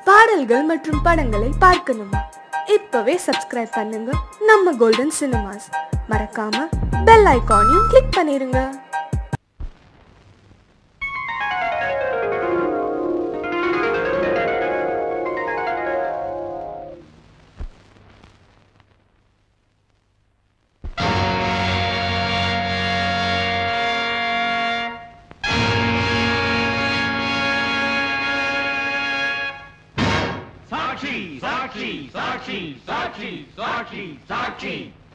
பாடல்கள் மற்றும் படங்களை பார்க்கணுமா இப்பவே சப்ஸ்கிரைப் பண்ணுங்க நம்ம கோல்டன் சினிமாஸ் மறக்காம பெல் ஐகானையும் கிளிக் பண்ணிருங்க சாட்சி சாட்சி சாட்சி சாட்சி சாட்சி சாட்சி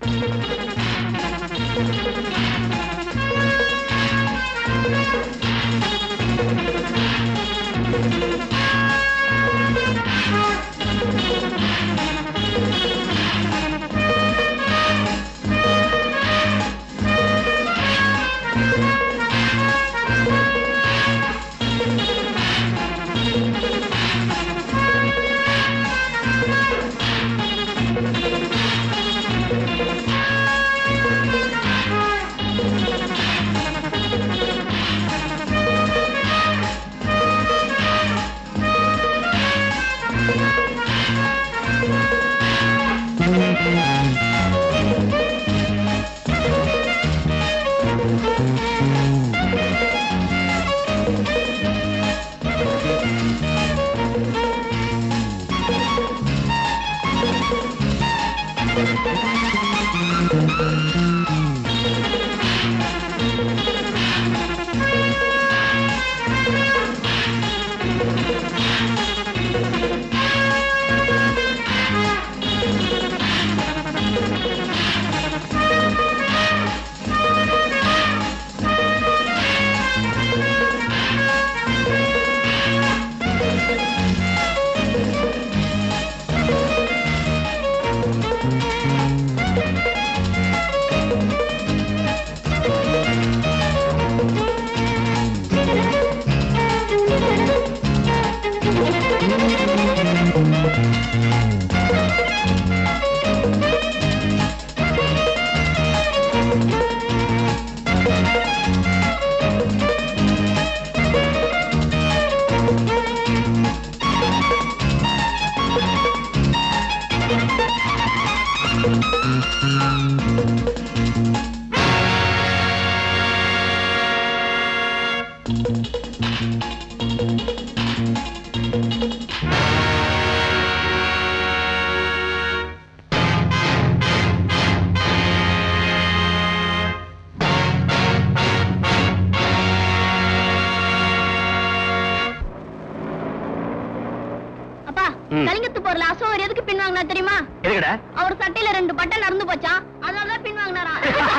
அப்பா ம். கலிங்கத்து போர்ல அசோகர் எதுக்கு பின் வாங்கினா தெரியுமா எதுக்குடா அவர் சட்டையில ரெண்டு பட்டன் நடந்து போச்சான் அதனாலதான் பின் வாங்கினாரா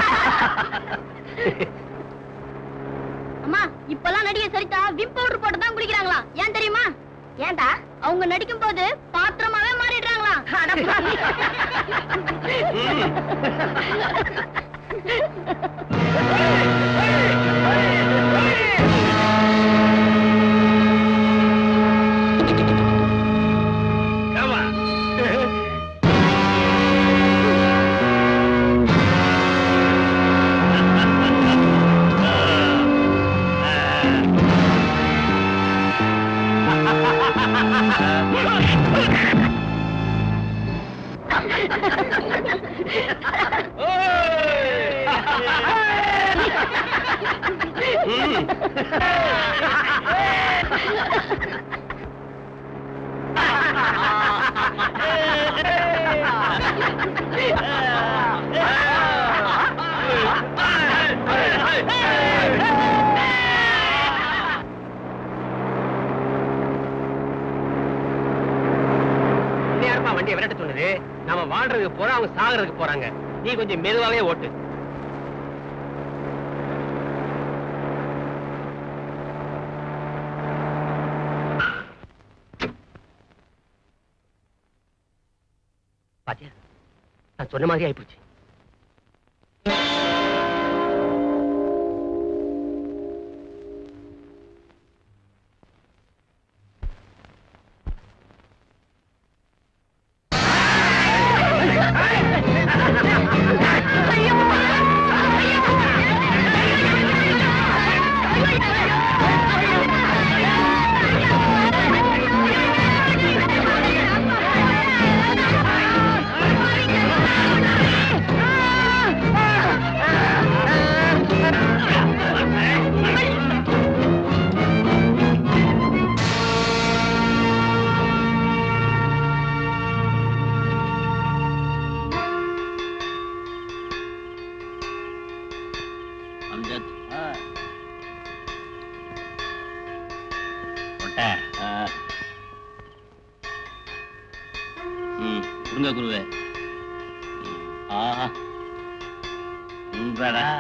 அம்மா இப்பெல்லாம் நடிகை சரிதா விம் பவுடர் போட்டு தான் குளிக்கிறாங்களா ஏன் தெரியுமா ஏன்டா அவங்க நடிக்கும் போது பாத்திரமாவே மாறிடுறாங்களா Come on. யாருப்பா வண்டியை விரட்ட சொன்னது நாம வாழ்றதுக்கு போறோம் அவங்க சாகுறதுக்கு போறாங்க நீ கொஞ்சம் மெதுவாவே ஓட்டு பாத்தியா நான் சொன்ன மாதிரி ஆயிப்போச்சு ஐயோ கொடுங்க குருவே ஆஹா உண்படா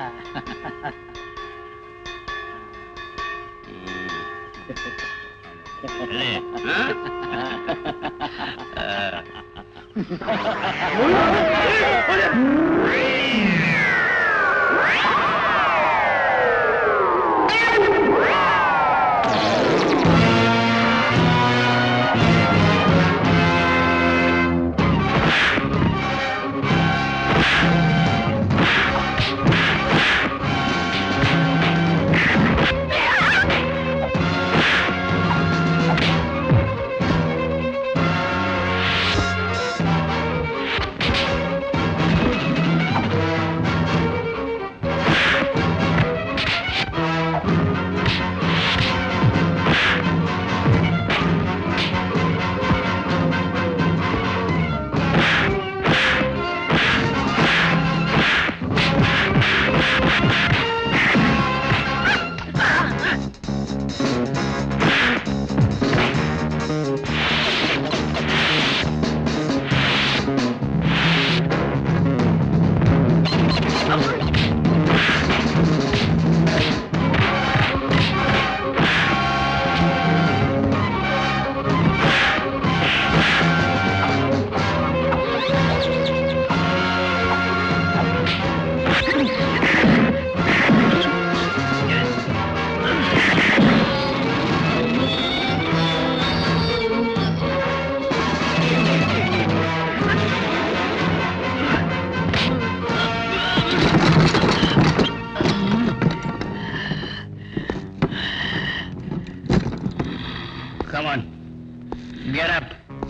Come on. Get up.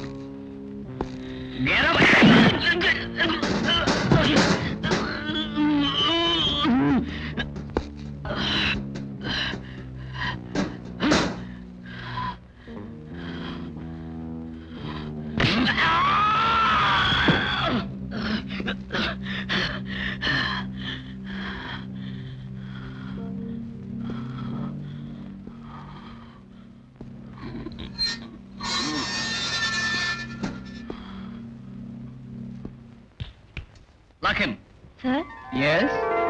Get up. Lock him. Sir Yes.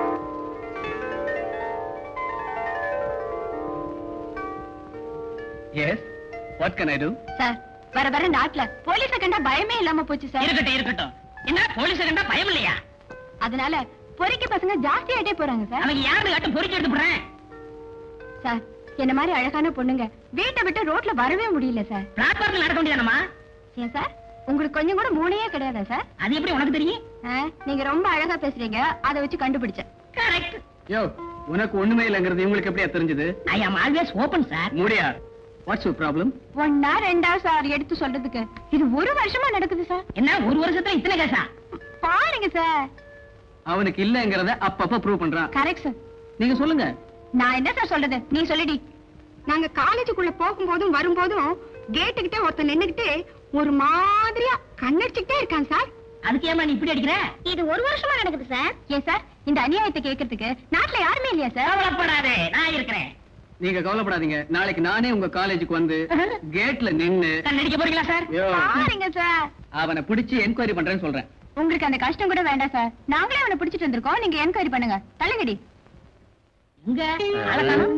Yes. What can I do? Sir வர வர நாட்டுல போலீஸ கண்டா பயமே இல்லாம போச்சு சார் இருக்கட்டும் இருக்கட்டும் என்ன போலீஸ் கண்டா பயம் இல்லையா அதனால பொறிக்க பசங்க ஜாஸ்தி ஆயிட்டே போறாங்க சார் அவங்க யாரு காட்டும் பொறுக்கி எடுத்து போடுறேன் சார் என்ன மாதிரி அழகான பொண்ணுங்க வீட்டை விட்டு ரோட்ல வரவே முடியல சார் பிளாட்ஃபார்ம்ல நடக்க முடியாதம்மா ஏன் சார் உங்களுக்கு கொஞ்சம் கூட மூளையே கிடையாதா சார் அது எப்படி உனக்கு தெரியும் ஆ, நீங்க ரொம்ப அழகா பேசுறீங்க அதை வச்சு கண்டுபிடிச்சேன் கரெக்ட் யோ உனக்கு ஒண்ணுமே இல்லைங்கிறது இவங்களுக்கு எப்படியா தெரிஞ்சது I am always open sir முடியா வாட்ஸ் யூ ப்ராப்ளம் ஒன்னா ரெண்டா சார் எடுத்து சொல்றதுக்கு இது ஒரு வருஷமா நடக்குது சார் என்ன ஒரு வருஷத்துல இத்தனை கேசா பாருங்க சார் அவனுக்கு இல்லங்கிறத அப்பப்ப ப்ரூவ் பண்றான் கரெக்ட் சார் நீங்க சொல்லுங்க நான் என்ன சார் சொல்றது நீ சொல்லிடி நாங்க காலேஜுக்குள்ள போகும்போதும் வரும்போதும் கேட்டுக்கிட்டே ஒருத்தன் நின்னுகிட்டு ஒரு மாதிரியா கண்ணடிச்சுக்கிட்டே இருக்கான் சார் அதுக்கு ஏமா நீ இப்படி அடிக்கிற இது ஒரு வருஷமா நடக்குது சார் ஏன் சார் இந்த அநியாயத்தை கேட்கறதுக்கு நாட்டுல யாருமே இல்லையா சார் கவலைப்படாதே நான் இருக்கிறேன் நீங்க கவலைப்படாதீங்க நாளைக்கு நானே உங்க காலேஜுக்கு வந்து கேட்ல நின்னு கண்ணடிக்க போறீங்களா சார் யோ, பாருங்க சார் அவனை பிடிச்சு என்கொயரி பண்றேன்னு சொல்றேன் உங்களுக்கு அந்த கஷ்டம் கூட வேண்டாம் சார் நாங்களே அவனை பிடிச்சிட்டு வந்திருக்கோம் நீங்க என்கொயரி பண்ணுங்க தள்ளுங்கடி இங்க அழகானம்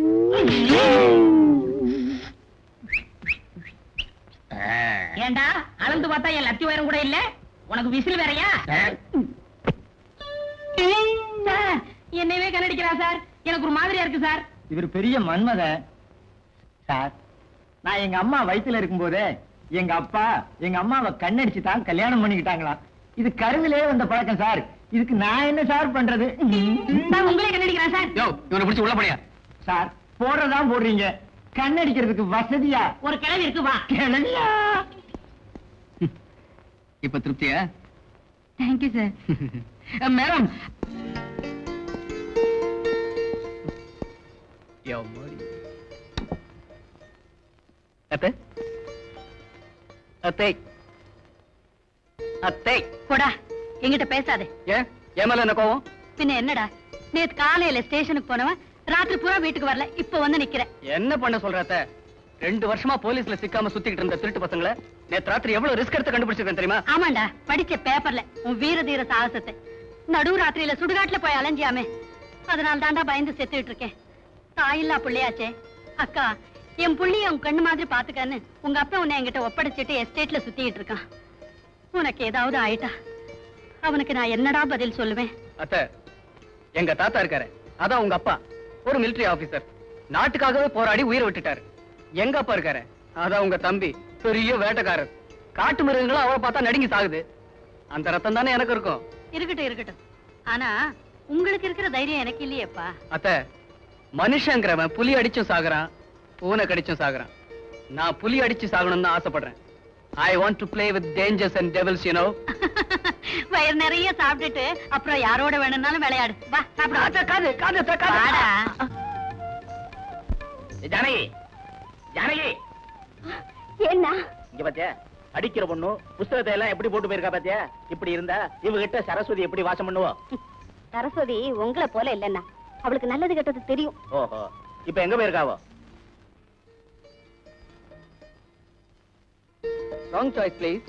ஏண்டா அளந்து பார்த்தா என் லத்தி உயரம் கூட இல்ல உனக்கு விசில் வேறயா சார் என்னையவே கண்ணடிக்கிறா சார் எனக்கு ஒரு மாதிரியா இருக்கு சார் இவர் பெரிய மன்மத சார் நான் எங்க அம்மா வயித்துல இருக்கும்போதே எங்க அப்பா எங்க அம்மாவை கண்ணடிச்சு தான் கல்யாணம் பண்ணிக்கிட்டாங்களாம் இது கருவிலே வந்த பழக்கம் சார் இதுக்கு நான் என்ன சார் பண்றது நான் உங்களே கண்ணடிக்கிறேன் சார் யோ இவனை பிடிச்சு உள்ள போடியா சார் போடுறதான் போடுறீங்க கண்ணடிக்கிறதுக்கு வசதியா ஒரு கிழவி இருக்கு வா கிளவியா இப்ப திருப்தியா தேங்க்யூ சார் மேடம் அத்தை அத்தை அத்தை போடா என்கிட்ட பேசாதே ஏன் என் மேல என்ன கோவம் பின்ன என்னடா நேத்து காலையில ஸ்டேஷனுக்கு போனவன் ராத்திரி பூரா வீட்டுக்கு வரல இப்ப வந்து நிக்கிறேன் என்ன பண்ண சொல்ற அத்தை ரெண்டு வருஷமா போலீஸ்ல சிக்காம சுத்திக்கிட்டு இருந்த திருட்டு பசங்களை நேத்து ராத்திரி எவ்வளவு ரிஸ்க் எடுத்து கண்டுபிடிச்சிருக்கேன் தெரியுமா ஆமாண்டா படிச்ச பேப்பர்ல உன் வீர தீர சாகசத்தை நடு ராத்திரியில சுடுகாட்டுல போய் அலைஞ்சியாமே அதனால தாண்டா பயந்து செத்துட்டு இருக்கேன் தாயில்லா புள்ளையாச்சே அக்கா என் புள்ளைய உன் கண்ணு மாதிரி பாத்துக்கன்னு உங்க அப்பா உன்னை என்கிட்ட ஒப்படைச்சிட்டு எஸ்டேட்ல சுத்திட்டு இருக்கான் உனக்கு ஏதாவது ஆயிட்டா அவனுக்கு நான் என்னடா பதில் சொல்லுவேன் அத்த எங்க தாத்தா இருக்காரு அதான் உங்க அப்பா ஒரு மிலிட்டரி ஆபீசர் நாட்டுக்காகவே போராடி உயிரை விட்டுட்டாரு எங்க அப்பா இருக்காரு அதான் உங்க தம்பி பெரிய வேட்டைக்காரர் காட்டு மிருகங்களும் அவரை பார்த்தா நடுங்கி சாகுது அந்த ரத்தம் தானே எனக்கு இருக்கும் இருக்கட்டும் இருக்கட்டும் ஆனா உங்களுக்கு இருக்கிற தைரியம் எனக்கு இல்லையேப்பா அத்த மனுஷங்கிறவன் புலி அடிச்சும் சாகுறான் பூனை கடிச்சும் சாகுறான் நான் புலி அடிச்சு சாகணும்னு தான் ஆசைப்படுறேன் I want to play with dangers and devils you know வயிறு நிறைய சாப்பிட்டுட்டு அப்புறம் யாரோட வேணும்னாலும் விளையாடு வா சாப்பிடு காது காது வாடா. ஜானகி ஜானகி என்ன இங்க பாத்தியா அடிக்கிற பொண்ணு புஸ்தகத்தை எல்லாம் எப்படி போட்டு போயிருக்கா பாத்தியா இப்படி இருந்தா இவகிட்ட சரஸ்வதி எப்படி வாசம் பண்ணுவோம் சரஸ்வதி உங்களை போல இல்லன்னா அவளுக்கு நல்லது கெட்டது தெரியும் ஓஹோ இப்ப எங்க போயிருக்காவோ ராங் சாய்ஸ் ப்ளீஸ்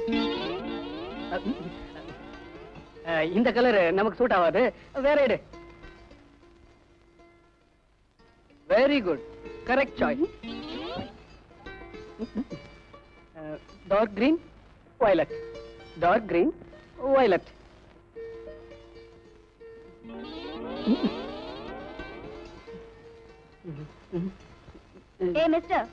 இந்த கலர் நமக்கு சூட் ஆகாது வேற எடு very good correct choice dark green violet dark green violet ஏ mister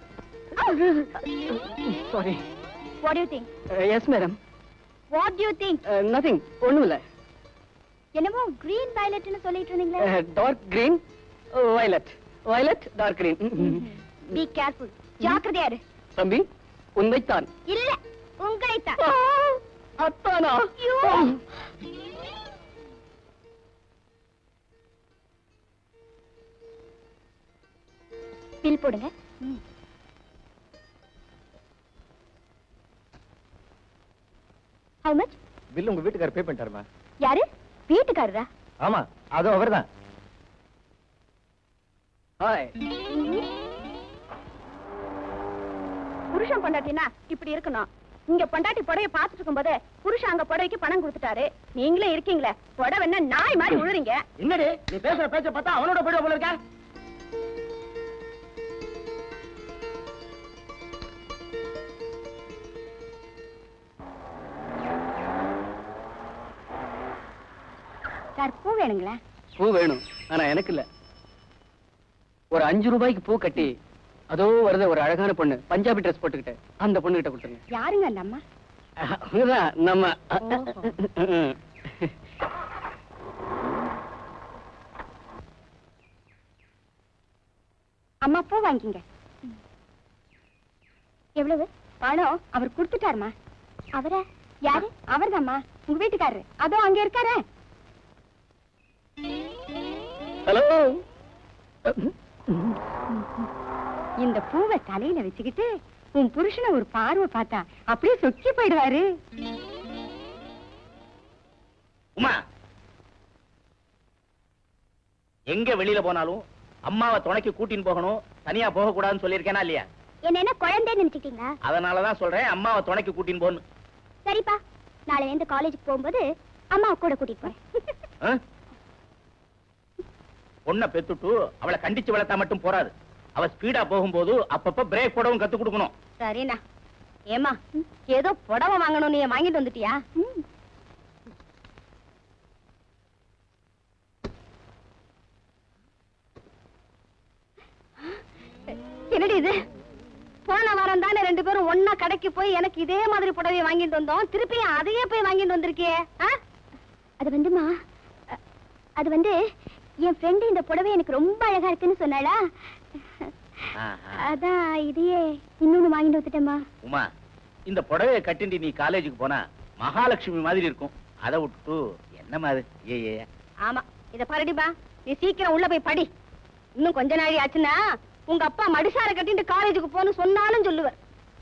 sorry what you think yes madam what you think nothing ஒண்ணும் இல்லை என்னமோ கிரீன் வயலட்னு சொல்லிட்டு இருந்தீங்களே dark green violet violet dark green be careful ஜாக்கிரதையா இரு தம்பி உண்மைத்தான் இல்ல உங்களை தான் அத்தானா பில் போடுங்க ஹவு மச் பில் உங்க வீட்டுக்காரர் பே பண்ணிட்டாருமா யாரு வீட்டுக்காரரா ஆமா அதுவும் அவர்தான் ஹாய் புருஷன் பொண்டாட்டினா இப்படி இருக்கணும் இங்க பொண்டாட்டி புடவைய பாத்துட்டு இருக்கும்போது புருஷன் அங்க புடவைக்கு பணம் கொடுத்துட்டாரு நீங்களே இருக்கீங்களே புடவை என்ன நாய் மாதிரி உழுறீங்க என்னடி நீ பேசுற பேச்ச பார்த்தா அவனோட போயிடுவ போல இருக்க சார் பூ வேணுங்களா பூ வேணும் ஆனா எனக்கு இல்ல ஒரு அஞ்சு ரூபாய்க்கு பூ கட்டி அதோ வருது ஒரு அழகான பொண்ணு பஞ்சாபி ட்ரெஸ் போட்டுக்கிட்டு அந்த பொண்ணு கிட்ட கொடுத்துருங்க யாருங்க அந்த அம்மா அவங்கதான் நம்ம அம்மா பூ வாங்கிங்க எவ்வளவு பணம் அவர் கொடுத்துட்டாருமா அவரா யாரு அவர்தாம்மா உங்க வீட்டுக்காரரு அதோ அங்க இருக்காரு ஹலோ இந்த பூவை தலையில வச்சுக்கிட்டு உன் புருஷனை ஒரு பார்வை பார்த்தா அப்படியே சொக்கி போயிடுவாரு உமா எங்க வெளியில போனாலும் அம்மாவை துணைக்கு கூட்டின்னு போகணும் தனியா போக கூடாதுன்னு சொல்லியிருக்கேனா இல்லையா என்ன என்ன குழந்தை நினைச்சிட்டீங்களா அதனாலதான் சொல்றேன் அம்மாவை துணைக்கு கூட்டின்னு போன்னு சரிப்பா நாளை இருந்து காலேஜுக்கு போகும்போது அம்மாவை கூட கூட்டிட்டு போறேன் ஆ? பொண்ணை பெத்துட்டு அவளை கண்டிச்சு வளர்த்தா மட்டும் போறாது அவ ஸ்பீடா போகும்போது அப்பப்ப பிரேக் போடவும் கத்து கொடுக்கணும் சரிண்ணா ஏமா ஏதோ புடவை வாங்கணும் நீ வாங்கிட்டு வந்துட்டியா என்னடி இது போன வாரம் தானே ரெண்டு பேரும் ஒன்னா கடைக்கு போய் எனக்கு இதே மாதிரி புடவைய வாங்கிட்டு வந்தோம் திருப்பியும் அதையே போய் வாங்கிட்டு வந்திருக்கியே ஆ? அது வந்துமா அ, அது வந்து என் ஃப்ரெண்டு இந்த புடவை எனக்கு ரொம்ப அழகா இருக்குன்னு சொன்னாளா அதான் இதையே இன்னொன்னு வாங்கிட்டு வந்துட்டேம்மா உமா இந்த புடவைய கட்டிண்டு நீ காலேஜுக்கு போனா மகாலட்சுமி மாதிரி இருக்கும் அதை விட்டுட்டு என்ன மாதிரி ஏ ஏ ஆமா இத பாருடிப்பா நீ சீக்கிரம் உள்ள போய் படி இன்னும் கொஞ்ச நாளி ஆச்சுன்னா உங்க அப்பா மடிசார கட்டிட்டு காலேஜுக்கு போன்னு சொன்னாலும் சொல்லுவார்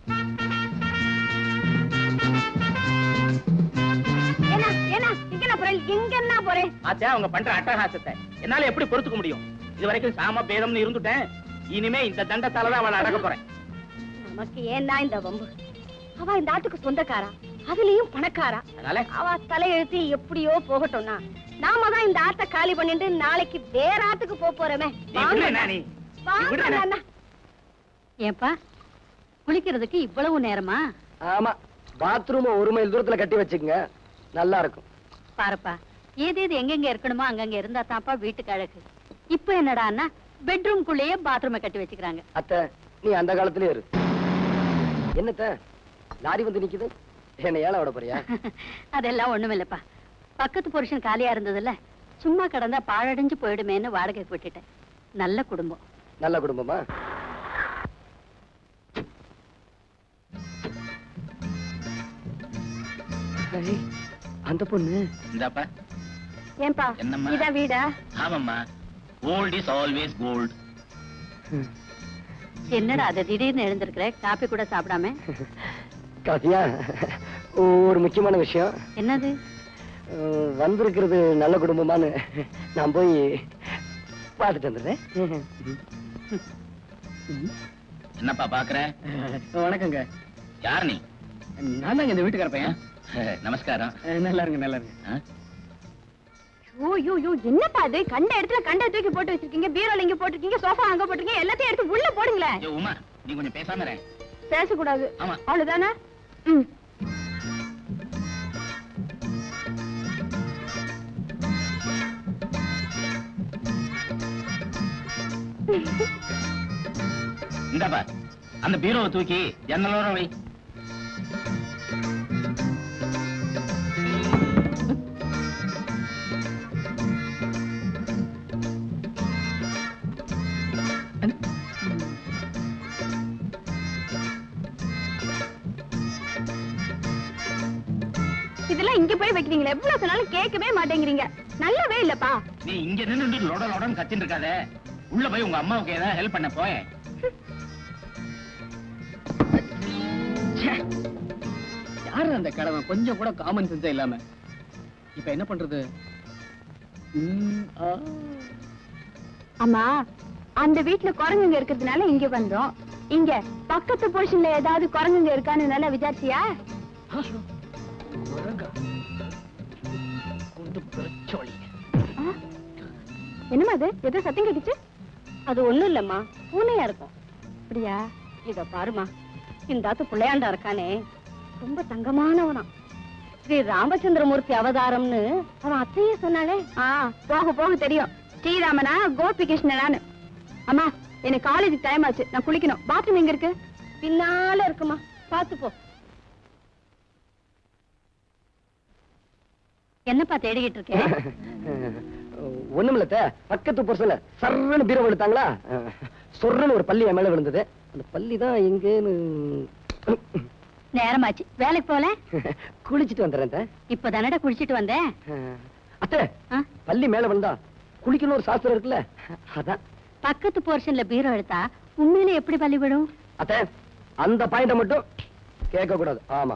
என்ன என்ன இங்க நான் போறேன் இங்க என்ன போறேன் ஆச்சா அவங்க பண்ற அட்டகாசத்தை என்னால எப்படி பொறுத்துக்க முடியும் இது வரைக்கும் சாம பேதம்னு இருந்துட்டேன் இனிமே இந்த தண்டத்தால தான் அவளை அடக்க போறேன் நமக்கு ஏன்னா இந்த வம்பு அவ இந்த ஆட்டுக்கு சொந்தக்காரா அதுலயும் பணக்காரா அதனால அவ தலையெழுத்து எப்படியோ போகட்டும்னா நாம தான் இந்த ஆட்டை காலி பண்ணிட்டு நாளைக்கு வேற ஆத்துக்கு போக போறோமே நீ விடு அண்ணா, நீ. நீ விடு அண்ணா. ஏப்பா குளிக்கிறதுக்கு இவ்வளவு நேரமா ஆமா பாத்ரூம் ஒரு மைல் தூரத்துல கட்டி வச்சுக்கங்க நல்லா இருக்கும் பாருப்பா ஏது ஏது எங்கெங்க இருக்கணுமோ அங்கங்க இருந்தா தான்ப்பா வீட்டுக்கு அழகு இப்ப என்னடான்னா பெட்ரூம்குள்ளேயே பாத்ரூமை கட்டி வச்சுக்கிறாங்க அத்தை நீ அந்த காலத்திலே இரு என்னத்த லாரி வந்து நிக்குது என்ன ஏழை விட போறியா அதெல்லாம் ஒண்ணுமில்லப்பா பக்கத்து புருஷன் காலியா இருந்ததுல சும்மா கிடந்தா பாழடைஞ்சு போயிடுமேன்னு வாடகைக்கு விட்டுட்டேன் நல்ல குடும்பம் நல்ல குடும்பமா ஐ, அந்த பொண்ணு இந்தாப்பா ஏன்பா என்னம்மா? இதான் வீடா ஆமாம்மா கோல்ட் இஸ் ஆல்வேஸ் கோல்ட் என்னடா அது திடீர்னு எழுந்திருக்கிற காப்பி கூட சாப்பிடாம காசியா ஒரு முக்கியமான விஷயம் என்னது அஹ், வந்திருக்கிறது நல்ல குடும்பமான்னு நான் போய் பார்த்துட்டு வந்துடுறேன் என்னப்பா பாக்குற வணக்கங்க யார் நீ நான் தாங்க இந்த வீட்டுக்கார பையன் நமஸ்காரம் நல்லா இருங்க நல்லா இருங்க ஆ? ஓ யோ யோ என்னப்பா அது கண்ட இடத்துல கண்ட தூக்கி போட்டு வச்சிருக்கீங்க பீரோல இங்க போட்டிருக்கீங்க சோஃபா அங்க போட்டிருக்கீங்க எல்லாத்தையும் எடுத்து உள்ள போடுங்களேன் ஏய், உமா நீ கொஞ்சம் பேசாம இரு. பேசக்கூடாது ஆமா அவ்வளவுதானே ம் இந்தாப்பா அந்த பீரோவை தூக்கி ஜன்னலோர வை இதெல்லாம் இங்க போய் வைக்கிறீங்களா எவ்வளவு சொன்னாலும் கேட்கவே மாட்டேங்கிறீங்க நல்லாவே இல்லப்பா நீ இங்க நின்று லொட லொடன்னு கத்தின்னு இருக்காத உள்ள போய் உங்க அம்மாவுக்கு ஏதாவது ஹெல்ப் பண்ண போய் யாரு அந்த கிழவன் கொஞ்சம் கூட காமன் சென்ஸே இல்லாம இப்ப என்ன பண்றது ம், ஆ. அம்மா அந்த வீட்ல குரங்குங்க இருக்கிறதுனால இங்க வந்தோம் இங்க பக்கத்து போர்ஷன்ல ஏதாவது குரங்குங்க இருக்கான்னு நல்லா விசாரிச்சியா குரங்கா? குண்டு பிரச்சோலி. ஆ? என்னம்மா அது ஏதோ சத்தம் கேட்டுச்சு அது ஒண்ணும் இல்லம்மா பூனையா இருக்கும் அப்படியா இத பாருமா இந்த ஆத்து பிள்ளையாண்டா இருக்கானே ரொம்ப தங்கமானவனா ஸ்ரீ ராமச்சந்திரமூர்த்தி அவதாரம்னு அவன் அத்தையே சொன்னாலே ஆ போக போக தெரியும் ஸ்ரீராமனா கோபி கிருஷ்ணனான்னு அம்மா எனக்கு காலேஜ் டைம் ஆச்சு நான் குளிக்கணும் பாத்ரூம் எங்க இருக்கு பின்னால இருக்குமா பாத்து போ என்னப்பா தேடிக்கிட்டு இருக்கேன் ஒண்ணுமில்ல அத்தை. பக்கத்து புருஷன்ல சர்றன்னு பீரோ எடுத்தாங்களா சொர்றன்னு ஒரு பள்ளி என் மேல விழுந்தது அந்த பள்ளி தான் எங்கேன்னு நேரமாச்சு வேலைக்கு போல குளிச்சிட்டு வந்துடுறேன் அத்தை. இப்ப தானடா குளிச்சிட்டு வந்தேன் அத்தை ஆ? பள்ளி மேல விழுந்தா குளிக்கணும் ஒரு சாஸ்திரம் இருக்குல்ல அதான் பக்கத்து போர்ஷன்ல பீரோ எடுத்தா உண்மையில எப்படி பலிவிடும் அத்தை அந்த பாயிண்ட மட்டும் கேட்க கூடாது ஆமா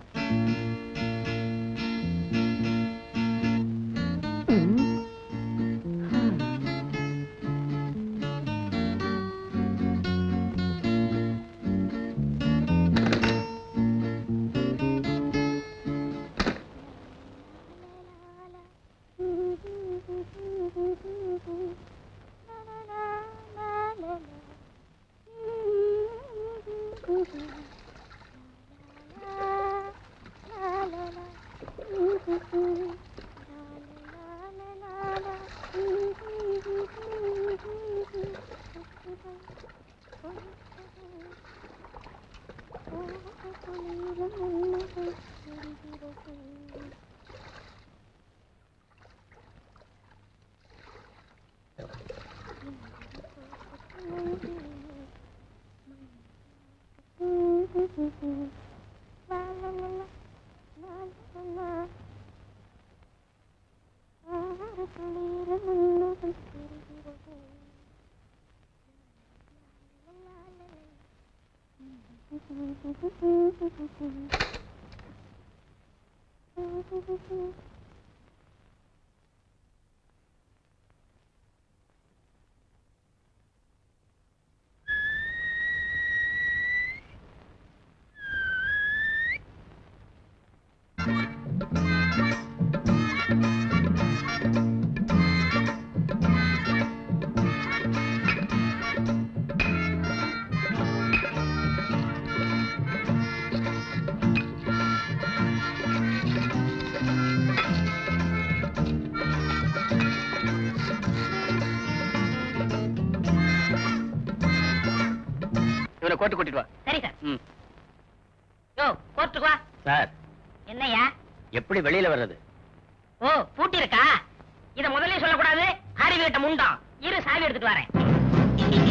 இவனை கோர்ட்டு கூட்டிட்டு வா சரி சார் ம் யோ கோர்ட்டுக்கு வா சார் என்னய்யா எப்படி வெளியில வர்றது ஓ பூட்டி இருக்கா இத முதல்ல சொல்லக்கூடாது அறிவு கிட்ட முண்டம் இரு சாவி எடுத்துட்டு வரேன்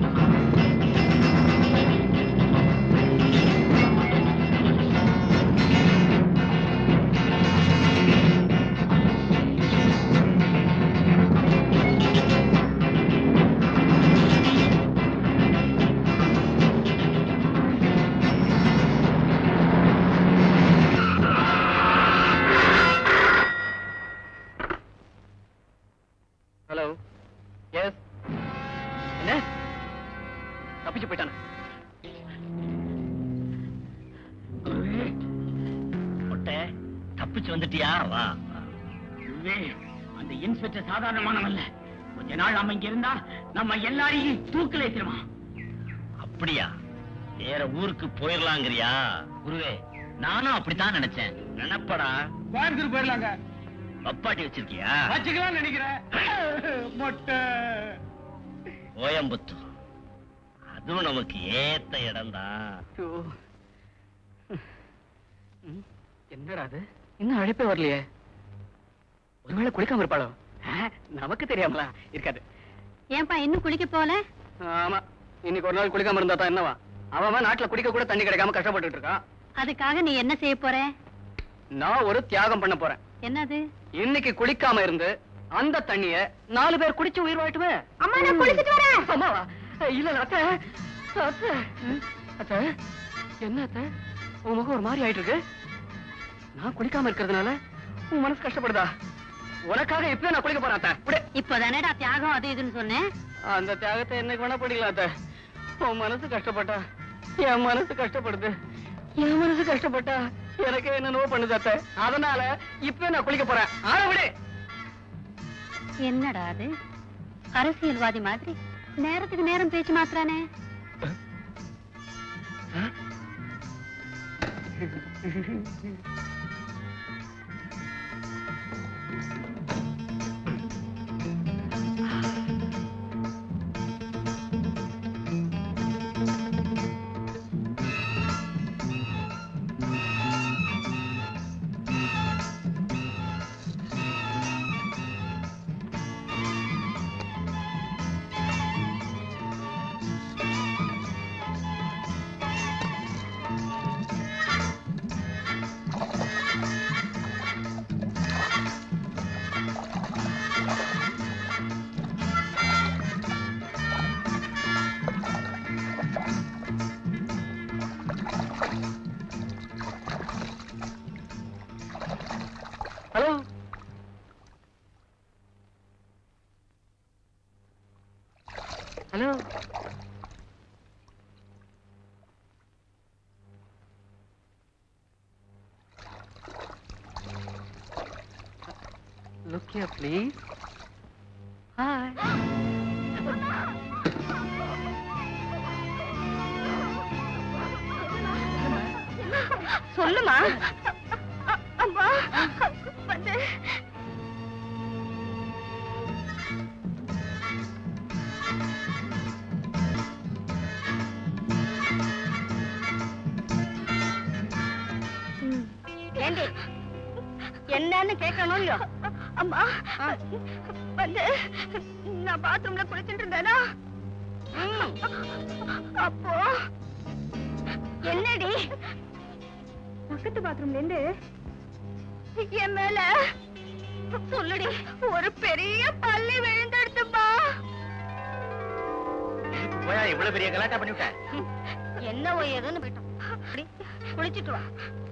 ஹலோ எஸ் என்ன தப்பிச்சு போயிட்டானா முட்டை தப்பிச்சு வந்துட்டியா வா அந்த இன்ஸ்பெக்டர் சாதாரணமானவன் இல்ல கொஞ்ச நாள் நம்ம இங்க இருந்தா நம்ம எல்லாரையும் தூக்கில ஏத்திடுவான் அப்படியா வேற ஊருக்கு போயிடலாங்கிறியா குருவே நானும் அப்படித்தான் நினைச்சேன் நினைப்படா கோயம்புத்தூர் போயிடலாங்க பப்பாட்டி வச்சிருக்கியா வச்சுக்கலாம் நினைக்கிறேன் மொட்டை கோயம்புத்தூர் அதுவும் நமக்கு ஏத்த இடம்தான் ஐயோ. ம், என்னடா அது இன்னும் அழைப்பே வரலையே ஒருவேளை குளிக்காம இருப்பாளோ ஆ, நமக்கு தெரியாமலா இருக்காது ஏன்பா இன்னும் குளிக்க போல ஆமா இன்னைக்கு ஒரு நாள் குளிக்காம இருந்தா தான் என்னவா அவன் அவன் நாட்டுல குடிக்க கூட தண்ணி கிடைக்காம கஷ்டப்பட்டுட்டு இருக்கான் அதுக்காக நீ என்ன செய்ய போற நான் ஒரு தியாகம் பண்ண போறேன் என்னது இன்னைக்கு குளிக்காம இருந்து அந்த தண்ணிய நாலு பேர் குடிச்சு உயிர் வாழட்டுமே அம்மா நான் குளிச்சிட்டு வரேன் அம்மாவா இல்ல இல்ல, அத்தை அத்தை அத்தை என்ன அத்தை உன் முகம் ஒரு மாதிரி ஆயிட்டு இருக்கு நான் குளிக்காம இருக்கிறதுனால உன் மனசு கஷ்டப்படுதா உனக்காக இப்பவே நான் குளிக்க போறேன் அத்தை விடு இப்பதானேடா தியாகம் அது இதுன்னு சொன்னேன் அந்த தியாகத்தை என்னைக்கு வேணா பண்ணிக்கலாம் அத்தை உன் மனசு கஷ்டப்பட்டா என் மனசு கஷ்டப்படுது என் மனசு கஷ்டப்பட்டா எனக்கு என்னென்னவோ பண்ணுது அத்தை அதனால இப்பவே நான் குளிக்க போறேன் ஆனா விடு என்னடா அது அரசியல்வாதி மாதிரி நேரத்துக்கு நேரம் பேச்சு மாத்துறானே hello hello look here please hi சொல்லுமா அம்மா வந்து ஏண்டி என்னன்னு கேட்கணும் இல்லையோ அம்மா வந்து நான் பாத்ரூம்ல குளிச்சுட்டு இருந்தேனா அப்போ என்னடி பக்கத்து பாத்ரூம்ல இருந்து என் மேல சொல்லுடி ஒரு பெரிய பள்ளி விழுந்தெடுத்துப்பா போயா இவ்வளவு பெரிய கலாட்டா பண்ணிவிட்ட என்ன ஏதுன்னு போயிட்டோம் அப்படி குளிச்சிட்டு வா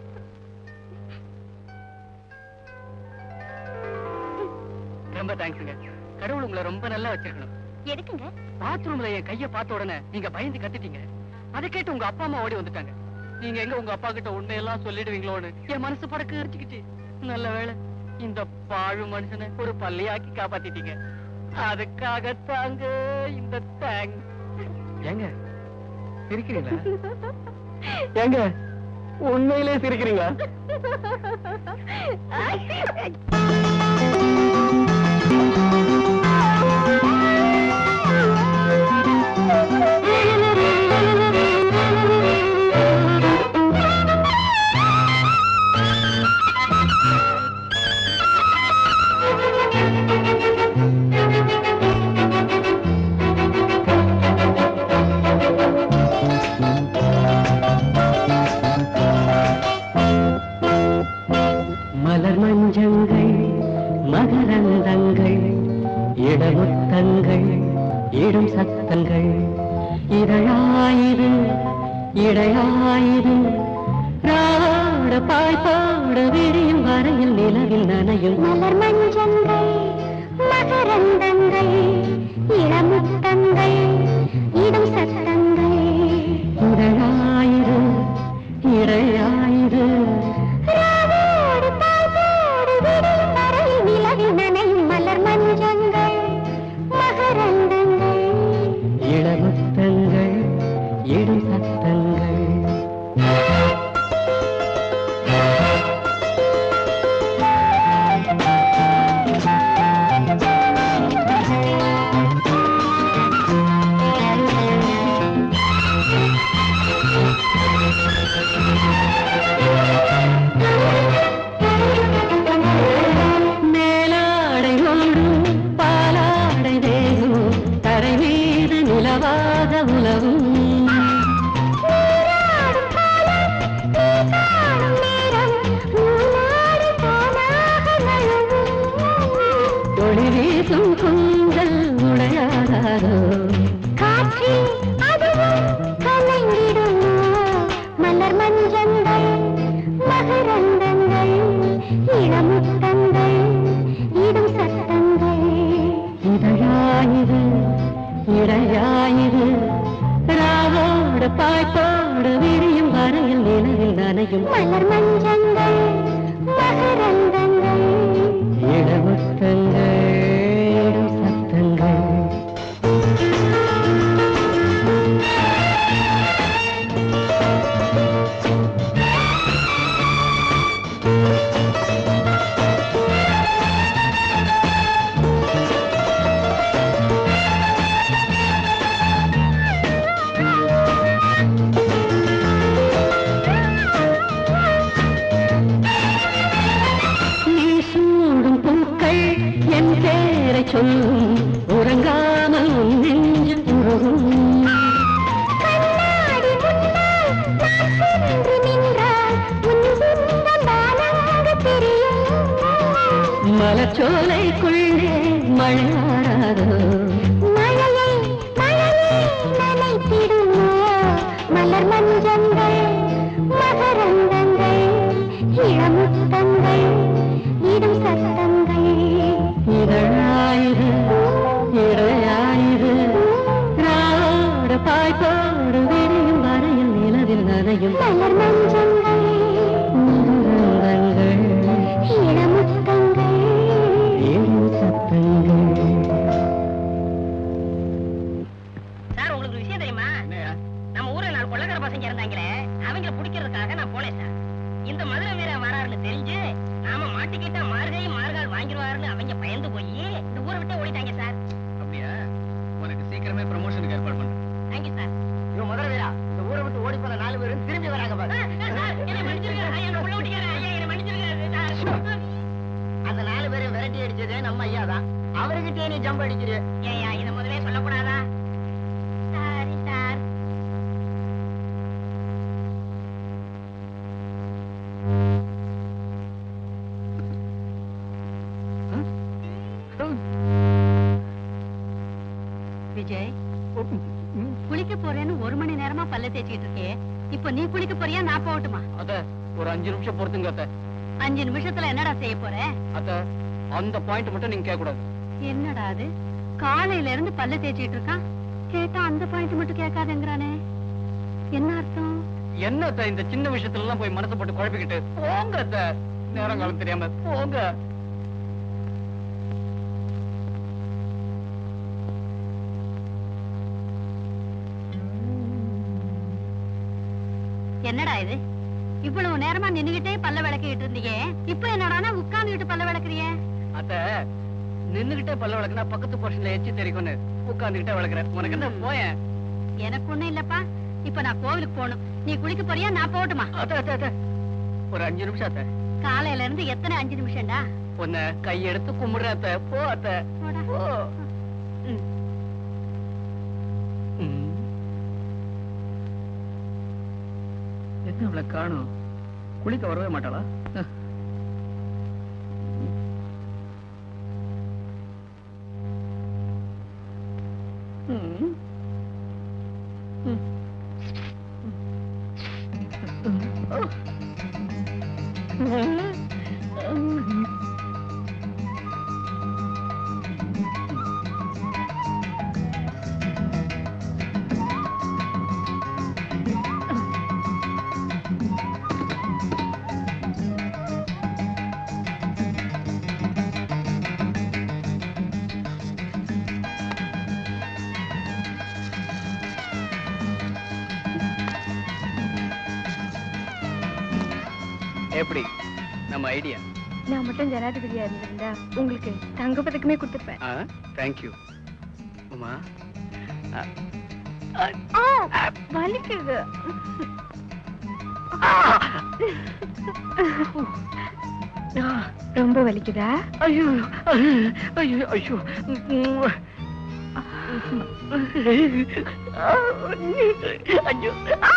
ரொம்ப தேங்க்ஸுங்க கடவுள் உங்களை ரொம்ப நல்லா வச்சிருக்கணும் எதுக்குங்க பாத்ரூம்ல என் கைய பார்த்த உடனே நீங்க பயந்து கத்திட்டீங்க அதை கேட்டு உங்க அப்பா அம்மா ஓடி வந்துட்டாங்க நீங்க எங்க உங்க அப்பா கிட்ட உண்மையெல்லாம் சொல்லிடுவீங்களோன்னு என் மனசு படக்கு அடிச்சுக்கிச்சு நல்ல வேளை இந்த பாழு மனுஷனை ஒரு பள்ளியாக்கி காப்பாத்திட்டீங்க அதுக்காக தாங்க இந்த தேங்க்ஸ் ஏங்க சிரிக்கிறீங்களா ஏங்க உண்மையிலே சிரிக்கிறீங்களா சத்தங்கள் இதழாயிரு இடையாயிரு ராட பாய் பாட விடியும் வரையில் நிலவில் நனையும் மலர் மஞ்சங்கள் மகரந்தங்கள் இளமுத்தங்கள் இடும் சத்தங்கள் இதழாயிரு இடையாயிரு ராவோடு பாய்வோடு விடியும் வரையில் நிலவில் நனையும் மலர் மஞ்சங்கள் மகரந்தங்கள் இளமுத்தங்கள் இடும் சத்தங்கள் மேலாடை ஓடும் பாலாடை தேகும் தரை மீது நிலவாத உலவும் நீராடும் காலம் நீ காணும் நேரம் நூலாடி தானாக நழுவும் ஒளி வீசும் குந்தல் உடையாதாரோ காற்றில் அதுவும் கலைந்திடுமோ மலர் மஞ்சங்கள் மகரந்தங்கள் இளமுத்தங்கள் இடும் சத்தங்கள் இதழாயிரு இடையாயிரு ராவோடு பாய்ப்போடு விரியும் வரையில் நிலவில் நனையும் மலர் மஞ்சங்கள் மகரந்தங்கள் இளமுத்தங்கள் இடும் சத்தங்கள் நீ சூடும் பூக்கள் என் பேரை சொல்லும் உறங்காமல் உன் நெஞ்சம் உருகும் கண்ணாடி முன்னால் நான் சென்று நின்றால் உன் சொந்தம் தானாக தெரியும் மலச்சோலைக்குள்ளே மழையாராதோ மழையை மழையை நனைத்திடுமோ மலர் மஞ்சங்கள் மகரந்தங்கள் இளமுத்தங்கள் இடும் சத்தங்கள் இதழாயிரு இடையாயிரு ராட பாய்ப்போடு விரியும் வரையில் நிலவில் நனையும் மலர் மஞ்சங்கள் மகரந்தங்கள் இளமுத்தங்கள் இடும் சத்தங்கள் சார் உங்களுக்கு ஒரு விஷயம் தெரியுமா நம்ம ஊர்ல நாலு கொள்ளக்கார பசங்க இருந்தாங்களே அவங்கள பிடிக்கிறதுக்காக நான் போனேன் சார் இந்த மதுரை வீரன் வராருன்னு தெரிஞ்சு நாம மாட்டிக்கிட்டா மார்கை மார்கால் வாங்கிடுவாருன்னு அவங்க பயந்து போய் இந்த ஊரை விட்டு ஓடிட்டாங்க சார் அப்படியா உனக்கு சீக்கிரமே ப்ரமோஷனுக்கு ஏற்பாடு பண்றேன் தேங்க்யூ சார் இவன் முதல்ல வீரா இந்த ஊரை விட்டு ஓடி போன நாலு பேரும் திரும்பி வராங்க பாரு சார் என்னை மன்னிச்சிருங்க ஐயா நான் உள்ள விட்டுக்கிறேன் ஐயா என்னை மன்னிச்சிருங்க சார் அந்த நாலு பேரும் விரட்டி அடிச்சதே நம்ம ஐயா தான் அவர்கிட்டயே நீ ஜம்ப் அடிக்கிறிய ஏயா இதை முதவே சொல்லக்கூடாதா சாரி சார் விஜய் குளிக்க போறேன்னு ஒரு மணி நேரமா பல்ல தேய்ச்சிட்டு இருக்கே இப்போ நீ குளிக்க போறியா நான் போகட்டுமா அத்த ஒரு அஞ்சு நிமிஷம் பொறுத்துங்க அத்த அஞ்சு நிமிஷத்துல என்னடா செய்ய போற அத்த அந்த பாயிண்ட் மட்டும் நீங்க கேட்க கூடாது என்னடா அது காலையில இருந்து பல்ல தேய்ச்சிட்டு இருக்கான் கேட்டா அந்த பாயிண்ட் மட்டும் கேட்காதேங்கிறானே என்ன அர்த்தம் என்ன அத்த இந்த சின்ன விஷயத்துல எல்லாம் போய் மனசை போட்டு குழப்பிக்கிட்டு போங்க அத்த நேரம் காலம் தெரியாம போங்க என்னடா இது இவ்வளவு நேரமா நின்னுகிட்டே பல்ல விளக்கிட்டு இருந்தீங்க இப்போ என்னடானா உட்கார்ந்துகிட்டு பல்ல விளக்குறியே அத்த நின்னுகிட்டே பல்ல விளக்குனா பக்கத்து போர்ஷன்ல எச்சி தெரிக்கும்னு உட்கார்ந்துகிட்டே விளக்குறேன் உனக்கு என்ன போயேன் எனக்கு ஒண்ணும் இல்லப்பா இப்ப நான் கோவிலுக்கு போகணும் நீ குளிக்க போறியா நான் போகட்டுமா அத்த அத்த அத்த ஒரு அஞ்சு நிமிஷம் அத்த காலையில இருந்து எத்தனை அஞ்சு நிமிஷம்டா உன்னை கையெடுத்து கும்பிடுறேன் அத்த போ அத்த போடா. போ ம். ம். என்ன இவளை காணும் குளிக்க வரவே மாட்டாளா அஹ். ம். எப்படி நம்ம ஐடியா நான் மட்டும் ஜனாதிபதியா இருந்திருந்தா உங்களுக்கு தங்க பதக்கமே கொடுத்துருப்பேன் ஆ தேங்க்யூ உமா ஆ, ஆ, வலிக்குது ஆ, ரொம்ப வலிக்குதா ஐயோ ஐயோ ஐயோ ஐயோ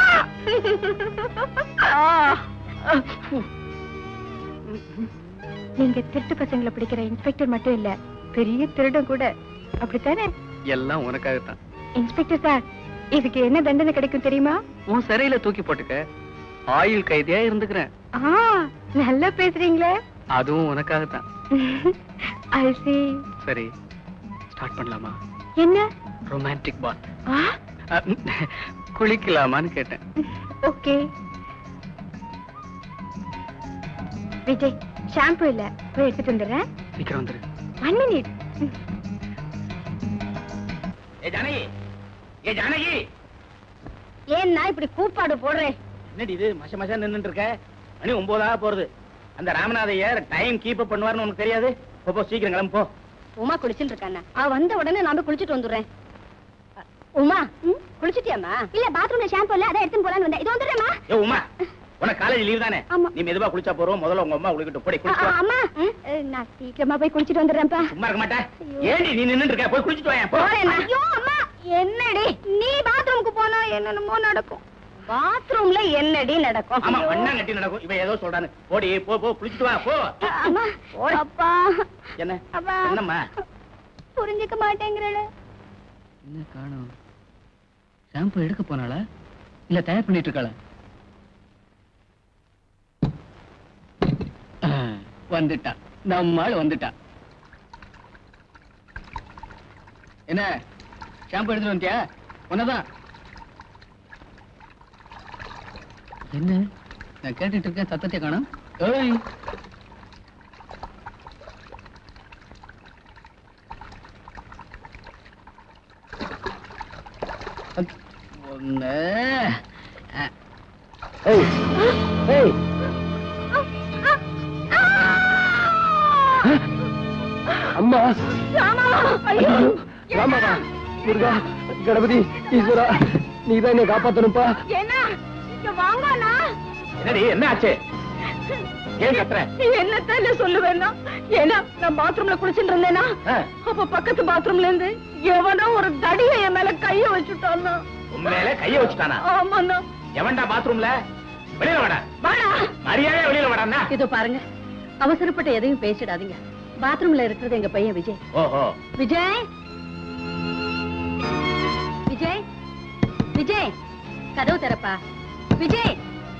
நீங்க திருட்டு பசங்களை பிடிக்கிற இன்ஸ்பெக்டர் மட்டும் இல்ல பெரிய திருடன் கூட அப்படித்தானே எல்லாம் உனக்காகத்தான் இன்ஸ்பெக்டர் சார் இதுக்கு என்ன தண்டனை கிடைக்கும் தெரியுமா உன் சிறையில தூக்கி போட்டுக்க ஆயுள் கைதியா இருந்துக்கிறேன் ஆ நல்லா பேசுறீங்களே அதுவும் உனக்காகத்தான் ஐ see சரி ஸ்டார்ட் பண்ணலாமா என்ன ரொமான்டிக் பாத் ஆ குளிக்கலாமான்னு கேட்டேன் ஓகே விஜய் ஷாம்பு இல்ல போய் எடுத்துட்டு வந்துடுறேன் சீக்கிரம் வந்துரு ஒன் மினிட் ஏ ஜானகி ஏ ஜானகி ஏன்னா இப்படி கூப்பாடு போடுறேன் என்னடி இது மச மச நின்னுட்டு இருக்க மணி ஒன்பதா போறது அந்த ராமநாதையர் டைம் கீப் அப் பண்ணுவாருன்னு உனக்கு தெரியாது போ, போ சீக்கிரம் கிளம்பு போ உமா குளிச்சுட்டு இருக்கானே அவ வந்த உடனே நான் போய் குளிச்சுட்டு வந்துடுறேன் அ, உமா குளிச்சிட்டியாமா இல்ல பாத்ரூம்ல ஷாம்பு இல்ல அதை எடுத்துட்டு போலான்னு வந்தேன் இது வந்துடுறேமா ஏ உமா உனக்கு காலேஜ் லீவ் தானே ஆமா. நீ மெதுவா குளிச்சா போறோம் முதல்ல உங்க அம்மா குளிக்கட்டும் போடி குளிச்சு வா. அம்மா அஹ், நான் சீக்கிரமா போய் குளிச்சிட்டு வந்துடுறேன்ப்பா சும்மா இருக்க மாட்டேன் ஏண்டி நீ நின்னுட்டு இருக்க போய் குளிச்சிட்டு வாயேன் போ ஐயோ அம்மா என்னடி நீ பாத்ரூமுக்கு போனா என்னென்னமோ நடக்கும் பாத்ரூம்ல என்னடி நடக்கும் ஆமா மண்ணா கட்டி நடக்கும் இவன் ஏதோ சொல்றானு போடி போ போ குளிச்சிட்டு வா போ அம்மா அப்பா என்ன அப்பா. என்னம்மா புரிஞ்சுக்க மாட்டேங்கிறல என்ன காணும் ஷாம்பு எடுக்க போனாளா இல்ல தயார் பண்ணிட்டு இருக்காளா ஆ, வந்துட்டா நம்மாள் வந்துட்டா என்ன ஷாம்பு எடுத்துட்டு வந்துட்டியா உன்னதான் என்ன நான் கேட்டுட்டு இருக்கேன் சத்தத்தை காணும் ஏய் ஒண்ணு அ, ஏய் ஏய் அம்மா ஐயோ ராமாவா முருகா கணபதி ஈஸ்வரா நீதான் என்னை காப்பாத்தணும்ப்பா என்ன இங்க வாங்கண்ணா என்னடி என்ன ஆச்சு ஏன் கத்துற என்னத்த சொல்லுவேன்னா ஏன்னா நான் பாத்ரூம்ல குளிச்சுட்டு இருந்தேனா ஆ, அப்ப பக்கத்து பாத்ரூம்ல இருந்து எவனோ ஒரு தடிய என் மேல கைய வச்சுட்டான்னா உன் மேல கைய வச்சுட்டானா ஆமாண்ணா எவன்டா பாத்ரூம்ல வெளியில வாடா வாடா மரியாதையா வெளியில வாடாண்ணா இதோ பாருங்க அவசரப்பட்டு எதையும் பேசிடாதீங்க பாத்ரூம்ல இருக்கிறது எங்க பையன் விஜய் ஓஹோ விஜய் விஜய் விஜய் கதவு திறப்பா விஜய்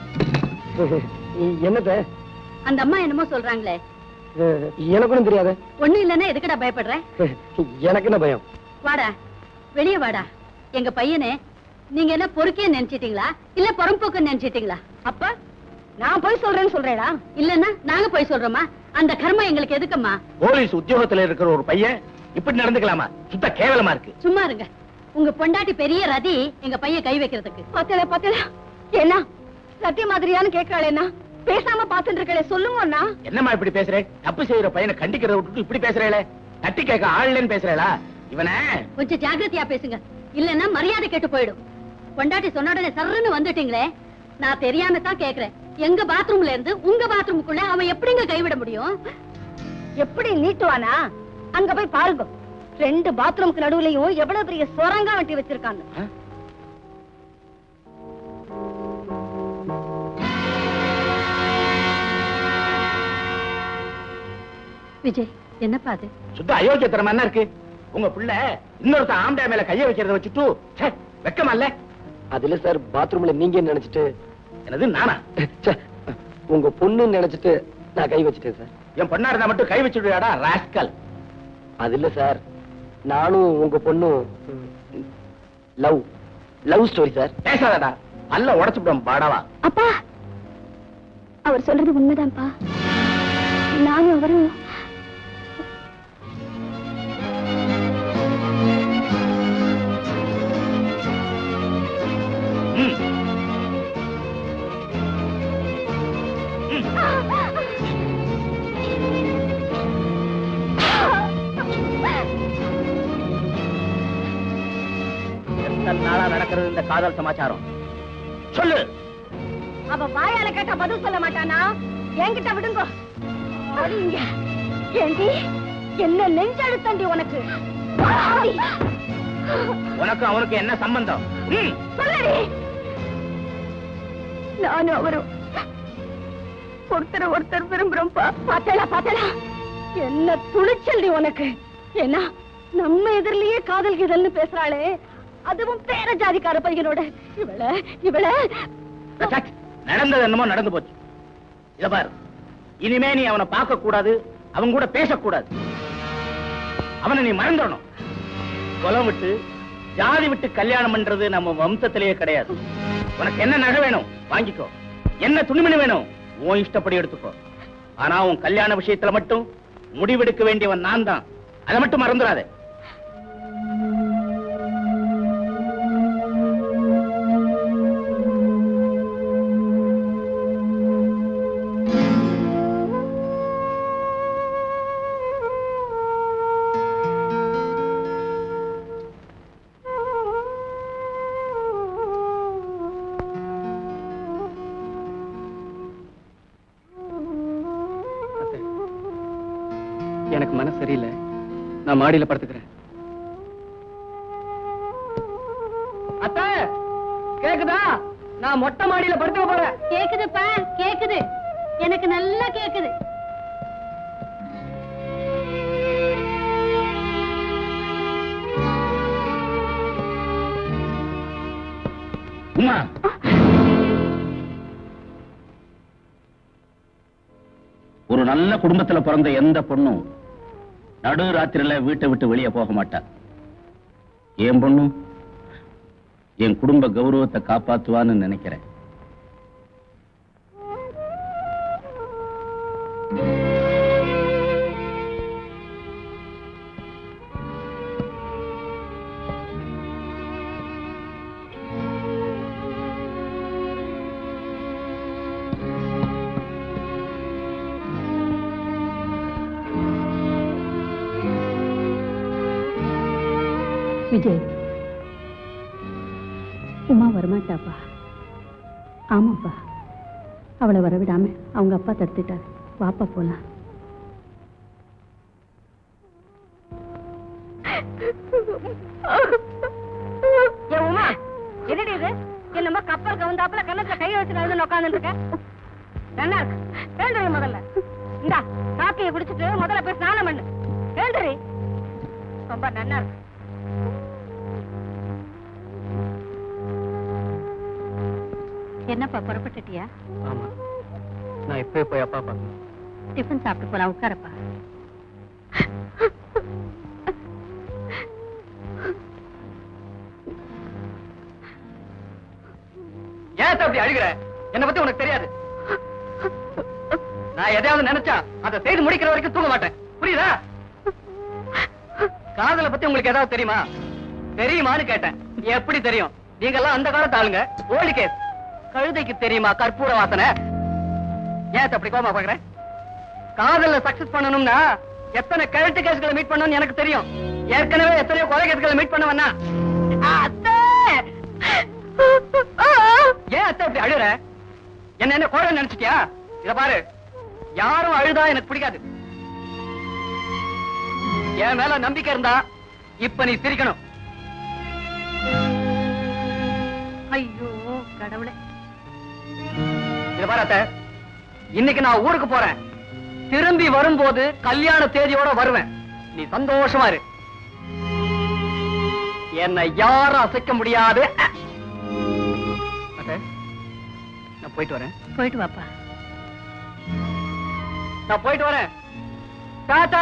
என்னத்த அந்த அம்மா என்னமோ சொல்றாங்களே எனக்கு ஒண்ணும் தெரியாத ஒண்ணு இல்லன்னா எதுக்குடா பயப்படுற எனக்கு என்ன பயம் வாடா வெளிய வாடா எங்க பையனே நீங்க என்ன பொறுக்கே நினைச்சிட்டீங்களா இல்ல புறம்போக்கு நினைச்சிட்டீங்களா அப்ப நான் போய் சொல்றேன்னு சொல்றேடா இல்லன்னா நாங்க போய் சொல்றோமா அந்த கர்மம் எங்களுக்கு எதுக்கம்மா போலீஸ் உத்தியோகத்துல இருக்கிற ஒரு பையன் இப்படி நடந்துக்கலாமா சுத்த கேவலமா இருக்கு சும்மா இருங்க உங்க பொண்டாட்டி பெரிய ரதி எங்க பையன் கை வைக்கிறதுக்கு பத்தல பத்தல என்ன சத்திய மாதிரியான்னு கேட்கறாளேண்ணா பேசாம பாத்துட்டு இருக்கலே சொல்லுங்க அண்ணா என்னம்மா இப்படி பேசுறே தப்பு செய்யற பையனை கண்டிக்கிறத விட்டுட்டு இப்படி பேசுறேளே தட்டி கேட்க ஆள் இல்லைன்னு பேசுறேளா இவனை கொஞ்சம் ஜாக்கிரதையா பேசுங்க இல்லன்னா மரியாதை கெட்டு போயிடும் பொண்டாட்டி சொன்ன உடனே சர்ன்னு வந்துட்டீங்களே நான் தெரியாம தான் கேக்குறேன் எங்க பாத்ரூம்ல இருந்து உங்க பாத்ரூமுக்குள்ள அவன் எப்படிங்க கைவிட முடியும் எப்படி நீட்டுவானா அங்க போய் பாருங்க ரெண்டு பாத்ரூமுக்கு நடுவுலயும் எவ்வளவு பெரிய சொரங்கா வெட்டி வச்சிருக்காங்க விஜய் என்னப்பா அது சுத்த அயோக்கியத்தனமா என்ன இருக்கு உங்க புள்ள இன்னொருத்த ஆம்பளை மேல கைய வைக்கிறத வச்சுட்டு ச்சே, வெக்கமா இல்ல அதுல சார் பாத்ரூம்ல நீங்க நினைச்சிட்டு என்னது நானா ச்சே, உங்க பொண்ணுன்னு நினைச்சிட்டு நான் கை வச்சுட்டேன் சார் என் பொண்ணா இருந்தா மட்டும் கை வச்சுடுவியாடா ராஸ்கல் அது இல்ல சார் நானும் உங்க பொண்ணும் லவ் லவ் ஸ்டோரி சார் பேசாதடா அல்ல உடச்சுவிடும் பாடவா அப்பா அவர் சொல்றது உண்மைதான்ப்பா நானும் அவரும் ம் எத்தனை நாளா நடக்கிறது இந்த காதல் சமாச்சாரம் சொல்லு அவ வாயால கேட்டா பதில் சொல்ல மாட்டானா என்கிட்ட விடுங்க ஓடி இங்க ஏண்டி என்ன நெஞ்செழுத்தண்டி உனக்கு ஓடி. உனக்கு அவனுக்கு என்ன சம்பந்தம் ம் சொல்லடி நானும் அவரும் ஒருத்தர் ஒருத்தர் விரும்புறோம்ப்பா பாத்தலா பாத்தலா என்ன துணிச்சல்டி உனக்கு ஏன்னா நம்ம எதிரிலேயே காதல் கீதல்னு பேசுறாளே அதுவும் பேர ஜாதிக்கார பையனோட இவள இவள சட். நடந்தது என்னமோ நடந்து போச்சு இத பாரு இனிமே நீ அவனை பார்க்க கூடாது அவன் கூட பேசக்கூடாது அவனை நீ மறந்துடணும் குலம் விட்டு ஜாதி விட்டு கல்யாணம் பண்றது நம்ம வம்சத்திலேயே கிடையாது உனக்கு என்ன நகை வேணும் வாங்கிக்கோ என்ன துணிமணி வேணும் உன் இஷ்டப்படி எடுத்துக்கோ ஆனா உன் கல்யாண விஷயத்துல மட்டும் முடிவெடுக்க வேண்டியவன் நான் தான் அதை மட்டும் மறந்துடாதே எனக்கு மனசு சரியில்லை நான் மாடியில படுத்துக்கிறேன் அத்தை கேக்குதா நான் மொட்டை மாடியில படுத்துக்க போறேன் கேக்குதுப்பா கேக்குது எனக்கு நல்லா கேக்குது உமா ஒரு நல்ல குடும்பத்துல பிறந்த எந்த பொண்ணும் நடு ராத்திரில வீட்டை விட்டு வெளியே போக மாட்டா என் பொண்ணும் என் குடும்ப கௌரவத்தை காப்பாத்துவான்னு நினைக்கிறேன் விஜய் உமா வரமாட்டாப்பா ஆமாப்பா அவளை வரவிடாம அவங்க அப்பா தடுத்துட்டார் வாப்பா போலாம் ஏ உமா என்னடி இது என்னமோ கப்பல் கவுந்தாப்புல கன்னத்துல கை வச்சு அழுது உட்காந்துட்டு இருக்க நல்லா இருக்கு எழுந்துரு முதல்ல இந்தா காப்பியை குடிச்சிட்டு முதல்ல போய் ஸ்நானம் பண்ணு எழுந்துரு ரொம்ப நல்லா இருக்கு என்னப்பா புறப்பட்டுட்டியா ஆமா நான் இப்பவே போய் அப்பா பார்க்கணும் டிஃபன் சாப்பிட்டு போலாம் உட்காரப்பா ஏன் அத்தை அப்படி அழுகிற என்ன பத்தி உனக்கு தெரியாது நான் எதையாவது நினைச்சா அதை செய்து முடிக்கிற வரைக்கும் தூங்க மாட்டேன் புரியுதா காதலை பத்தி உங்களுக்கு ஏதாவது தெரியுமா தெரியுமான்னு கேட்டேன் எப்படி தெரியும் நீங்க எல்லாம் அந்த காலத்து ஆளுங்க ஓல்டு கேஸ் கழுதைக்கு தெரியுமா கற்பூர வாசனை ஏன் அத்தை அப்படி கோமா பாக்குறேன் காதல்ல சக்சஸ் பண்ணணும்னா எத்தனை கழுத்து கேஸ்களை மீட் பண்ணணும்னு எனக்கு தெரியும் ஏற்கனவே எத்தனையோ கொலை கேஸ்களை மீட் பண்ணவனா அத்தை ஏன் அத்தை இப்படி அழுற என்ன என்ன கோழ நினைச்சிட்டியா இத பாரு யாரும் அழுதா எனக்கு பிடிக்காது என் மேல நம்பிக்கை இருந்தா இப்ப நீ சிரிக்கணும் ஐயோ கடவுளே இத பாரு அத்தை இன்னைக்கு நான் ஊருக்கு போறேன் திரும்பி வரும்போது கல்யாண தேதியோட வருவேன் நீ சந்தோஷமா இரு என்னை யாரும் அசைக்க முடியாது அத்தை, நான் போயிட்டு வரேன் போயிட்டு வாப்பா நான் போயிட்டு வரேன் டாடா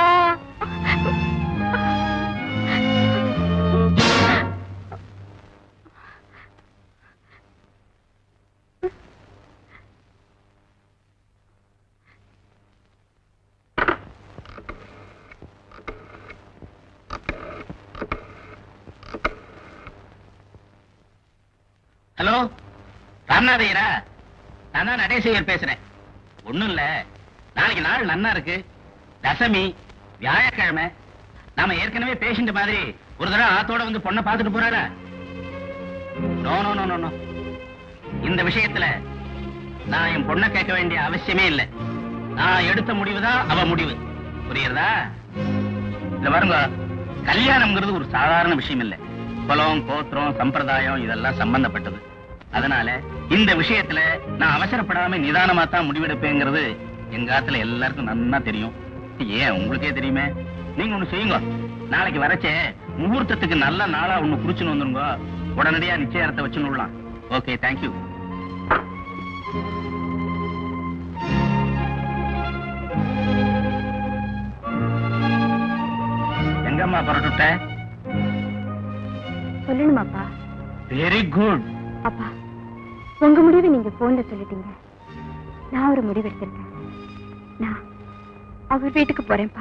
ஹலோ ராமநாதையரா நான் தான் நடேசையர் பேசுறேன் ஒண்ணும் இல்ல நாளைக்கு நாள் நன்னா இருக்கு தசமி வியாழக்கிழமை நாம ஏற்கனவே பேஷண்ட் மாதிரி ஒரு தடவை ஆத்தோட வந்து பொண்ணை பார்த்துட்டு போறாரா no no no no no இந்த விஷயத்துல நான் என் பொண்ணை கேட்க வேண்டிய அவசியமே இல்லை நான் எடுத்த முடிவு தான் அவ முடிவு புரியுறதா இல்ல பாருங்க கல்யாணம்ங்கிறது ஒரு சாதாரண விஷயம் இல்ல குலம் கோத்திரம் சம்பிரதாயம் இதெல்லாம் சம்பந்தப்பட்டது அதனால இந்த விஷயத்துல நான் அவசரப்படாம நிதானமா தான் முடிவெடுப்பேங்கிறது எங்க ஆத்துல எல்லாருக்கும் நன்னா தெரியும் ஏன் உங்களுக்கே தெரியுமே நீங்க ஒண்ணு செய்யுங்க நாளைக்கு வரச்சே முகூர்த்தத்துக்கு நல்ல நாளா ஒண்ணு குறிச்சுன்னு வந்துருங்க உடனடியா நிச்சயார்த்த வச்சுன்னு விடலாம் ஓகே தேங்க்யூ எங்கம்மா புறட்டுட்ட சொல்லணுமாப்பா வெரி குட் அப்பா உங்க முடிவை நீங்க போன்ல சொல்லிட்டீங்க நான் ஒரு முடிவு எடுத்திருக்கேன் நான் அவர் வீட்டுக்கு போறேன்ப்பா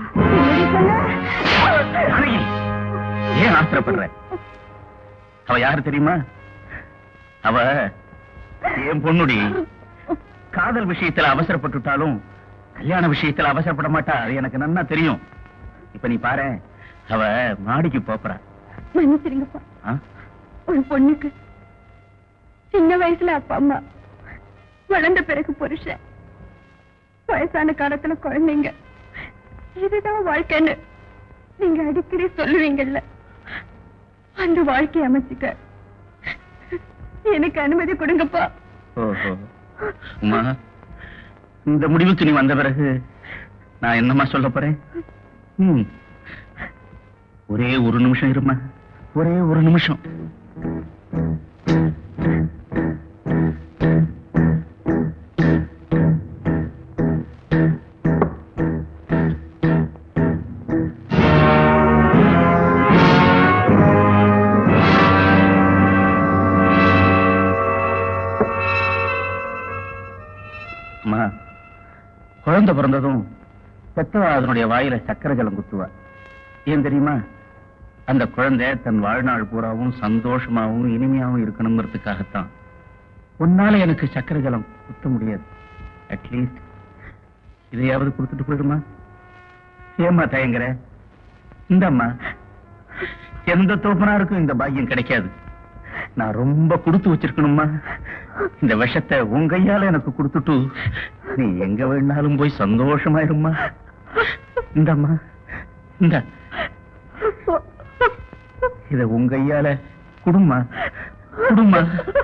அழகி ஏன் ஆத்திரப்படுற அவ யாரு தெரியுமா அவ என் பொண்ணுடி காதல் விஷயத்துல அவசரப்பட்டுட்டாலும் கல்யாண விஷயத்துல அவசரப்பட மாட்டா அது எனக்கு நன்னா தெரியும் இப்ப நீ பாரு அவ மாடிக்கு போறா மன்னிச்சிருங்கப்பா ஒரு பொண்ணுக்கு சின்ன வயசுல அப்பா அம்மா வளர்ந்த பிறகு புருஷன் வயசான காலத்துல குழந்தைங்க இதுதான் வாழ்க்கைன்னு நீங்க அடிக்கடி சொல்லுவீங்கல்ல அந்த வாழ்க்கையை அமைச்சுக்க எனக்கு அனுமதி கொடுங்கப்பா ஓஹோ உமா இந்த முடிவுக்கு நீ வந்த பிறகு நான் என்னம்மா சொல்ல போறேன் ம். ஒரே ஒரு நிமிஷம் இருமா ஒரே ஒரு நிமிஷம் அம்மா குழந்தை பிறந்ததும் பெத்தவா அதனுடைய வாயில சக்கரை ஜலம் குத்துவா ஏன் தெரியுமா அந்த குழந்தை தன் வாழ்நாள் பூராவும் சந்தோஷமாவும் இனிமையாவும் இருக்கணுங்கிறதுக்காகத்தான் உன்னால எனக்கு சக்கரை ஜலம் குத்த முடியாது அட்லீஸ்ட் இதையாவது கொடுத்துட்டு போயிடுமா ஏம்மா தயங்குற இந்தம்மா எந்த தோப்பனாருக்கும் இந்த பாக்கியம் கிடைக்காது நான் ரொம்ப கொடுத்து வச்சிருக்கணுமா இந்த விஷத்தை உன் கையால எனக்கு கொடுத்துட்டு நீ எங்க வேணாலும் போய் சந்தோஷமாயிரும்மா இந்தம்மா இந்த இத உன் கையால குடும்மா குடும்மா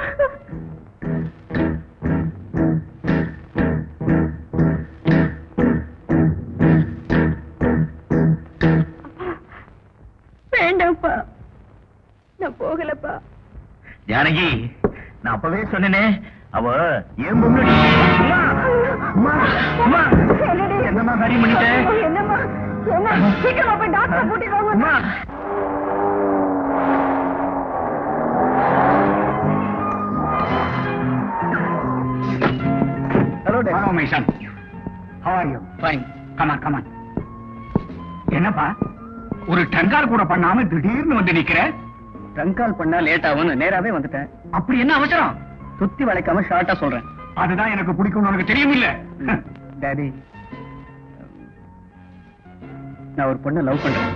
வேண்டாம்ப்பா நான் போகலப்பா ஜானகி நான் அப்பவே சொன்னேனே அவ ஏன் பொண்ணுடி அம்மா, அம்மா, அம்மா. என்னம்மா காரியம் பண்ணிட்டேன் என்னம்மா என்ன சீக்கிரமா போய் டாக்டர் கூட்டிட்டு வாங்க அம்மா hello hello my son how are you fine come on come on என்னப்பா ஒரு டங்கால் கூட பண்ணாம திடீர்னு வந்து நிக்கிற ட்ரங்கால் பண்ணா லேட் ஆகும்னு நேராவே வந்துட்டேன் அப்படி என்ன அவசரம் சுத்தி வளைக்காம ஷார்ட்டா சொல்றேன் அதுதான் எனக்கு பிடிக்கும்னு உனக்கு தெரியும் இல்ல டாடி நான் ஒரு பொண்ணை லவ் பண்றேன்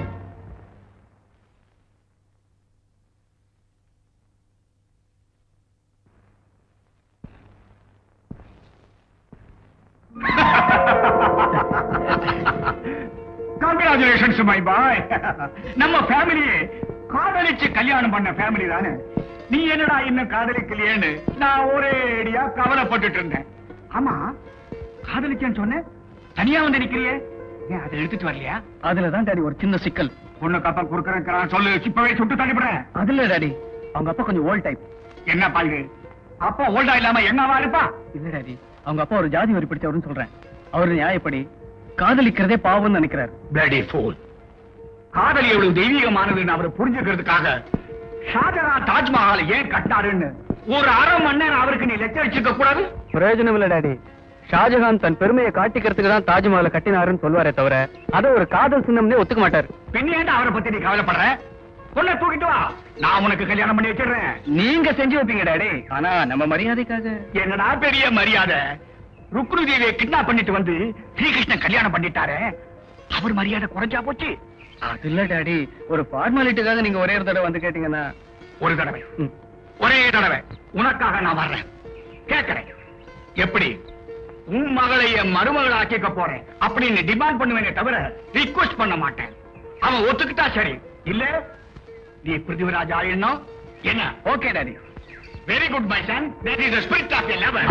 கங்க்ராச்சுலேஷன்ஸ் மை பாய் நம்ம ஃபேமிலியே காதலிச்சு கல்யாணம் பண்ண ஃபேமிலி தானே நீ என்னடா இன்னும் காதலிக்கலையேன்னு நான் ஒரேடியா கவலைப்பட்டுட்டு இருந்தேன் ஆமா காதலிச்சேன்னு சொன்ன தனியா வந்து நிக்கிறியே ஏன் அதை எடுத்துட்டு வரலையா அதுலதான் டாடி ஒரு சின்ன சிக்கல் பொண்ணு கப்பல் குறுக்கிறேன் சொல்லு இப்பவே சுட்டு தள்ளிவிடுறேன் அதுல டாடி அவங்க அப்பா கொஞ்சம் ஓல்ட் டைப் என்ன பாய்வு அப்பா ஓல்டா இல்லாம என்னவா இருப்பா இல்ல டாடி அவங்க அப்பா ஒரு ஜாதி வரி பிடிச்சவருன்னு சொல்றேன் அவரு நியாயப்படி காதலிக்கிறதே பாவம்னு நினைக்கிறார் பிளடி ஃபூல் காதல் எவ்வளவு தெய்வீகமானதுன்னு அவர் புரிஞ்சுக்கிறதுக்காக ஷாஜகான் தாஜ்மஹால் ஏன் கட்டாருன்னு ஒரு அரை மணி நேரம் அவருக்கு நீ லெக்சர் வச்சிருக்க கூடாது பிரயோஜனம் இல்ல டாடி ஷாஜகான் தன் பெருமையை காட்டிக்கிறதுக்கு தான் தாஜ்மஹாலை கட்டினாருன்னு சொல்வாரே தவிர அதை ஒரு காதல் சின்னம்னே ஒத்துக்க மாட்டார் பின்னேண்டா அவரை பத்தி நீ கவலைப்படுற பொண்ணை தூக்கிட்டு வா நான் உனக்கு கல்யாணம் பண்ணி வச்சிடுறேன் நீங்க செஞ்சு வைப்பீங்க டாடி ஆனா நம்ம மரியாதைக்காக என்னடா பெரிய மரியாதை ருக்ரு தேவியை கிட்னாப் பண்ணிட்டு வந்து ஸ்ரீகிருஷ்ணன் கல்யாணம் பண்ணிட்டாரே அவர் மரியாதை குறைஞ்சா போச்சு அது இல்ல டாடி ஒரு ஃபார்மாலிட்டிக்காக நீங்க ஒரே ஒரு தடவை வந்து கேட்டீங்கன்னா ஒரு தடவை ம். ஒரே தடவை உனக்காக நான் வர்றேன் கேட்கிறேன் எப்படி உன் மகளை என் மருமகளை ஆக்கிக்க போறேன் அப்படின்னு டிமாண்ட் பண்ணுவேனே தவிர ரிக்வெஸ்ட் பண்ண மாட்டேன் அவன் ஒத்துக்கிட்டா சரி இல்ல நீ பிருத்திவிராஜ் ஆயிடணும் என்ன okay daddy very good my son that is the spirit of a lover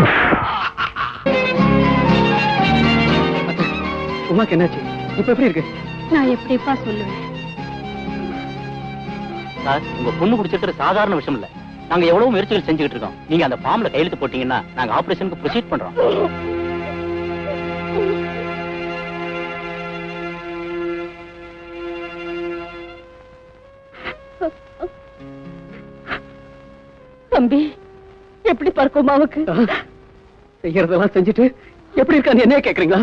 உமாக்கு என்னாச்சு இப்ப எப்படி இருக்கு நான் எப்படிப்பா சொல்லுவேன் சார் உங்க பொண்ணு குடிச்சிட்டு சாதாரண விஷயம் இல்ல நாங்க எவ்வளவு முயற்சிகள் செஞ்சுக்கிட்டு இருக்கோம் நீங்க அந்த ஃபார்ம்ல கையெழுத்து போட்டீங்கன்னா நாங்க ஆபரேஷனுக்கு ப்ரொசீட் பண்றோம் தம்பி எப்படி பார்க்கும் மாவுக்கு செய்யறதெல்லாம் செஞ்சுட்டு எப்படி இருக்கான்னு என்ன கேக்குறீங்களா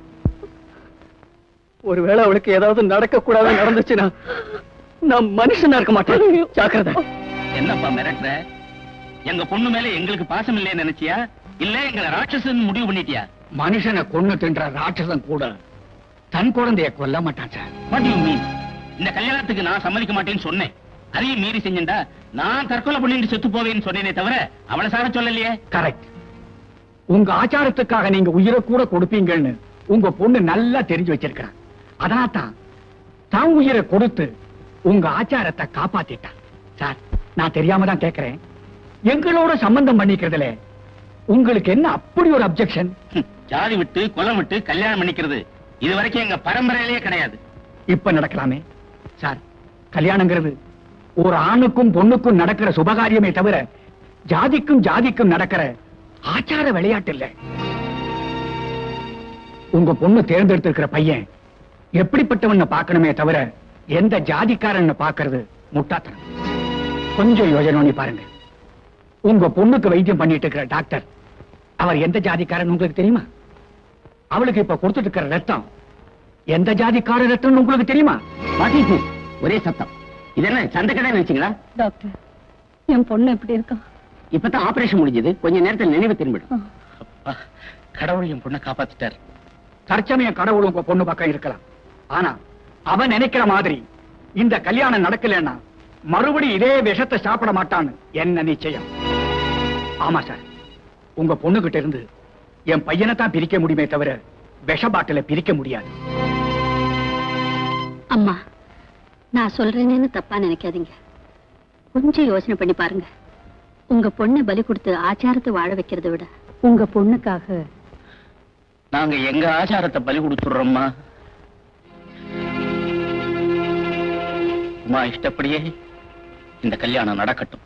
ஒருவேளை அவளுக்கு ஏதாவது நடக்க கூடாது நடந்துச்சுன்னா நான் மனுஷனா இருக்க மாட்டேன் ஜாக்கிரதை என்னப்பா மிரட்டுற எங்க பொண்ணு மேல எங்களுக்கு பாசம் இல்லைன்னு நினைச்சியா இல்ல எங்களை ராட்சசன் முடிவு பண்ணிட்டியா மனுஷனை கொன்னு தின்ற ராட்சசன் கூட தன் குழந்தைய கொல்ல மாட்டான் sir What do you mean? இந்த கல்யாணத்துக்கு நான் சம்மதிக்க மாட்டேன்னு சொன்னேன் அதையும் மீறி செஞ்சேன்டா நான் தற்கொலை பண்ணிட்டு செத்து போவேன்னு சொன்னேனே தவிர அவளை சாக சொல்லலையே கரெக்ட் உங்க ஆச்சாரத்துக்காக நீங்க உயிரை கூட கொடுப்பீங்கன்னு உங்க பொண்ணு நல்லா தெரிஞ்சு வச்சிருக்கான் அதனால தான் தான் உயிரை கொடுத்து உங்க ஆச்சாரத்தை காப்பாத்திட்டான் சார் நான் தெரியாம தான் கேக்குறேன் எங்களோட சம்பந்தம் பண்ணிக்கிறதுல உங்களுக்கு என்ன அப்படி ஒரு அப்செக்ஷன் ஹம், ஜாதி விட்டு குலம் விட்டு கல்யாணம் பண்ணிக்கிறது இது வரைக்கும் எங்க பரம்பரையிலேயே கிடையாது இப்ப நடக்கலாமே சார் கல்யாணங்கிறது ஒரு ஆணுக்கும் பொண்ணுக்கும் நடக்கிற சுபகாரியமே தவிர ஜாதிக்கும் ஜாதிக்கும் நடக்கிற ஆச்சார விளையாட்டு இல்ல உங்க பொண்ணு தேர்ந்தெடுத்திருக்கிற பையன் எப்படிப்பட்டவன் பார்க்கணுமே தவிர எந்த ஜாதிக்காரன் பார்க்கிறது முட்டாத்தனம் கொஞ்சம் யோசனை பண்ணி பாருங்க உங்க பொண்ணுக்கு வைத்தியம் பண்ணிட்டு இருக்கிற டாக்டர் அவர் எந்த ஜாதிக்காரன் உங்களுக்கு தெரியுமா அவளுக்கு இப்ப கொடுத்துட்டு இருக்கிற ரத்தம் எந்த ஜாதிக்கார ரத்தம் உங்களுக்கு தெரியுமா மாட்டிச்சு ஒரே சத்தம் இது என்ன சந்தைக்கடை நினைச்சீங்களா டாக்டர் என் பொண்ணு எப்படி இருக்கா இப்பதான் ஆபரேஷன் முடிஞ்சது கொஞ்ச நேரத்தில் நினைவு திரும்பிடும் அப்பா, கடவுள் என் பொண்ணை காப்பாத்திட்டார் தற்சமயம் கடவுள் உங்க பொண்ணு பக்கம் இருக்கலாம் ஆனா அவன் நினைக்கிற மாதிரி இந்த கல்யாணம் நடக்கலன்னா மறுபடி இதே விஷத்தை சாப்பிட மாட்டான்னு என்ன நிச்சயம் ஆமா சார் உங்க பொண்ணுகிட்ட இருந்து என் பையனை தான் பிரிக்க முடியுமே தவிர விஷ பாட்டில பிரிக்க முடியாது அம்மா நான் சொல்றேனேன்னு தப்பா நினைக்காதீங்க கொஞ்சம் யோசனை பண்ணி பாருங்க உங்க பொண்ணை பலி கொடுத்து ஆச்சாரத்தை வாழ வைக்கிறதை விட உங்க பொண்ணுக்காக நாங்க எங்க ஆச்சாரத்தை பலி கொடுத்துடுறோம்மா உமா இஷ்டப்படியே இந்த கல்யாணம் நடக்கட்டும்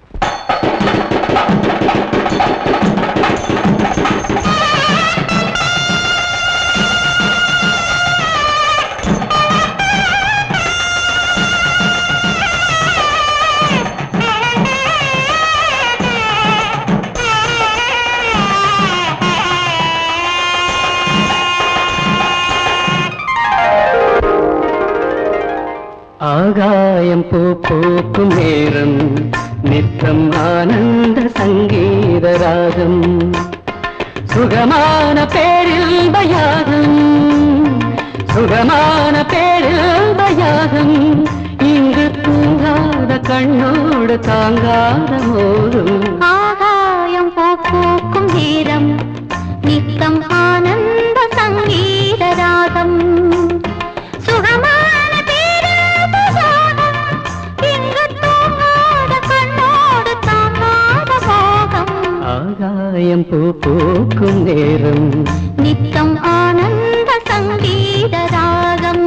ஆகாயம் பூ பூக்கும் நேரம் நித்தம் ஆனந்த சங்கீத ராகம் சுகமான பேரில் பயாகம் சுகமான பேரில் பயாகம் இங்கு தூங்காத கண்ணோடு தாங்காத மோதும் ஆகாயம் பூக்கும் நேரம் நித்தம் ஆனந்த சங்கீத ராகம் சுகமான பேராபசாரம் இங்கு தூங்காத கண்ணோடு தாங்காத மோகம் ஆகாயம் பூ பூக்கும் நேரம் நித்தம் ஆனந்த சங்கீத ராகம்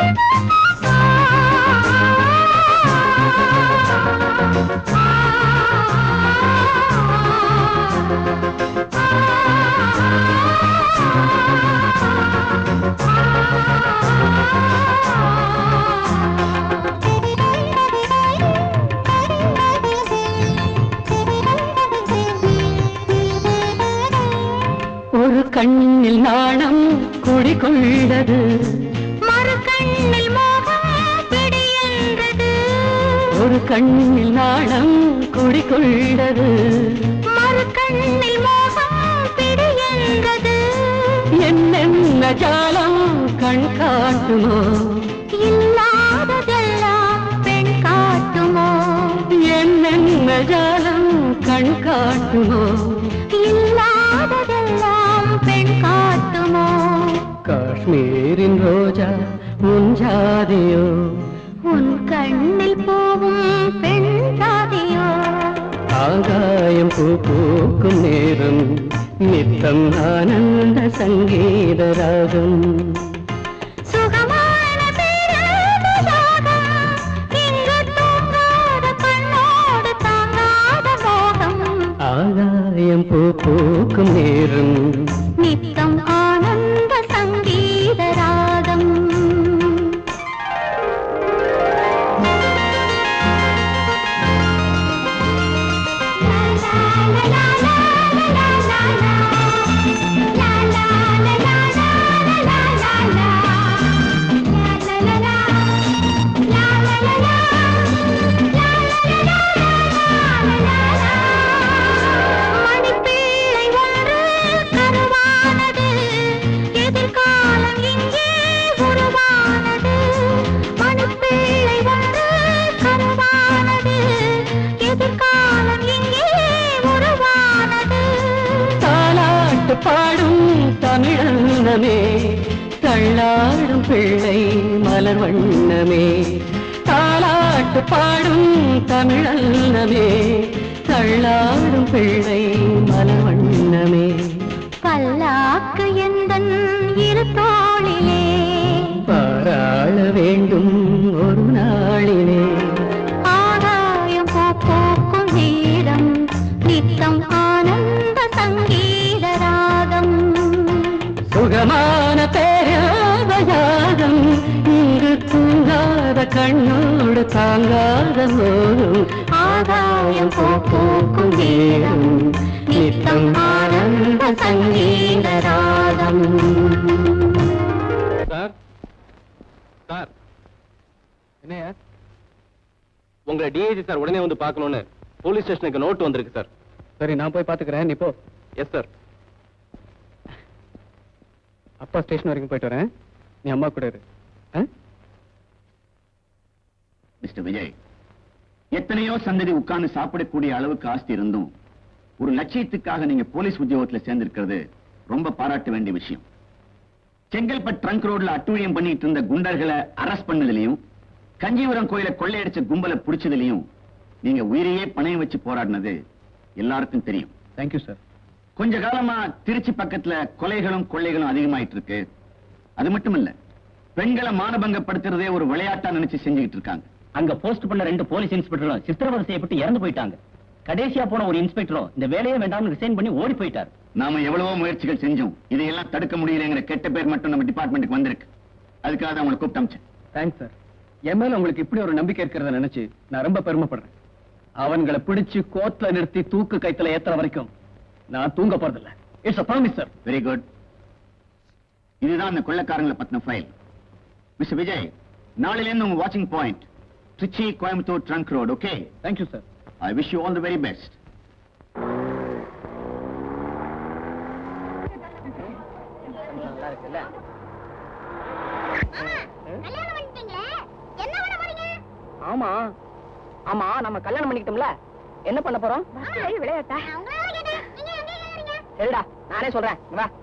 ஆ கண்ணில் நாணம் குடிகொண்டது மறு கண்ணில் மோகம் பிடியென்றது ஒரு கண்ணில் நாணம் குடிகொண்டது மறு கண்ணில் மோகம் பிடியென்றது என்னென்ன ஜாலம் கண் காட்டுமோ இல்லாததெல்லாம் பெண் காட்டுமோ என்னென்ன ஜாலம் கண் காட்டுமோ இல்லாததெல்லாம் பெண் காட்டுமோ காஷ்மீரின் ரோஜா உன் ஜாதியோ உன் கண்ணில் போகும் பெண் ஜாதியோ ஆகாயம் பூ பூக்கும் நேரம் நித்தம் ஆனந்த சங்கீத ராகம் சுகமான பேரழகாகம் இங்கு தூங்காத கண்ணோடு தாங்காத மோகம் ஆகாயம் பூ பூக்கும் நேரம் நித்தம் ஆனந்த சங்கீத ராகம் மணிப்பிள்ளை ஒன்று கருவானது எதிர்காலம் இங்கே உருவானது மணிப்பிள்ளை ஒன்று கருவானது எதிர்காலம் இங்கே உருவானது தாலாட்டு பாடும் தமிழன்னமே தள்ளாடும் பிள்ளை மலர் வண்ணமே தாலாட்டு பாடும் தமிழன்னமே தள்ளாடும் பிள்ளை மலர் வண்ணமே பல்லாக்கு எந்தன் இரு தோளிலே பாராள வேண்டும் ஒரு நாளிலே ஆகாயம் பூ பூக்கும் நேரம் நித்தம் ஆனந்த சங்கீத ராகம் சுகமான பேராதயாகம் இங்கு தூங்காத கண்ணோடு தாங்காத மோகம் ஆகாயம் பூ பூக்கும் நேரம் நித்தம் ஆனந்த சங்கீத ராகம் சார் சார் என்னையா உங்களை டிஐஜி சார் உடனே வந்து பார்க்கணும்னு போலீஸ் ஸ்டேஷனுக்கு நோட் வந்திருக்கு சார் சரி நான் போய் பார்த்துக்கிறேன் நீ போ எஸ் சார் அப்பா ஸ்டேஷன் வரைக்கும் போயிட்டு வரேன் நீ அம்மா கூட இரு ஆ? மிஸ்டர் விஜய் எத்தனையோ சந்ததி உட்கார்ந்து சாப்பிடக்கூடிய அளவுக்கு ஆஸ்தி இருந்தும் ஒரு லட்சியத்துக்காக நீங்க போலீஸ் உத்தியோகத்துல சேர்ந்திருக்கிறது ரொம்ப பாராட்ட வேண்டிய விஷயம் செங்கல்பட்டு ட்ரங்க் ரோட்ல அட்டூழியம் பண்ணிட்டு இருந்த குண்டர்களை அரெஸ்ட் பண்ணதுலயும் கஞ்சிபுரம் கோயில கொள்ளையடிச்ச கும்பலை பிடிச்சதுலயும் நீங்க உயிரையே பணையம் வச்சு போராடினது எல்லாருக்கும் தெரியும் தேங்க்யூ சார் கொஞ்ச காலமா திருச்சி பக்கத்துல கொலைகளும் கொள்ளைகளும் அதிகமாயிட்டு இருக்கு அது மட்டும் இல்ல பெண்களை மானபங்கப்படுத்துறதே ஒரு விளையாட்டா நினைச்சு செஞ்சுக்கிட்டு இருக்காங்க அங்க போஸ்ட் பண்ண ரெண்டு போலீஸ் இன்ஸ்பெக்டரும் சித்திரவதை செய்யப்பட்டு இறந்து போயிட்டாங்க கடைசியா போன ஒரு இன்ஸ்பெக்டரும் இந்த வேலையே வேண்டாம்னு ரிசைன் பண்ணி ஓடி போயிட்டார் நாம எவ்வளவோ முயற்சிகள் செஞ்சோம் இதையெல்லாம் தடுக்க முடியலங்கிற கெட்ட பேர் மட்டும் நம்ம டிபார்ட்மெண்ட்டுக்கு வந்திருக்கு அதுக்காக தான் உங்களை கூப்பிட்டு அமிச்சேன் தேங்க்ஸ் சார் என் மேல உங்களுக்கு இப்படி ஒரு நம்பிக்கை இருக்கிறத நினைச்சு நான் ரொம்ப பெருமைப்படுறேன் அவன்களை பிடிச்சு கோர்ட்ல நிறுத்தி தூக்கு கைத்துல ஏத்துற வரைக்கும் நான் தூங்க போறதில்ல it's a promise sir very good இதுதான் அந்த கொள்ளைக்காரங்களை பத்தின ஃபைல் மிஸ்டர் விஜய் நாளையிலேருந்து உங்க வாட்சிங் point Trichy Coimbatore trunk road okay thank you sir I wish you all the very best கல்யாணம் பண்ணிட்டீங்களே என்ன பண்ண போறீங்க ஆமா ஆமா நம்ம கல்யாணம் பண்ணிக்கிட்டோம்ல என்ன பண்ண போறோம் விளையாட்டா உங்களால கேட்டேன் நீங்க எங்க கேக்குறீங்க சரிடா நானே சொல்றேன் இங்க வா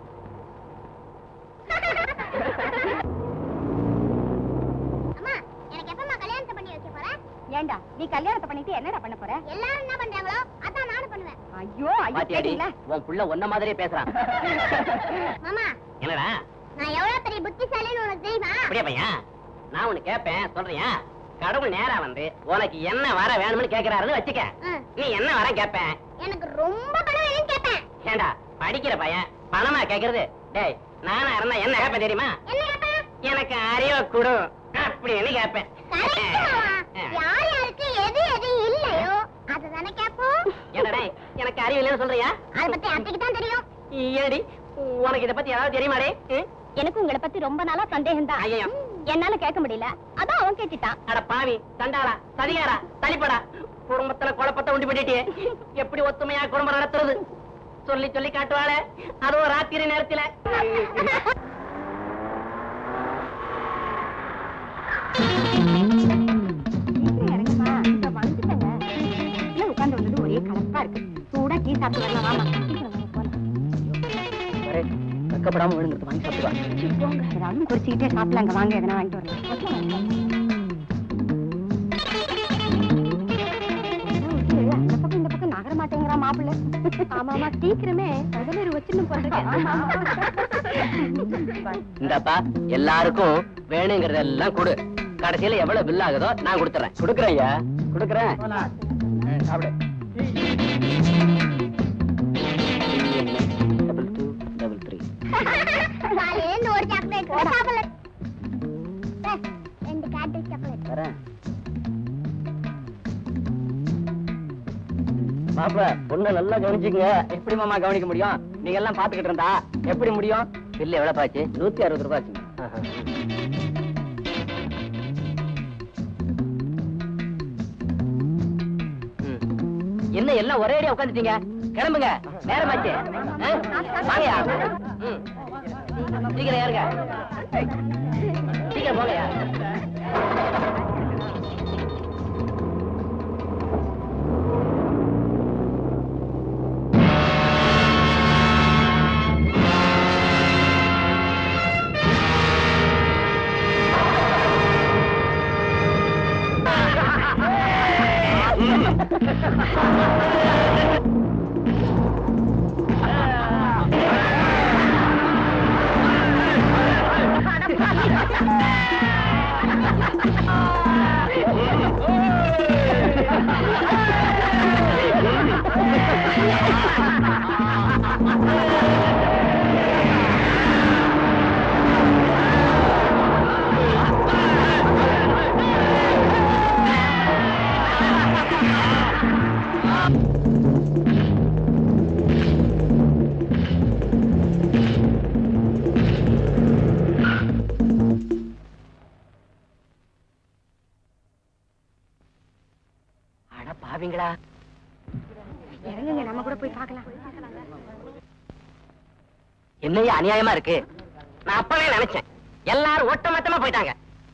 அம்மா எனக்கு எப்பமா கல்யாணத்தை பண்ணி வைக்க போற ஏண்டா நீ கல்யாணத்தை பண்ணிட்டு என்னடா பண்ண போற எல்லாரும் என்ன பண்றாங்களோ அதான் நானும் பண்ணுவேன் ஐயோ ஐயோ பாத்தியாடி தெரியல உன் புள்ள ஒன்ன மாதிரியே பேசுறான் மாமா என்னடா நான் எவ்வளவு பெரிய புத்திசாலின்னு உனக்கு தெரியுமா அப்படியே பையன் நான் உனக்கு கேட்பேன் சொல்றியா கடவுள் நேரா வந்து உனக்கு என்ன வர வேணும்னு கேக்குறாருன்னு வச்சுக்க ம். நீ என்ன வர கேட்பேன் எனக்கு ரொம்ப பணம் வேணும்னு கேட்பேன் ஏண்டா படிக்கிற பையன் பணமா கேக்குறது டேய் நானா இருந்தா என்ன கேட்பேன் தெரியுமா என்ன கேட்பேன் எனக்கு அறிவை கொடு அப்படின்னு கேட்பேன் கரெக்ட் மாமா யார் யாருக்கு எது எது இல்லையோ அதுதானே கேட்போம் என்னடா எனக்கு அறிவு இல்லைன்னு சொல்றியா அதை பத்தி அத்தைக்கு தான் தெரியும் ஏடி உனக்கு இத பத்தி ஏதாவது தெரியுமாடே ம்? எனக்கு உங்களை பத்தி ரொம்ப நாளா சந்தேகம் தான் ஐயையோ. என்னால கேட்க முடியல அதான் அவன் கேட்டுட்டான் அட பாவி தண்டாளா சதிகாரா தலிப்படா குடும்பத்துல குழப்பத்தை உண்டு பண்ணிட்டியே எப்படி ஒத்துமையா குடும்பம் நடத்துறது சொல்லி சொல்லி காட்டுவாளே அதுவும் ராத்திரி நேரத்துல இறங்குமா இந்த வந்துட்டங்க இல்ல உட்கார்ந்து வந்தது ஒரே கலப்பா இருக்கு சூடா டீ சாப்பிட்டு வரலாம் வாமா சீக்கிரம் வாங்க, போலாம். வெக்கப்படாம விழுந்துட்டு வாங்கி சாப்பிடுவா போங்க ஏதாவது குறிச்சுக்கிட்டே சாப்பிடலாங்க வாங்க எதனா வாங்கிட்டு வரலாம் அந்த பக்கம் இந்த பக்கம் நகர மாட்டேங்கிறா மாப்பிள்ள ஆமாமா சீக்கிரமே பதினேறு வச்சுன்னு போறேன் இந்தப்பா எல்லாருக்கும் வேணுங்கிறதெல்லாம் கொடு கடைசியில எவ்வளவு பில் ஆகுதோ நான் கொடுத்துறேன் கொடுக்குறேன் ஐயா கொடுக்குறேன் சாப்பிடு டபுள் டூ டபுள் த்ரீ காலையில ஒரு சாக்லேட் சாப்பிடல ரெண்டு கேட்டல் சாக்லேட் வரேன் மாப்பிள பொண்ணை நல்லா கவனிச்சுங்க எப்படி மாமா கவனிக்க முடியும் நீங்க எல்லாம் பாத்துக்கிட்டு இருந்தா எப்படி முடியும் பில்லு எவ்வளவு பாச்சு நூத்தி அறுபது ரூபாய் ஆச்சுங்க. ம். என்ன எல்லாம் ஒரே அடியா உட்காந்துட்டீங்க கிளம்புங்க நேரமாச்சு ஆ? வாங்கயா ம். சீக்கிரம் ஏறுங்க சீக்கிரம் போங்கயா அட பாவிங்களா இறங்குங்க நம்ம கூட போய் பார்க்கலாம் என்னையா அநியாயமா இருக்கு நான் அப்பவே நினைச்சேன் எல்லாரும் ஒட்டுமொத்தமா போயிட்டாங்க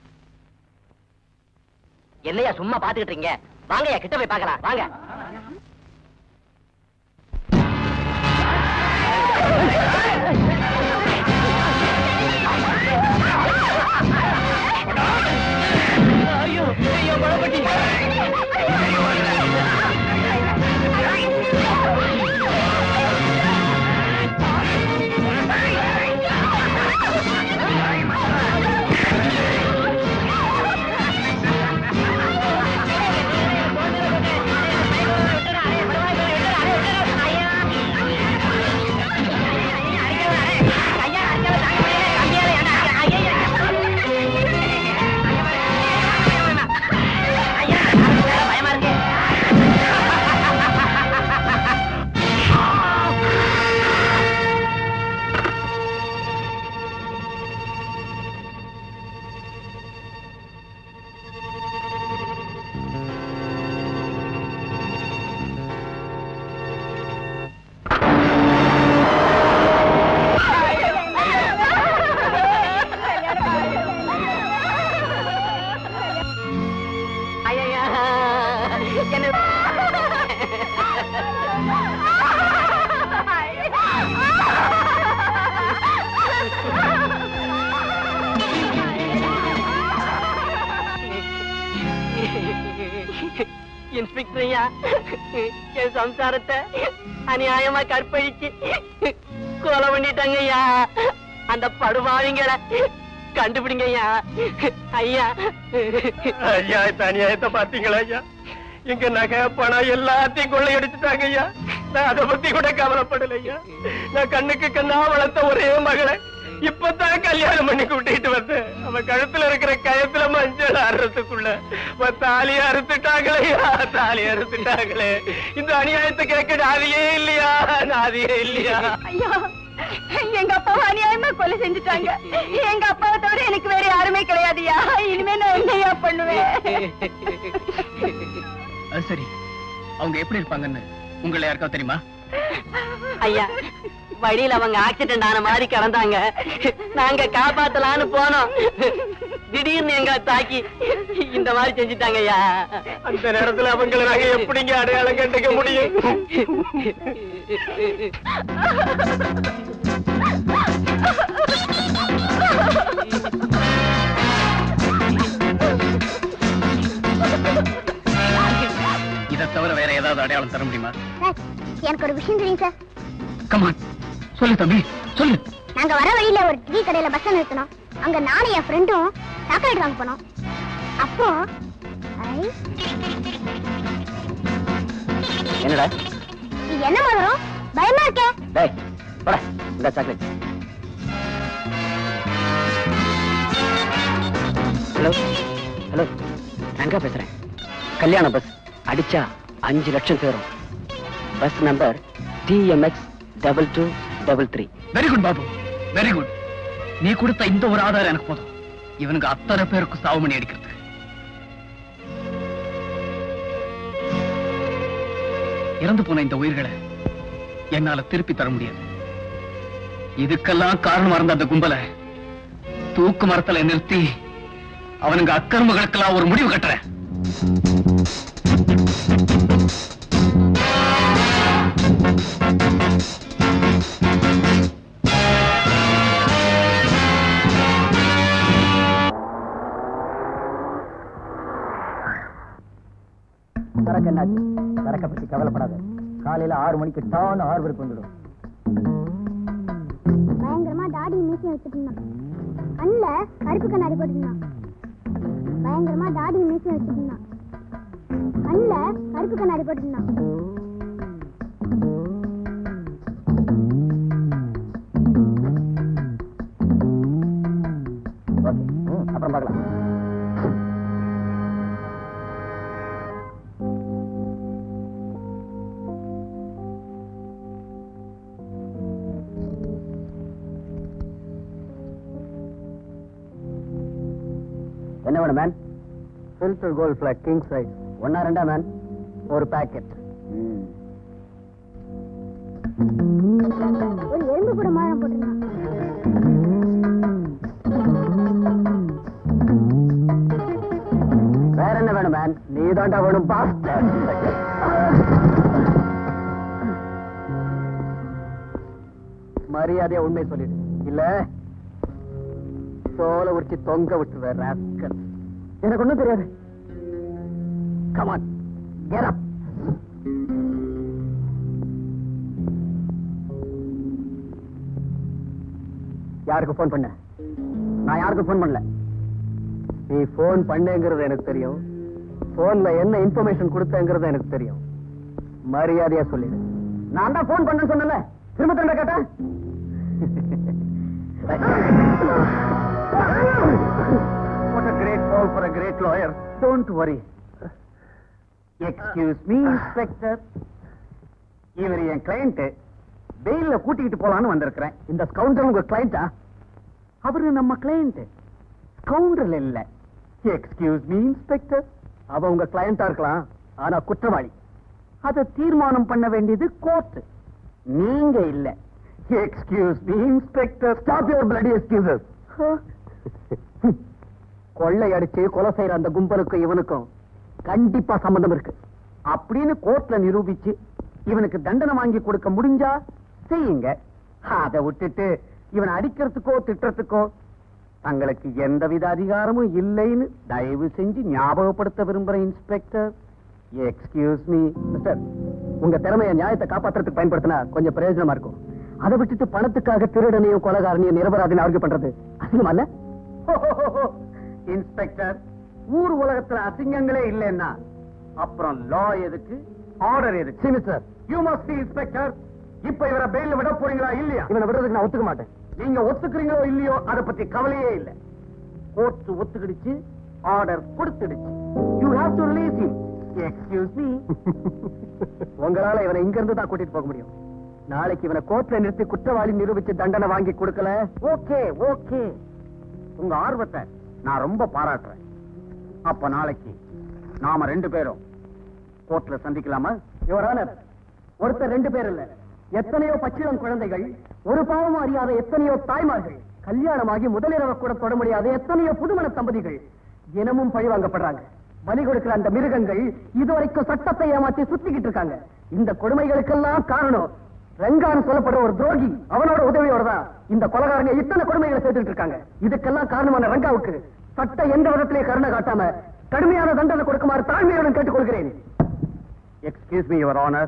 என்னையா சும்மா பாத்துக்கிட்டு இருக்கீங்க வாங்கய்யா கிட்ட போய் பார்க்கலாம் வாங்க ஐயோ ஐயோ குழப்பட்டி ஐயா என்ன இன்ஸ்பெக்டர் ஐயா என் சம்சாரத்தை அநியாயமா கற்பழிச்சு கொலை பண்ணிட்டாங்க ஐயா அந்த படுபாவிங்களை கண்டுபிடிங்க ஐயா ஐயா ஐயா இந்த அநியாயத்தை பாத்தீங்களா ஐயா எங்க நகை பணம் எல்லாத்தையும் கொள்ளையடிச்சுட்டாங்க ஐயா நான் அதை பத்தி கூட கவலைப்படல ஐயா நான் கண்ணுக்கு கண்ணா வளர்த்த ஒரே மகளை இப்பதான் கல்யாணம் பண்ணி கூட்டிட்டு வந்தேன் அவன் கழுத்துல இருக்கிற கயத்துல மஞ்சள் அறுறதுக்குள்ள அவன் தாலி அறுத்துட்டாங்களே ஐயா தாலி அறுத்துட்டாங்களே இந்த அநியாயத்தை கேட்க நாதியே இல்லையா நாதியே இல்லையா ஐயா எங்க அப்பாவை அநியாயமா கொலை செஞ்சுட்டாங்க எங்க அப்பாவை தவிர எனக்கு வேற யாருமே கிடையாதுயா இனிமே நான் என்னையா பண்ணுவேன் அது சரி அவங்க எப்படி இருப்பாங்கன்னு உங்களை யாருக்காவது தெரியுமா ஐயா வழியில அவங்க ஆக்சிடென்ட் ஆன மாதிரி கிடந்தாங்க நாங்க காப்பாத்தலான்னு போனோம் திடீர்னு எங்க தாக்கி இந்த மாதிரி செஞ்சுட்டாங்க ஐயா அந்த நேரத்துல அவங்களை நாங்க எப்படிங்க அடையாளம் கண்டுக்க முடியும் இதை தவிர வேற ஏதாவது அடையாளம் தர முடியுமா சார் எனக்கு ஒரு விஷயம் தெரியும் சார் கமான் சொல்லு தம்பி சொல்லு நாங்க வர வழியில ஒரு டீ கடையில பஸ் நிறுத்தினோம் அங்க நானும் என் ஃப்ரெண்டும் சாக்லேட் வாங்க போனோம் அப்போ ஐ, என்னடா இது என்ன மதுரம் பயமா இருக்கே டேய் போடா இந்த சாக்லேட் ஹலோ ஹலோ ரங்கா பேசுறேன் கல்யாண பஸ் அடிச்சா அஞ்சு லட்சம் சேரும் bus number TMX double two double three very good Babu very good நீ கொடுத்த இந்த ஒரு ஆதாரம் எனக்கு போதும் இவனுக்கு அத்தனை பேருக்கு சாவு மணி அடிக்கிறது இறந்து போன இந்த உயிர்களை என்னால திருப்பி தர முடியாது இதுக்கெல்லாம் காரணமா இருந்த அந்த கும்பலை தூக்கு மரத்துல நிறுத்தி அவனுங்க அக்கிரமங்களுக்கெல்லாம் ஒரு முடிவு கட்டுறேன் சரக்கு என்னாச்சு சரக்க பத்தி கவலைப்படாத காலையில ஆறு மணிக்கு டான் ஆர்வருக்கு வந்துடும் பயங்கரமா தாடி மீசியம் வச்சுட்டு இருந்தான் கண்ணுல கருப்பு கண்ணாடி போட்டுருந்தான் பயங்கரமா தாடி மீசியம் வச்சுட்டு இருந்தான் கண்ணுல கருப்பு கண்ணாடி போட்டுருந்தான் ஓகே ம், அப்புறம் பார்க்கலாம் என்ன வேணும் man filter gold flake king size ஒன்னா ரெண்டா மேன் ஒரு பேக்கெட் ஒரு எறும்பு கூட மாறம் போட்டிருந்தான் வேற என்ன வேணும் மேன் நீ தாண்டா வேணும் பாஸ்டர் மரியாதையா உண்மை சொல்லிடு இல்ல சோலை உரிச்சு தொங்க விட்டுருவேன் ராஸ்கல் எனக்கு ஒண்ணும் தெரியாது கமான் get up யாருக்கு ஃபோன் பண்ண நான் யாருக்கும் ஃபோன் பண்ணல நீ ஃபோன் பண்ணேங்கிறது எனக்கு தெரியும் போன்ல என்ன இன்ஃபர்மேஷன் கொடுத்தேங்கிறது எனக்கு தெரியும் மரியாதையா சொல்லிடு நான் தான் ஃபோன் பண்ண சொன்னல திரும்ப திரும்ப கேட்டா What a great fall for a great lawyer. Don't worry. Excuse me, Inspector. இவர் என் கிளையண்ட் பெயில்ல கூட்டிக்கிட்டு போலான்னு வந்திருக்கிறேன் இந்த ஸ்கவுண்டர் உங்க கிளையண்டா அவரு நம்ம கிளையண்ட் ஸ்கவுண்டர் இல்ல எக்ஸ்கியூஸ் மீ இன்ஸ்பெக்டர் அவ உங்க கிளையண்டா இருக்கலாம் ஆனா குற்றவாளி அதை தீர்மானம் பண்ண வேண்டியது கோர்ட் நீங்க இல்ல excuse me inspector stop your bloody excuses கொள்ளை அடிச்சு கொலை செய்யற அந்த கும்பலுக்கு இவனுக்கும் கண்டிப்பா சம்பந்தம் இருக்கு அப்படின்னு கோர்ட்ல நிரூபிச்சு இவனுக்கு தண்டனை வாங்கி கொடுக்க முடிஞ்சா செய்யுங்க அதை விட்டுட்டு இவனை அடிக்கிறதுக்கோ திட்டுறதுக்கோ தங்களுக்கு எந்தவித அதிகாரமும் இல்லைன்னு தயவு செஞ்சு ஞாபகப்படுத்த விரும்புறேன் இன்ஸ்பெக்டர் எக்ஸ்கியூஸ் மீ மிஸ்டர் உங்க திறமைய நியாயத்தை காப்பாத்துறதுக்கு பயன்படுத்தினா கொஞ்சம் பிரயோஜனமா இருக்கும் அதை விட்டுட்டு பணத்துக்காக திருடனையும் கொலகாரனையும் நிரபராதினையும் ஆர்கியூ பண்றது அதிகமல்ல இன்ஸ்பெக்டர் ஊர் உலகத்துல அசிங்கங்களே இல்லைன்னா அப்புறம் லா எதுக்கு ஆர்டர் எதுக்கு mister you must be inspector இப்ப இவரை பெயில விட போறீங்களா இல்லையா இவனை விடுறதுக்கு நான் ஒத்துக்க மாட்டேன் நீங்க ஒத்துக்கிறீங்களோ இல்லையோ அதை பத்தி கவலையே இல்ல கோர்ட் ஒத்துக்கிடுச்சு ஆர்டர் கொடுத்துடுச்சு you have to release him excuse me உங்களால இவனை இங்க இருந்து தான் கூட்டிட்டு போக முடியும் நாளைக்கு இவனை கோர்ட்ல நிறுத்தி குற்றவாளி நிரூபிச்சு தண்டனை வாங்கி கொடுக்கல ஓகே ஓகே உங்க ஆர்வத்தை நான் ரொம்ப பாராட்டுறேன் அப்ப நாளைக்கு நாம ரெண்டு பேரும் கோர்ட்ல சந்திக்கலாமா யுவரானர் ஒருத்தர் ரெண்டு பேர் இல்ல எத்தனையோ பச்சிளம் குழந்தைகள் ஒரு பாவமும் அறியாத எத்தனையோ தாய்மார்கள் கல்யாணமாகி முதலிரவ கூட தொட முடியாத எத்தனையோ புதுமண தம்பதிகள் தினமும் பழிவாங்கப்படுறாங்க பலி கொடுக்கிற அந்த மிருகங்கள் இதுவரைக்கும் சட்டத்தை ஏமாத்தி சுத்திக்கிட்டு இருக்காங்க இந்த கொடுமைகளுக்கெல்லாம் காரணம் ரங்கான்னு சொல்லப்படுற ஒரு துரோகி அவனோட உதவியோட தான் இந்த கொலகாரங்க இத்தனை கொடுமைகளை சேர்த்துட்டு இருக்காங்க இதுக்கெல்லாம் காரணமான ரங்காவுக்கு சட்டம் எந்த விதத்திலே கருணை காட்டாம கடுமையான தண்டனை கொடுக்குமாறு தாழ்மையுடன் கேட்டுக்கொள்கிறேன் excuse me your honour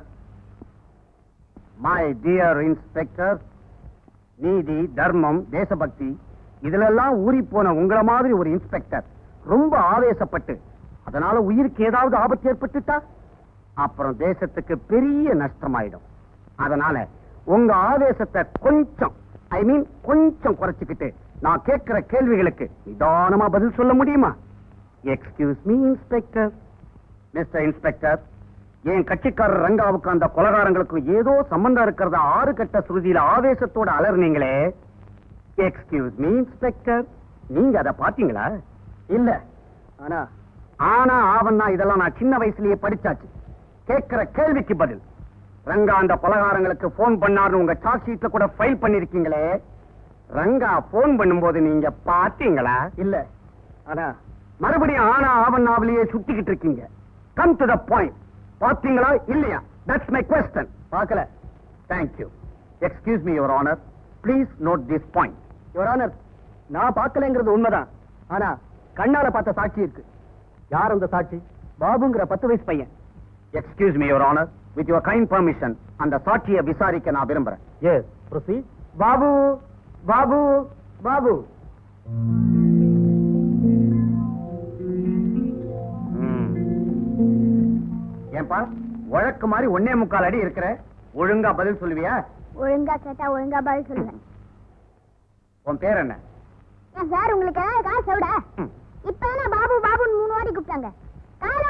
my dear inspector நீதி தர்மம் தேசபக்தி இதுலெல்லாம் ஊறி போன உங்கள மாதிரி ஒரு இன்ஸ்பெக்டர் ரொம்ப ஆவேசப்பட்டு அதனால உயிருக்கு ஏதாவது ஆபத்து ஏற்பட்டுட்டா அப்புறம் தேசத்துக்கு பெரிய நஷ்டமாயிடும் அதனால உங்க ஆவேசத்தை கொஞ்சம் ஐ மீன் கொஞ்சம் குறைச்சுக்கிட்டு நான் கேட்கிற கேள்விகளுக்கு நிதானமா பதில் சொல்ல முடியுமா excuse me inspector mister inspector என் கட்சிக்காரர் ரங்காவுக்கு அந்த கொலகாரங்களுக்கு ஏதோ சம்பந்தம் இருக்கிறத ஆறு கட்ட சுருதியில ஆவேசத்தோட அலர்னீங்களே எக்ஸ்கியூஸ் மீ இன்ஸ்பெக்டர் நீங்க அதை பாத்தீங்களா இல்ல ஆனா ஆனா ஆவன்னா இதெல்லாம் நான் சின்ன வயசுலயே படிச்சாச்சு கேட்கிற கேள்விக்கு பதில் ரங்கா அந்த கொலகாரங்களுக்கு போன் பண்ணாருன்னு உங்க சார்ஜ் ஷீட்ல கூட ஃபைல் பண்ணிருக்கீங்களே ரங்கா போன் பண்ணும்போது நீங்க பாத்தீங்களா இல்ல ஆனா மறுபடியும் ஆனா ஆவன்னாவிலேயே சுத்திக்கிட்டு இருக்கீங்க கம் டு த பாயிண்ட் பாத்தீங்களா இல்லையா தட்ஸ் மை கொஸ்டன் பார்க்கல thank you excuse me your honour please note this point your honour நான் பார்க்கலங்கிறது உண்மைதான் ஆனா கண்ணால பார்த்த சாட்சி இருக்கு யார் அந்த சாட்சி பாபுங்கிற பத்து வயசு பையன் excuse me your honour with your kind permission அந்த சாட்சியை விசாரிக்க நான் விரும்புறேன் எஸ் ப்ரொசீட் பாபு பாபு பாபு ம். ஏன்பா வழக்கு மாதிரி ஒன்னே முக்கால் அடி இருக்கிற ஒழுங்கா பதில் சொல்லுவியா ஒழுங்கா கேட்டா ஒழுங்கா பதில் சொல்லுவேன் உன் பேர் என்ன ஏன் சார் உங்களுக்கு ஏதாவது காசு விட ம். இப்ப என்ன பாபு பாபுன்னு மூணு வாட்டி கூப்பிட்டாங்க காசு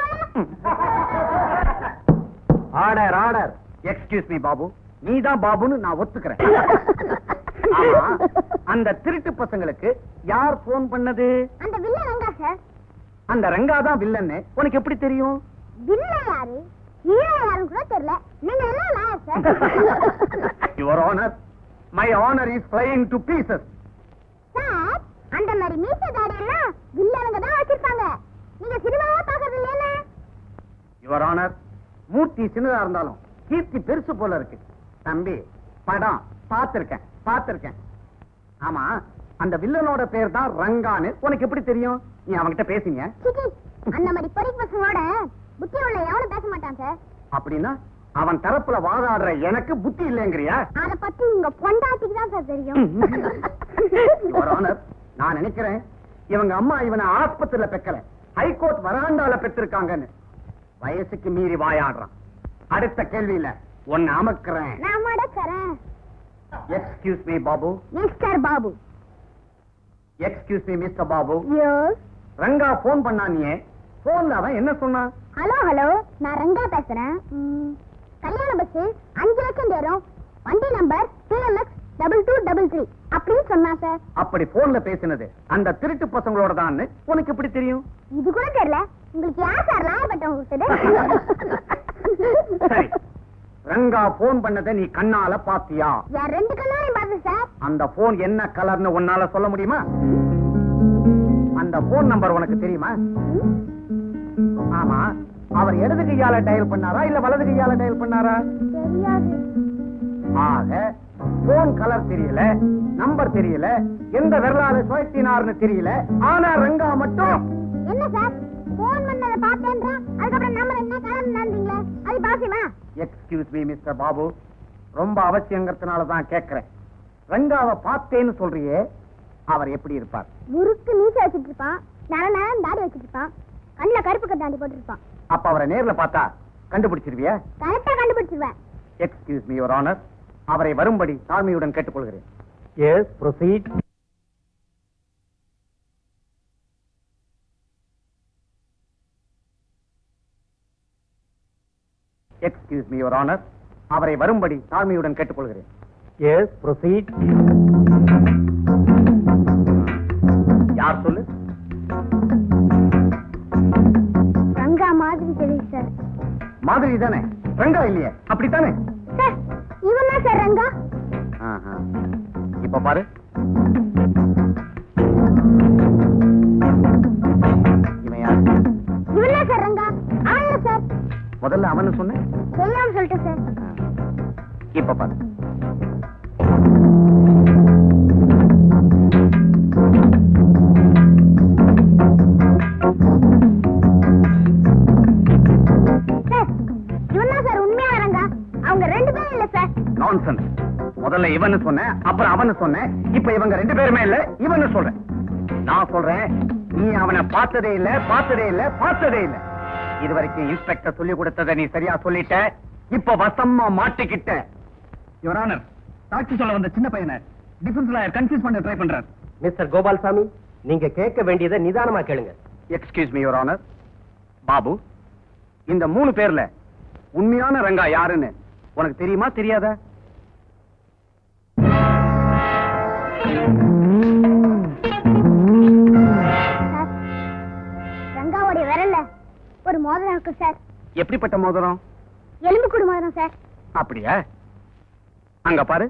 order order excuse me Babu நீ தான் பாபுன்னு நான் ஒத்துக்கிறேன் ஆமா, அந்த திருட்டு பசங்களுக்கு யார் போன் பண்ணது அந்த வில்ல ரங்கா சார் அந்த ரங்கா தான் வில்லன்னு உனக்கு எப்படி தெரியும் வில்ல யாரு ஹீரோ யாருன்னு கூட தெரியல நீங்க என்ன lawyer sir your honour my honour is flying to pieces sir அந்த மாதிரி மீச தாடி எல்லாம் வில்லனுங்க தான் வச்சிருப்பாங்க நீங்க சினிமாவா பாக்குறது இல்லையா யுவர் ஆனர் மூர்த்தி சின்னதா இருந்தாலும் கீர்த்தி பெருசு போல இருக்கு தம்பி படம் பார்த்திருக்கேன் பார்த்திருக்கேன் ஆமா அந்த வில்லனோட பேர் தான் ரங்கான்னு உனக்கு எப்படி தெரியும் நீ அவன்கிட்ட பேசிங்க சிச்சி அந்த மாதிரி பொடி பசங்களோட புத்தி உள்ள எவனும் பேச மாட்டான் சார் அப்படின்னா அவன் தரப்புல வாதாடுற எனக்கு புத்தி இல்லைங்கிறியா அத பத்தி உங்க பொண்டாட்டிக்கு தான் சார் தெரியும் யுவர் ஆனர் நான் நினைக்கிறேன் இவங்க அம்மா இவனை ஆஸ்பத்திரியில பெக்கல ஹைகோர்ட் வராண்டால பெற்றிருக்காங்கன்னு வயசுக்கு மீறி வாயாடுறான் அடுத்த கேள்வியில உன்னை அமக்கிறேன் நான் மடக்கறேன் excuse me Babu mister Babu excuse me mister Babu யோஸ் ரங்கா போன் பண்ணானியே போன்ல அவன் என்ன சொன்னான் ஹலோ ஹலோ நான் ரங்கா பேசுறேன் ம், கல்யாண பஸ் அஞ்சு லட்சம் தேரும் வண்டி number TMX double two double three அப்படின்னு சொன்னா சார் அப்படி போன்ல பேசினது அந்த திருட்டு பசங்களோட தான் உனக்கு எப்படி தெரியும் இது கூட தெரியல உங்களுக்கு யார் சார் லாயப்பட்டவங்க சரி கொடுத்தது ரங்கா போன் பண்ணதை நீ கண்ணால பாத்தியா என் ரெண்டு கண்ணாலையும் பார்த்தேன் சார் அந்த போன் என்ன கலர்னு உன்னால சொல்ல முடியுமா அந்த போன் நம்பர் உனக்கு தெரியுமா ஆமா அவர் இடது கையால டயல் பண்ணாரா இல்ல வலது கையால டயல் பண்ணாரா தெரியாது ஆக போன் கலர் தெரியல நம்பர் தெரியல எந்த விரலால சுழத்தினார்னு தெரியல ஆனா ரங்கா மட்டும் என்ன சார் போன் பண்ணதை பார்த்தேன்றா அதுக்கப்புறம் நம்ம என்ன கலந்து நடந்தீங்களே அது பாசியமா எக்ஸ்கியூஸ் மீ மிஸ்டர் பாபு ரொம்ப அவசியங்கிறதுனால தான் கேட்கிறேன் ரங்காவை பார்த்தேன்னு சொல்றியே அவர் எப்படி இருப்பார் முறுக்கு மீச வச்சிட்டு இருப்பான் நர நேரம் தாடி வச்சிட்டு இருப்பான் கண்ணுல கருப்பு கட்டாண்டி போட்டுருப்பான் அப்ப அவரை நேர்ல பார்த்தா கண்டுபிடிச்சிருவியா கரெக்டா கண்டுபிடிச்சிருவேன் எக்ஸ்கியூஸ் மீ யுவர் ஆனர் அவரை வரும்படி தாழ்மையுடன் கேட்டுக்கொள்கிறேன் yes proceed excuse me your honour அவரை வரும்படி தாழ்மையுடன் கேட்டுக்கொள்கிறேன் எஸ் ப்ரொசீட் யார் சொல்லு ரங்கா மாதிரி தெரியுது சார் மாதிரி தானே ரங்கா இல்லையே அப்படித்தானே சார் இவன் தான் சார் ரங்கா ஆஹா. இப்ப பாரு இவன் யார் இவன் தான் சார் ரங்கா அவன் தான் சார் முதல்ல அவனு சொன்னேன் தெரியாம சொல்லிட்டேன் சார் இப்ப பாரு சார் இவன் தான் சார் உண்மையான ரங்கா அவங்க ரெண்டு பேரும் இல்ல சார் நான்சென்ஸ் முதல்ல இவனு சொன்னேன் அப்புறம் அவனு சொன்னேன் இப்ப இவங்க ரெண்டு பேருமே இல்ல இவனு சொல்றேன் நான் சொல்றேன் நீ அவனை பார்த்ததே இல்ல பார்த்ததே இல்ல பார்த்ததே இல்ல இதுவரைக்கும் இன்ஸ்பெக்டர் சொல்லி கொடுத்ததை நீ சரியா சொல்லிட்ட இப்ப வசமா மாட்டிக்கிட்ட யுவர் ஆனர் சாட்சி சொல்ல வந்த சின்ன பையனை டிஃபென்ஸ் லாயர் கன்ஃபியூஸ் பண்ண ட்ரை பண்றாரு மிஸ்டர் கோபால்சாமி நீங்க கேட்க வேண்டியதை நிதானமா கேளுங்க excuse me your honour Babu இந்த மூணு பேர்ல உண்மையான ரங்கா யாருன்னு உனக்கு தெரியுமா தெரியாதா சார் ரங்காவுடைய விரல்ல ஒரு மோதிரம் இருக்கு சார் எப்படிப்பட்ட மோதிரம் எலும்பு கூடு மோதிரம் சார் அப்படியா அங்க பாரு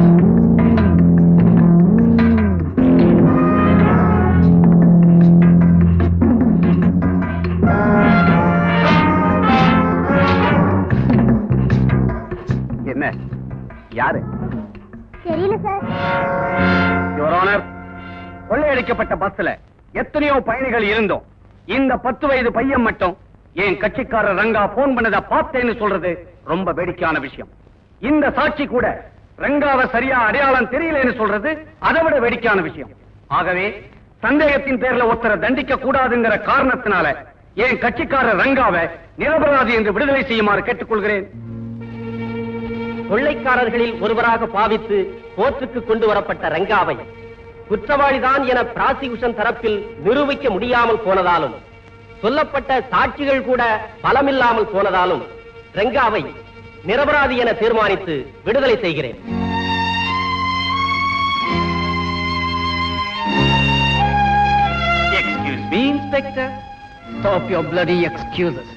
என்ன யாரு தெரியல சார் யுவர் ஆனர் கொள்ளையடிக்கப்பட்ட பஸ்ல எத்தனையோ பயணிகள் இருந்தோம் இந்த பத்து வயது பையன் மட்டும் என் கட்சிக்காரர் ரங்கா போன் பண்ணதை பார்த்தேன்னு சொல்றது ரொம்ப வேடிக்கையான விஷயம் இந்த சாட்சி கூட ரங்காவை சரியா அடையாளம் தெரியலன்னு சொல்றது அதை விட வேடிக்கையான விஷயம் ஆகவே சந்தேகத்தின் பேர்ல ஒருத்தரை தண்டிக்க கூடாதுங்கிற காரணத்தினால என் கட்சிக்காரர் ரங்காவை நிரபராதி என்று விடுதலை செய்யுமாறு கேட்டுக்கொள்கிறேன் கொள்ளைக்காரர்களில் ஒருவராக பாவித்து கோர்ட்டுக்கு கொண்டு வரப்பட்ட ரங்காவை குற்றவாளிதான் என பிராசிகுஷன் தரப்பில் நிரூபிக்க முடியாமல் போனதாலும் சொல்லப்பட்ட சாட்சிகள் கூட பலமில்லாமல் போனதாலும் ரங்காவை நிரபராதி என தீர்மானித்து விடுதலை செய்கிறேன் excuse me inspector stop your bloody excuses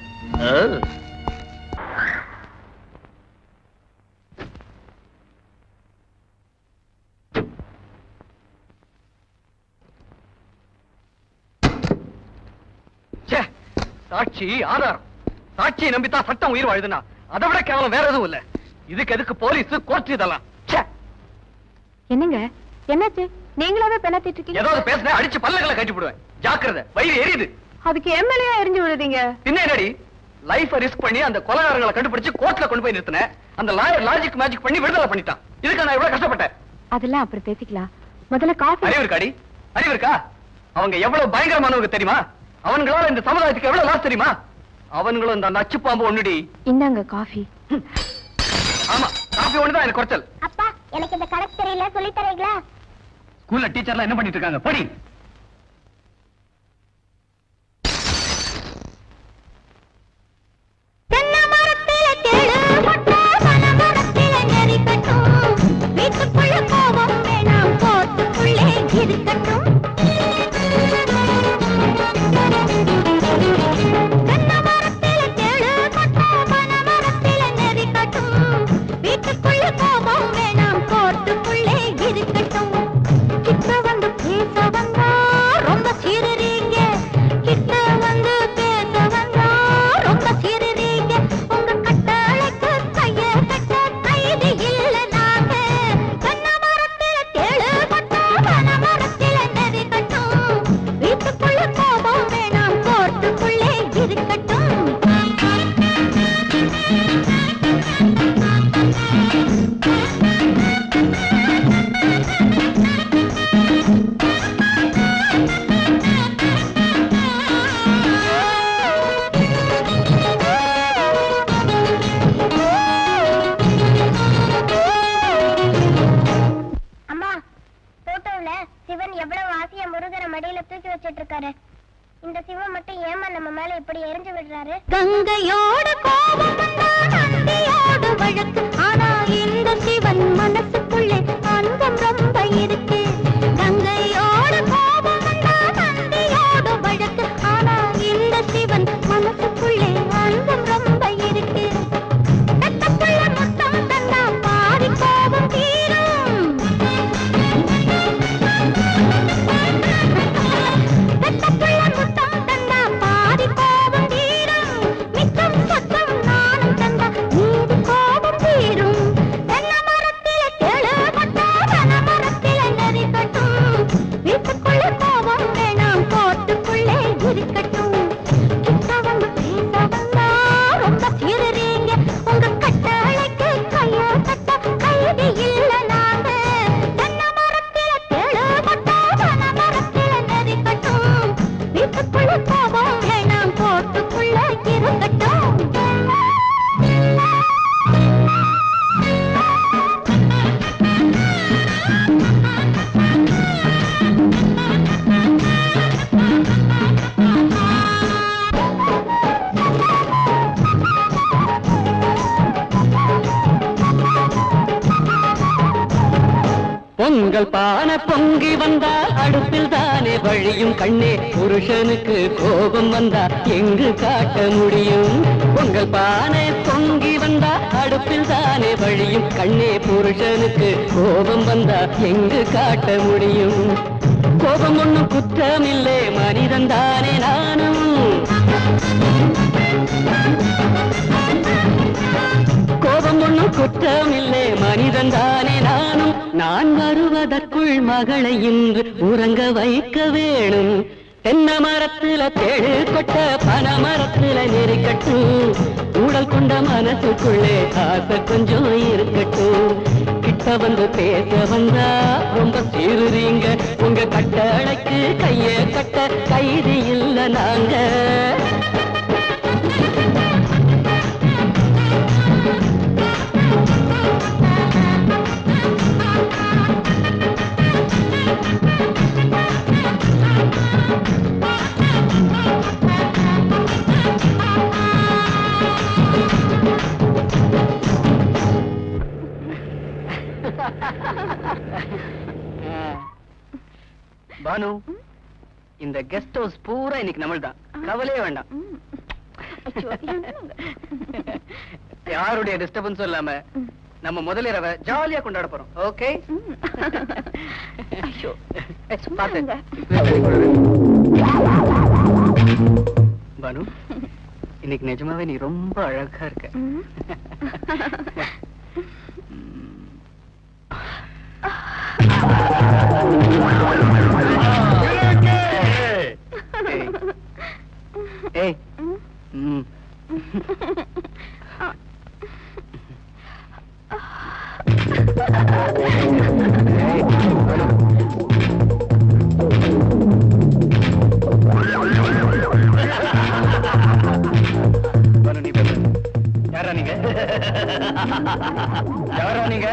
சாட்சி ஆதாரம் சாட்சியை நம்பித்தான் சட்டம் உயிர் வாழுதுனா அதை விட கேவலம் வேற எதுவும் இல்ல இதுக்கு எதுக்கு போலீஸ் கோர்ட் இதெல்லாம் ச்சே, என்னங்க என்னாச்சு நீங்களாவே பெணத்திட்டு இருக்கீங்க ஏதாவது பேசினா அடிச்சு பல்லகளை கட்டி போடுவேன் ஜாக்கிரதை வயிறு எரியுது அதுக்கு எம்எல்ஏ எரிஞ்சு விடுறீங்க பின்ன என்னடி லைஃப ரிஸ்க் பண்ணி அந்த கொலைகாரங்களை கண்டுபிடிச்சு கோர்ட்ல கொண்டு போய் நிறுத்தினேன் அந்த லாயர் லாஜிக் மேஜிக் பண்ணி விடுதலை பண்ணிட்டான் இதுக்கு நான் எவ்வளவு கஷ்டப்பட்டேன் அதெல்லாம் அப்புறம் பேசிக்கலாம் முதல்ல காஃபி அறிவு இருக்காடி அறிவு இருக்கா அவங்க எவ்வளவு பயங்கரமானவங்க தெரியுமா அவங்களால இந்த சமுதாயத்துக்கு எவ்வளவு லாஸ் தெரியுமா அவங்களும் இந்த நச்சு பாம்பு ஒண்ணுடி இந்தாங்க காஃபி ஆமா காப்பி ஒண்ணுதான் எனக்கு குறைச்சல் அப்பா எனக்கு இந்த கணக்கு தெரியல சொல்லி தரீங்களா ஸ்கூல்ல டீச்சர்லாம் என்ன பண்ணிட்டு இருக்காங்க படி வீட்டுக்குள்ள கோபம் வேணாம் கோட்டுக்குள்ளே இருக்கட்டும் வீட்டுக்குள்ள கோபம் வேணாம் கோட்டுக்குள்ளே இருக்கட்டும் கிட்ட வந்து பேச வந்தா ரொம்ப சீரறீங்க கிட்ட வந்து பேச வந்தா ரொம்ப சீரறீங்க உங்க கட்டளைக்கு கைய கட்ட கைது இல்ல நாங்க கண்ண மரத்துல தேழு கட்டும் பன மரத்துல நெறி கட்டும் வீட்டுக்குள்ள கோபம் வேணாம் கோட்டுக்குள்ளே இருக்கட்டும் அம்மா போட்டோல சிவன் எவ்வளவு ஆசையா முருகரை மடியில தூக்கி வச்சிட்டு இருக்காரு இந்த சிவன் மட்டும் ஏமா நம்ம மேல இப்படி எரிஞ்சு விடுறாரு கங்கையோடு கோபம் நந்தியோடு வழக்கு பொங்கல் பானை பொங்கி வந்தா அடுப்பில் தானே வழியும் கண்ணே புருஷனுக்கு கோபம் வந்தா எங்கு காட்ட முடியும் பொங்கல் பானை பொங்கி வந்தா அடுப்பில் தானே வழியும் கண்ணே புருஷனுக்கு கோபம் வந்தா எங்கு காட்ட முடியும் கோபம் ஒண்ணும் குற்றமில்லை மனிதன் தானே நானும் கோபம் ஒண்ணும் குற்றமில்லை மனிதன் தானே நானும் நான் வருவதற்குள் மகளை இன்று உறங்க வைக்க வேணும் தென்ன மரத்துல தேழு கொட்ட பன மரத்துல நெருக்கட்டும் ஊடல் கொண்ட மனசுக்குள்ளே ஆசை கொஞ்சம் இருக்கட்டும் கிட்ட வந்து பேச வந்தா ரொம்ப சீருறீங்க உங்க கட்டளைக்கு கைய கட்ட கைதி இல்ல நாங்க பானு இந்த கெஸ்ட் ஹவுஸ் பூரா இன்னைக்கு நம்மள்தான் கவலையே வேண்டாம் யாருடைய டிஸ்டர்பன்ஸும் இல்லாம நம்ம முதலிரவை ஜாலியா கொண்டாட போறோம் ஓகே பானு இன்னைக்கு நிஜமாவே நீ ரொம்ப அழகா இருக்க ஏய். ஏய் ம் பானு, நீ பேசு. யாரா நீங்க யாரா நீங்க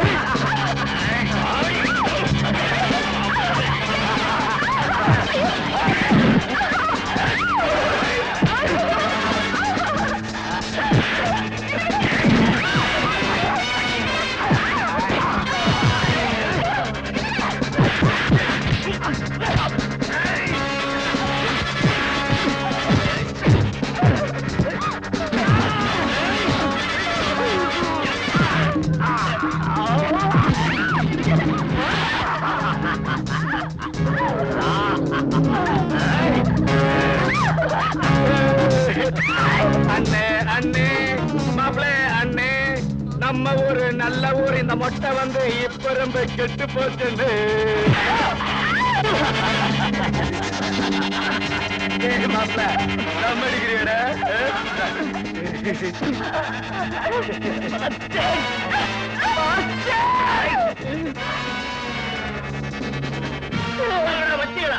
அண்ணே அண்ணே மாப்பிளே அண்ணே நம்ம ஊரு நல்ல ஊர் இந்த மொட்டை வந்து இப்ப ரொம்ப கெட்டு போச்சுன்னு ஏய் மாப்பிள நம்ம அடிக்கிறீடா வச்சீங்களா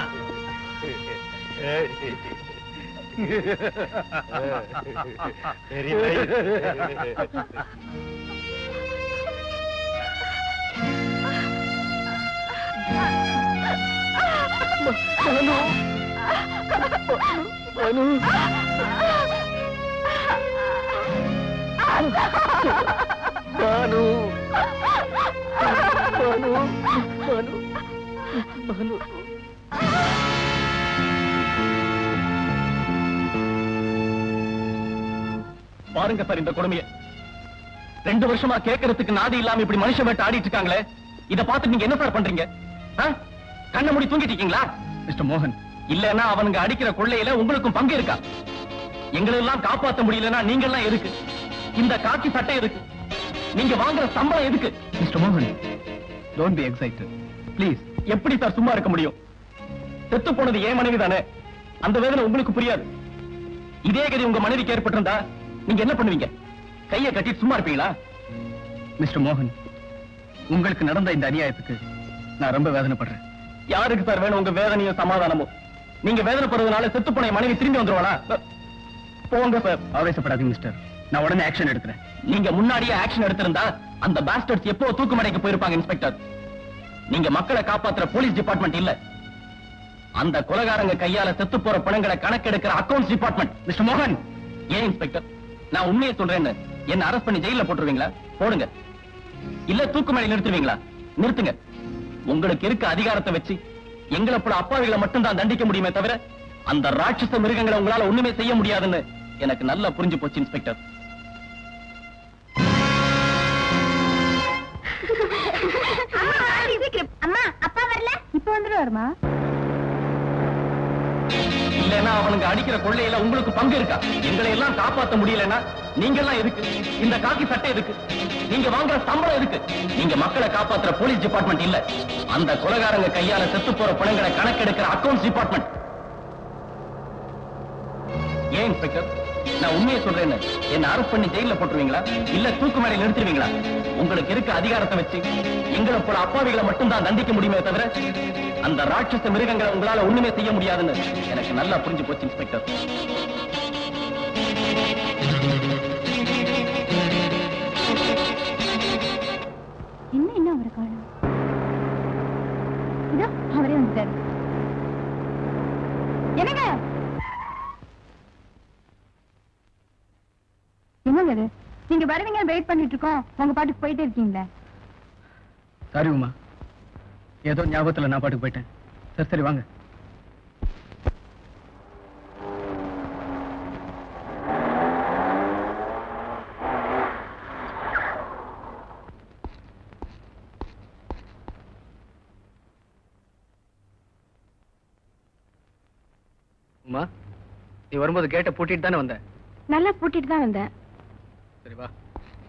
பானு பானு பானு பானு பாருங்க சார் இந்த கொடுமைய ரெண்டு வருஷமா கேட்கறதுக்கு நாதி இல்லாம இப்படி மனுஷன் வேட்ட ஆடிட்டு இருக்காங்களே இத பார்த்து நீங்க என்ன சார் பண்றீங்க ஆ? கண்ணை மூடி தூங்கிட்டு இருக்கீங்களா மிஸ்டர் மோகன் இல்லன்னா அவனுங்க அடிக்கிற கொள்ளையில உங்களுக்கும் பங்கு இருக்கா எங்களெல்லாம் காப்பாத்த முடியலன்னா நீங்க எல்லாம் எதுக்கு இந்த காக்கி சட்டை எதுக்கு நீங்க வாங்குற சம்பளம் எதுக்கு மிஸ்டர் மோகன் டோன்ட் பி எக்ஸைட்டட் ப்ளீஸ் எப்படி சார் சும்மா இருக்க முடியும் செத்து போனது ஏன் மனைவி தானே அந்த வேதனை உங்களுக்கு புரியாது இதே கதி உங்க மனைவிக்கு ஏற்பட்டிருந்தா நீங்க என்ன பண்ணுவீங்க கையை கட்டிட்டு சும்மா இருப்பீங்களா மிஸ்டர் மோகன் உங்களுக்கு நடந்த இந்த அநியாயத்துக்கு நான் ரொம்ப வேதனைப்படுறேன் யாருக்கு சார் வேணும் உங்க வேதனையும் சமாதானமும் நீங்க வேதனைப்படுறதுனால செத்து போன என் மனைவி திரும்பி வந்துருவாளா போங்க சார் ஆவேசப்படாதீங்க மிஸ்டர் நான் உடனே ஆக்ஷன் எடுக்கிறேன் நீங்க முன்னாடியே ஆக்ஷன் எடுத்திருந்தா அந்த பாஸ்டர்ஸ் எப்போ தூக்குமடைக்கு போயிருப்பாங்க இன்ஸ்பெக்டர் நீங்க மக்களை காப்பாத்துற போலீஸ் டிபார்ட்மெண்ட் இல்ல அந்த கொலகாரங்க கையால செத்து போற பணங்களை கணக்கெடுக்கிற அக்கவுண்ட்ஸ் டிபார்ட்மெண்ட் மிஸ்டர் மோகன் ஏன் இன்ஸ்பெக்டர் நான் உண்மையை சொல்றேன்னு என்ன அரெஸ்ட் பண்ணி ஜெயில போட்டுருவீங்களா போடுங்க இல்ல தூக்குமலை நிறுத்துவீங்களா நிறுத்துங்க உங்களுக்கு இருக்க அதிகாரத்தை வச்சு எங்களை போல அப்பாவிகளை மட்டும் தான் தண்டிக்க முடியுமே தவிர அந்த ராட்சச மிருகங்களை உங்களால ஒண்ணுமே செய்ய முடியாதுன்னு எனக்கு நல்லா புரிஞ்சு போச்சு இன்ஸ்பெக்டர் அம்மா அப்பா வரல இப்ப வந்துருவாருமா இல்லைன்னா அவனுங்க அடிக்கிற கொள்ளையில உங்களுக்கு பங்கு இருக்கா எங்களை எல்லாம் காப்பாத்த முடியலன்னா நீங்க எல்லாம் எதுக்கு இந்த காக்கி சட்டை எதுக்கு நீங்க வாங்குற சம்பளம் எதுக்கு நீங்க மக்களை காப்பாத்துற போலீஸ் டிபார்ட்மெண்ட் இல்ல அந்த கொலகாரங்க கையால செத்து போற பணங்களை கணக்கெடுக்கிற அக்கவுண்ட்ஸ் டிபார்ட்மெண்ட் ஏன் இன்ஸ்பெக்டர் நான் உண்மையை சொல்றேன்னு என்ன அரெஸ்ட் பண்ணி ஜெயில போட்டுருவீங்களா இல்ல தூக்கு மேலே நிறுத்துவீங்களா உங்களுக்கு இருக்க அதிகாரத்தை வச்சு எங்களை போல அப்பாவிகளை மட்டும் தான் தண்டிக்க முடியுமே தவிர அந்த ராட்சச மிருகங்களை உங்களால ஒண்ணுமே செய்ய முடியாதுன்னு எனக்கு நல்லா புரிஞ்சு போச்சு இன்ஸ்பெக்டர் என்ன என்ன அவரை காணும் இதோ அவரே வந்துட்டாரு என்னங்க என்னங்க இது நீங்க வருவீங்க வெயிட் பண்ணிட்டு இருக்கோம் உங்க பாட்டுக்கு போயிட்டே இருக்கீங்களே சாரி உமா ஏதோ ஞாபகத்துல நான் பாட்டுக்கு போயிட்டேன் சரி சரி வாங்க உமா நீ வரும்போது கேட்ட பூட்டிட்டு தானே வந்த நல்லா பூட்டிட்டு தான் வந்தேன் சரி வா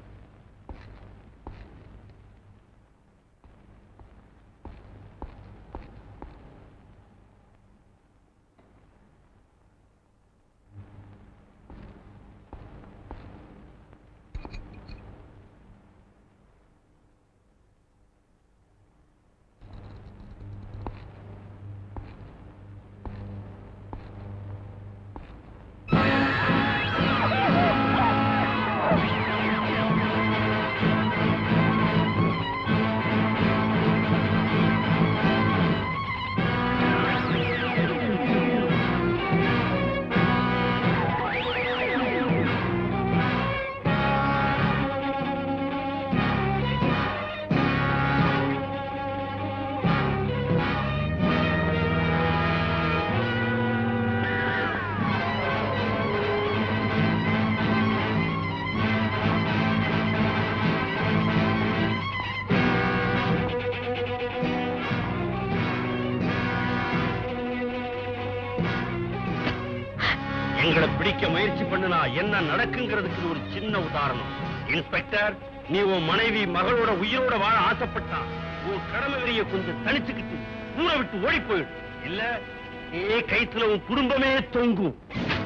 எங்களை பிடிக்க முயற்சி பண்ணுனா என்ன நடக்குங்கிறதுக்கு இது ஒரு சின்ன உதாரணம் இன்ஸ்பெக்டர் நீ உன் மனைவி மகளோட உயிரோட வாழ ஆசைப்பட்டா உன் கடமை வெறிய கொஞ்சம் தனிச்சுக்கிட்டு ஊரை விட்டு ஓடி போயிடு இல்ல ஏ கைத்துல உன் குடும்பமே தொங்கும்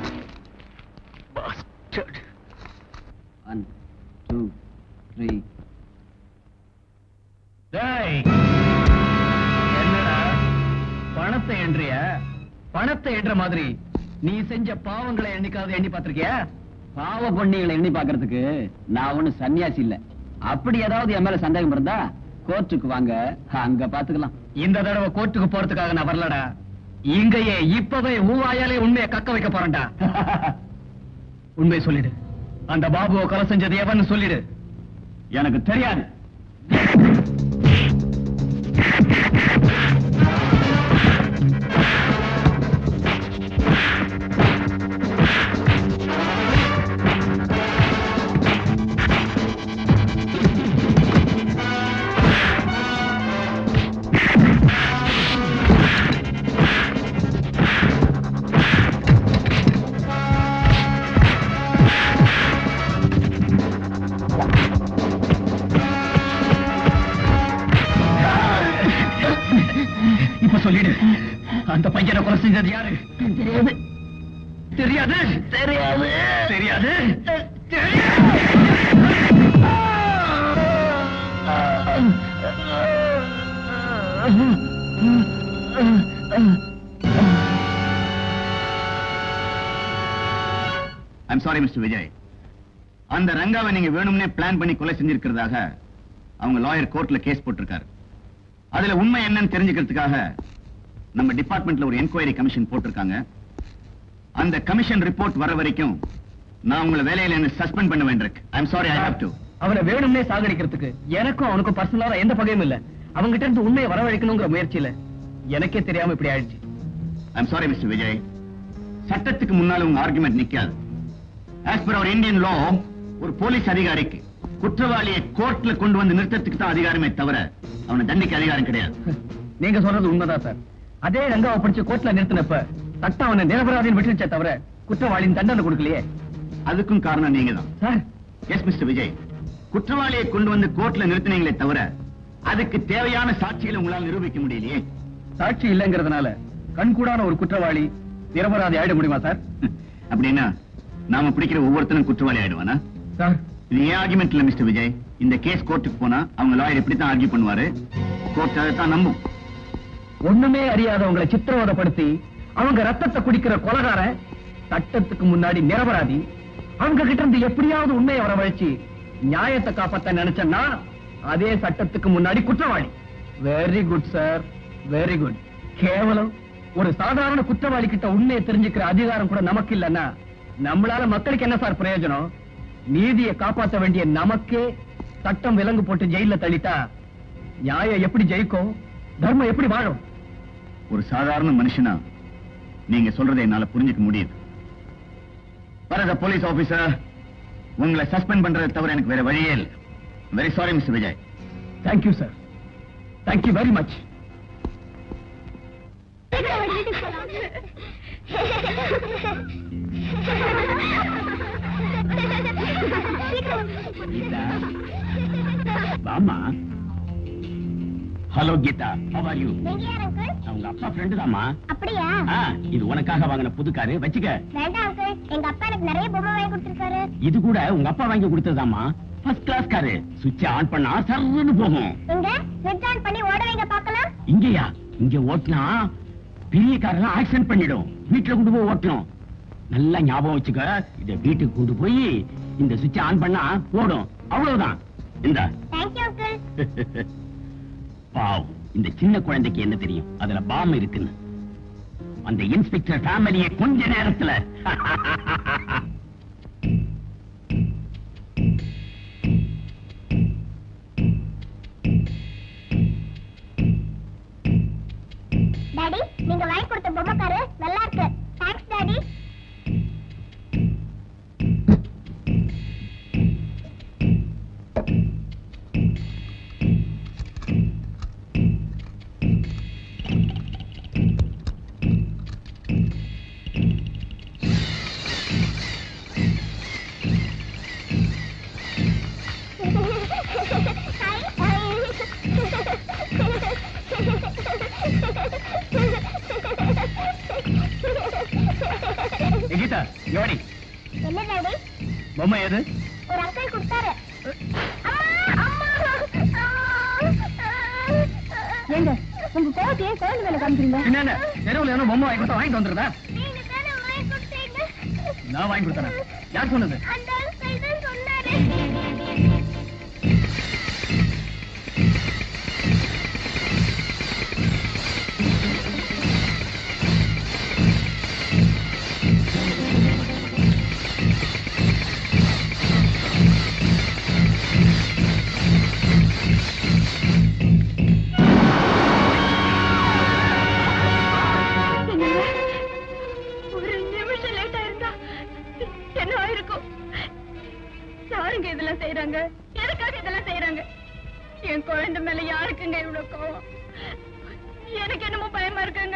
Bastard. ஒன் டூ த்ரீ டேய் என்னடா பணத்தை எண்றிய பணத்தை என்ற மாதிரி நீ செஞ்ச பாவங்களை என்னைக்காவது எண்ணி பார்த்திருக்கியா பாவ பொண்ணிகளை எண்ணி பாக்குறதுக்கு நான் ஒண்ணு சன்னியாசி இல்ல அப்படி ஏதாவது என் மேல சந்தேகம் இருந்தா கோர்ட்டுக்கு வாங்க அங்க பாத்துக்கலாம் இந்த தடவை கோர்ட்டுக்கு போறதுக்காக நான் வரலடா இங்கேயே இப்பவே ஊவாயாலே உண்மையை கக்க வைக்க போறேன்டா உண்மையை சொல்லிடு அந்த பாபுவை கொலை செஞ்சது எவன்னு சொல்லிடு எனக்கு தெரியாது இப்ப சொல்லிடு அந்த பையனை கொலை செஞ்சது யாரு தெரியாது தெரியாது தெரியாது தெரியாது ஐம் சாரி மிஸ்டர் விஜய் அந்த ரங்காவை நீங்க வேணும்னே பிளான் பண்ணி கொலை செஞ்சிருக்கிறதாக அவங்க லாயர் கோர்ட்ல கேஸ் போட்டிருக்காரு அதுல உண்மை என்னன்னு தெரிஞ்சுக்கிறதுக்காக நம்ம டிபார்ட்மெண்ட்ல ஒரு என்கொயரி கமிஷன் போட்டிருக்காங்க அந்த கமிஷன் ரிப்போர்ட் வர வரைக்கும் நான் உங்களை வேலையில என்ன சஸ்பெண்ட் பண்ண வேண்டியிருக்கு I'm sorry I have to அவனை வேணும்னே சாகடிக்கிறதுக்கு எனக்கும் அவனுக்கும் பர்சனலா எந்த பகையும் இல்ல அவங்கிட்ட இருந்து உண்மையை வரவழைக்கணுங்கிற முயற்சியில எனக்கே தெரியாம இப்படி ஆயிடுச்சு ஐம் சாரி மிஸ்டர் விஜய் சட்டத்துக்கு முன்னால உங்க ஆர்குமெண்ட் நிக்காது as per our Indian law ஒரு போலீஸ் அதிகாரிக்கு குற்றவாளியை கோர்ட்ல கொண்டு வந்து நிறுத்தத்துக்கு தான் அதிகாரமே தவிர அவனை தண்டிக்க அதிகாரம் கிடையாது நீங்க சொல்றது உண்மைதான் சார் அதே ரங்காவை பிடிச்சு கோர்ட்ல நிறுத்தினப்ப சட்டம் அவனை நிரபராதின்னு விட்டுச்சே தவிர குற்றவாளியின் தண்டனை கொடுக்கலையே அதுக்கும் காரணம் நீங்க தான் சார் எஸ் மிஸ்டர் விஜய் குற்றவாளியை கொண்டு வந்து கோர்ட்ல நிறுத்தினீங்களே தவிர அதுக்கு தேவையான சாட்சிகளை உங்களால் நிரூபிக்க முடியலையே சாட்சி இல்லைங்கிறதுனால கண்கூடான ஒரு குற்றவாளி நிரபராதி ஆயிட முடியுமா சார் அப்படின்னா நாம பிடிக்கிற ஒவ்வொருத்தனும் குற்றவாளி ஆயிடுவானா சார் இது ஏன் ஆர்குமெண்ட் இல்ல மிஸ்டர் விஜய் இந்த கேஸ் கோர்ட்டுக்கு போனா அவங்க லாயர் இப்படித்தான் ஆர்கியூ பண்ணுவாரு கோர்ட் அதைத்தான் நம்பும் ஒண்ணுமே அறியாதவங்களை சித்திரவதைப்படுத்தி அவங்க ரத்தத்தை குடிக்கிற கொலகாரன் சட்டத்துக்கு முன்னாடி நிரபராதி அவங்க கிட்ட இருந்து எப்படியாவது உண்மையை வரவழைச்சு நியாயத்தை காப்பாத்த நினைச்சேன்னா அதே சட்டத்துக்கு முன்னாடி குற்றவாளி very good sir very good கேவலம் ஒரு சாதாரண குற்றவாளி கிட்ட உண்மையை தெரிஞ்சுக்கிற அதிகாரம் கூட நமக்கு இல்லைன்னா நம்மளால மக்களுக்கு என்ன சார் பிரயோஜனம் நீதியை காப்பாற்ற வேண்டிய நமக்கே சட்டம் விலங்கு போட்டு ஜெயில தள்ளிட்டா நியாயம் எப்படி ஜெயிக்கும் தர்மம் எப்படி வாழும் ஒரு சாதாரண மனுஷனா நீங்க சொல்றதை என்னால புரிஞ்சுக்க முடியுது வரத போலீஸ் ஆபீசர் உங்களை சஸ்பெண்ட் பண்றதை தவிர எனக்கு வேற வழியே இல்லை very sorry mister Vijay thank you sir thank you very much வாமா hello Geetha how are you நீங்க யார் அங்கிள் நான் உங்க அப்பா ஃப்ரெண்டு தாமா அப்படியா இது உனக்காக வாங்கின புது காரு வச்சுக்க வேண்டாம் அங்கிள் எங்க அப்பா எனக்கு நிறைய பொம்மை வாங்கி கொடுத்திருக்காரு இது கூட உங்க அப்பா வாங்கி கொடுத்ததாமா ஃபர்ஸ்ட் கிளாஸ் காரு சுவிட்ச் ஆன் பண்ணா சர்ன்னு போகும் எங்க ஸ்விட்ச் ஆன் பண்ணி ஓட வைங்க பார்க்கலாம் இங்கயா இங்க ஓட்டினா பெரிய காரெல்லாம் ஆக்சிடென்ட் பண்ணிடும் வீட்டுல கொண்டு போய் ஓட்டணும் நல்லா ஞாபகம் வச்சுக்க இத வீட்டுக்கு கொண்டு போய் இந்த சுவிட்ச் ஆன் பண்ணா ஓடும் அவ்வளவுதான் இந்த தேங்க்யூ அங்கிள் பாவ் இந்த சின்ன குழந்தைக்கு என்ன தெரியும் அதுல பாம் இருக்குன்னு அந்த இன்ஸ்பெக்டர் ஃபேமிலியை கொஞ்ச நேரத்துல டாடி நீங்க வாங்கி கொடுத்த பொம்மை காரு நல்லா இருக்கு தேங்க்ஸ் டாடி ஏ, கீதா யோடி என்ன டாடி பொம்மை எது ஒரு அங்கிள் கொடுத்தாரு ஏங்க உங்க கோவத்தை ஏன் குழந்தை மேல காமிக்கிறீங்க என்ன தெருவில் ஏதோ பொம்மை வாங்கி கொடுத்தா வாங்கிட்டு வந்துருதா நான் வாங்கி கொடுத்தேன் யார் சொன்னது அந்த அங்கிள் தான் சொன்னாரு ஒரு நிமிஷம் லேட்டா இருந்தா என்ன ஆயிருக்கும் யாருங்க இதெல்லாம் செய்யறாங்க எதுக்காக இதெல்லாம் செய்யறாங்க என் குழந்தை மேல யாருக்குங்க இவ்வளவு கோவம் எனக்கு என்னமோ பயமா இருக்குங்க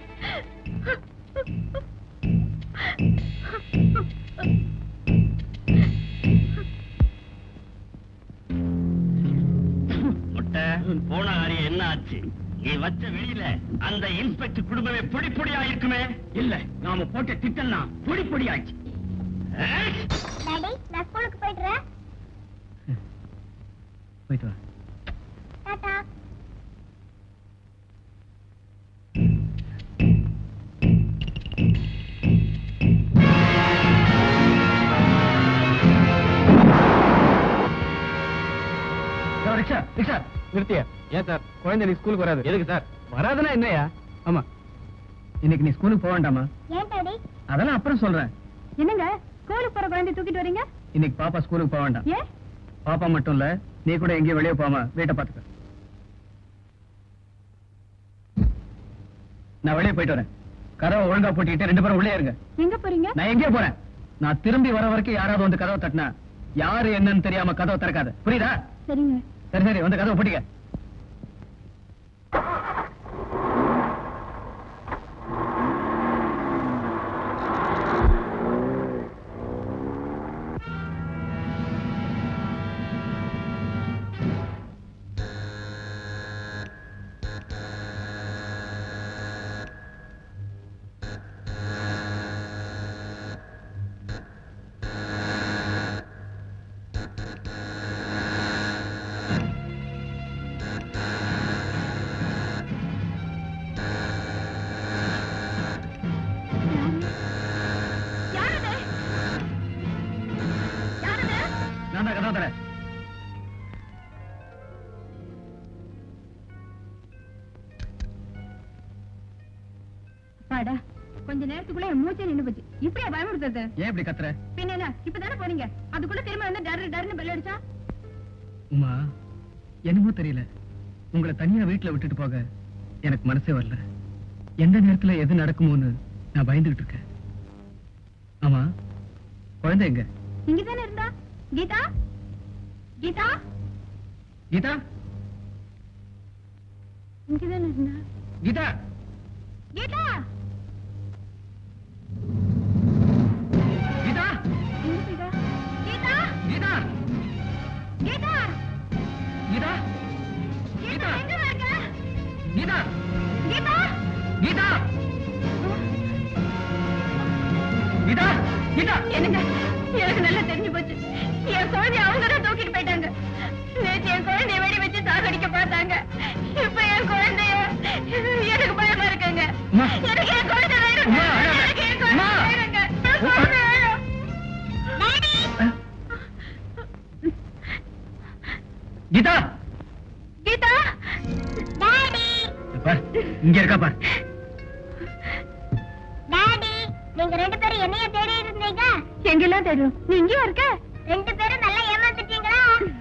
முட்டை போன காரியம் என்ன ஆச்சு நீ வச்ச வெளியில அந்த இன்ஸ்பெக்டர் குடும்பமே பொடி பொடியா இருக்குமே இல்ல நாம போட்ட திட்டம்லாம் பொடி பொடி ஆச்சு டாடி நான் ஸ்கூலுக்கு போயிடுறேன் போயிட்டு வா டாடா யோ, ரிக்ஷா ரிக்ஷா நிறுத்திய ஏன் சார் குழந்தை நீ ஸ்கூலுக்கு வராது எதுக்கு சார் வராதுன்னா என்னையா ஆமா இன்னைக்கு நீ ஸ்கூலுக்கு போக வேண்டாமா ஏன் டாடி அதெல்லாம் அப்புறம் சொல்றேன் என்னங்க ஸ்கூலுக்கு போற குழந்தை தூக்கிட்டு வரீங்க இன்னைக்கு பாப்பா ஸ்கூலுக்கு போக வேண்டாம் ஏன் பாப்பா மட்டும் இல்ல நீ கூட எங்கேயும் வெளியே போகாம வீட்டை பாத்துக்க நான் வெளியே போயிட்டு வரேன் கதவை ஒழுங்கா பூட்டிட்டு ரெண்டு பேரும் உள்ளே இருங்க எங்க போறீங்க நான் எங்கே போறேன் நான் திரும்பி வர வரைக்கும் யாராவது வந்து கதவை தட்டினா யாரு என்னன்னு தெரியாம கதவை திறக்காத புரியுதா சரிங்க சரி சரி வந்து கதவை பூட்டிக்க நான் தான் கதவை தரேன் பாடா கொஞ்ச நேரத்துக்குள்ள என் மூச்சே நின்னு போச்சு இப்படியா பயமுறுத்துறது ஏன் இப்படி கத்துற பின்ன என்ன இப்பதானே போறீங்க அதுக்குள்ள திரும்ப வந்து டரு டருன்னு பெல் அடிச்சா உமா என்னமோ தெரியல உங்களை தனியா வீட்டுல விட்டுட்டு போக எனக்கு மனசே வரல எந்த நேரத்துல எது நடக்குமோன்னு நான் பயந்துகிட்டு இருக்கேன் ஆமா குழந்தை எங்க இங்கதானே இருந்தா கீதா கீதா கீதா இங்கதானே இருந்தா கீதா கீதா கீதா எங்க போயிட்டா கீதா கீதா கீதா கீதா கீதா எங்க இருக்க கீதா கீதா கீதா கீதா கீதா என்னங்க எனக்கு நல்லா தெரிஞ்சு போச்சு என் குழந்தைய அவங்க தான் தூக்கிட்டு போயிட்டாங்க நேற்று என் குழந்தைய வெடி வச்சு சாகடிக்க பார்த்தாங்க இப்ப என் குழந்தைய எனக்கு பயமா இருக்குங்க அம்மா. எனக்கு என் குழந்தை வேணும் அம்மா, அழாத. எனக்கு என் அம்மா. குழந்தை வேணுங்க என் குழந்தை வேணும் கீதா கீதா டாடி பார் இங்க இருக்கா பார் டாடி நீங்க ரெண்டு பேரும் என்னைய தேடி இருந்தீங்க எங்கெல்லாம் தெரியும் நீ இங்கேயா இருக்க ரெண்டு பேரும் நல்லா ஏமாந்துட்டீங்களா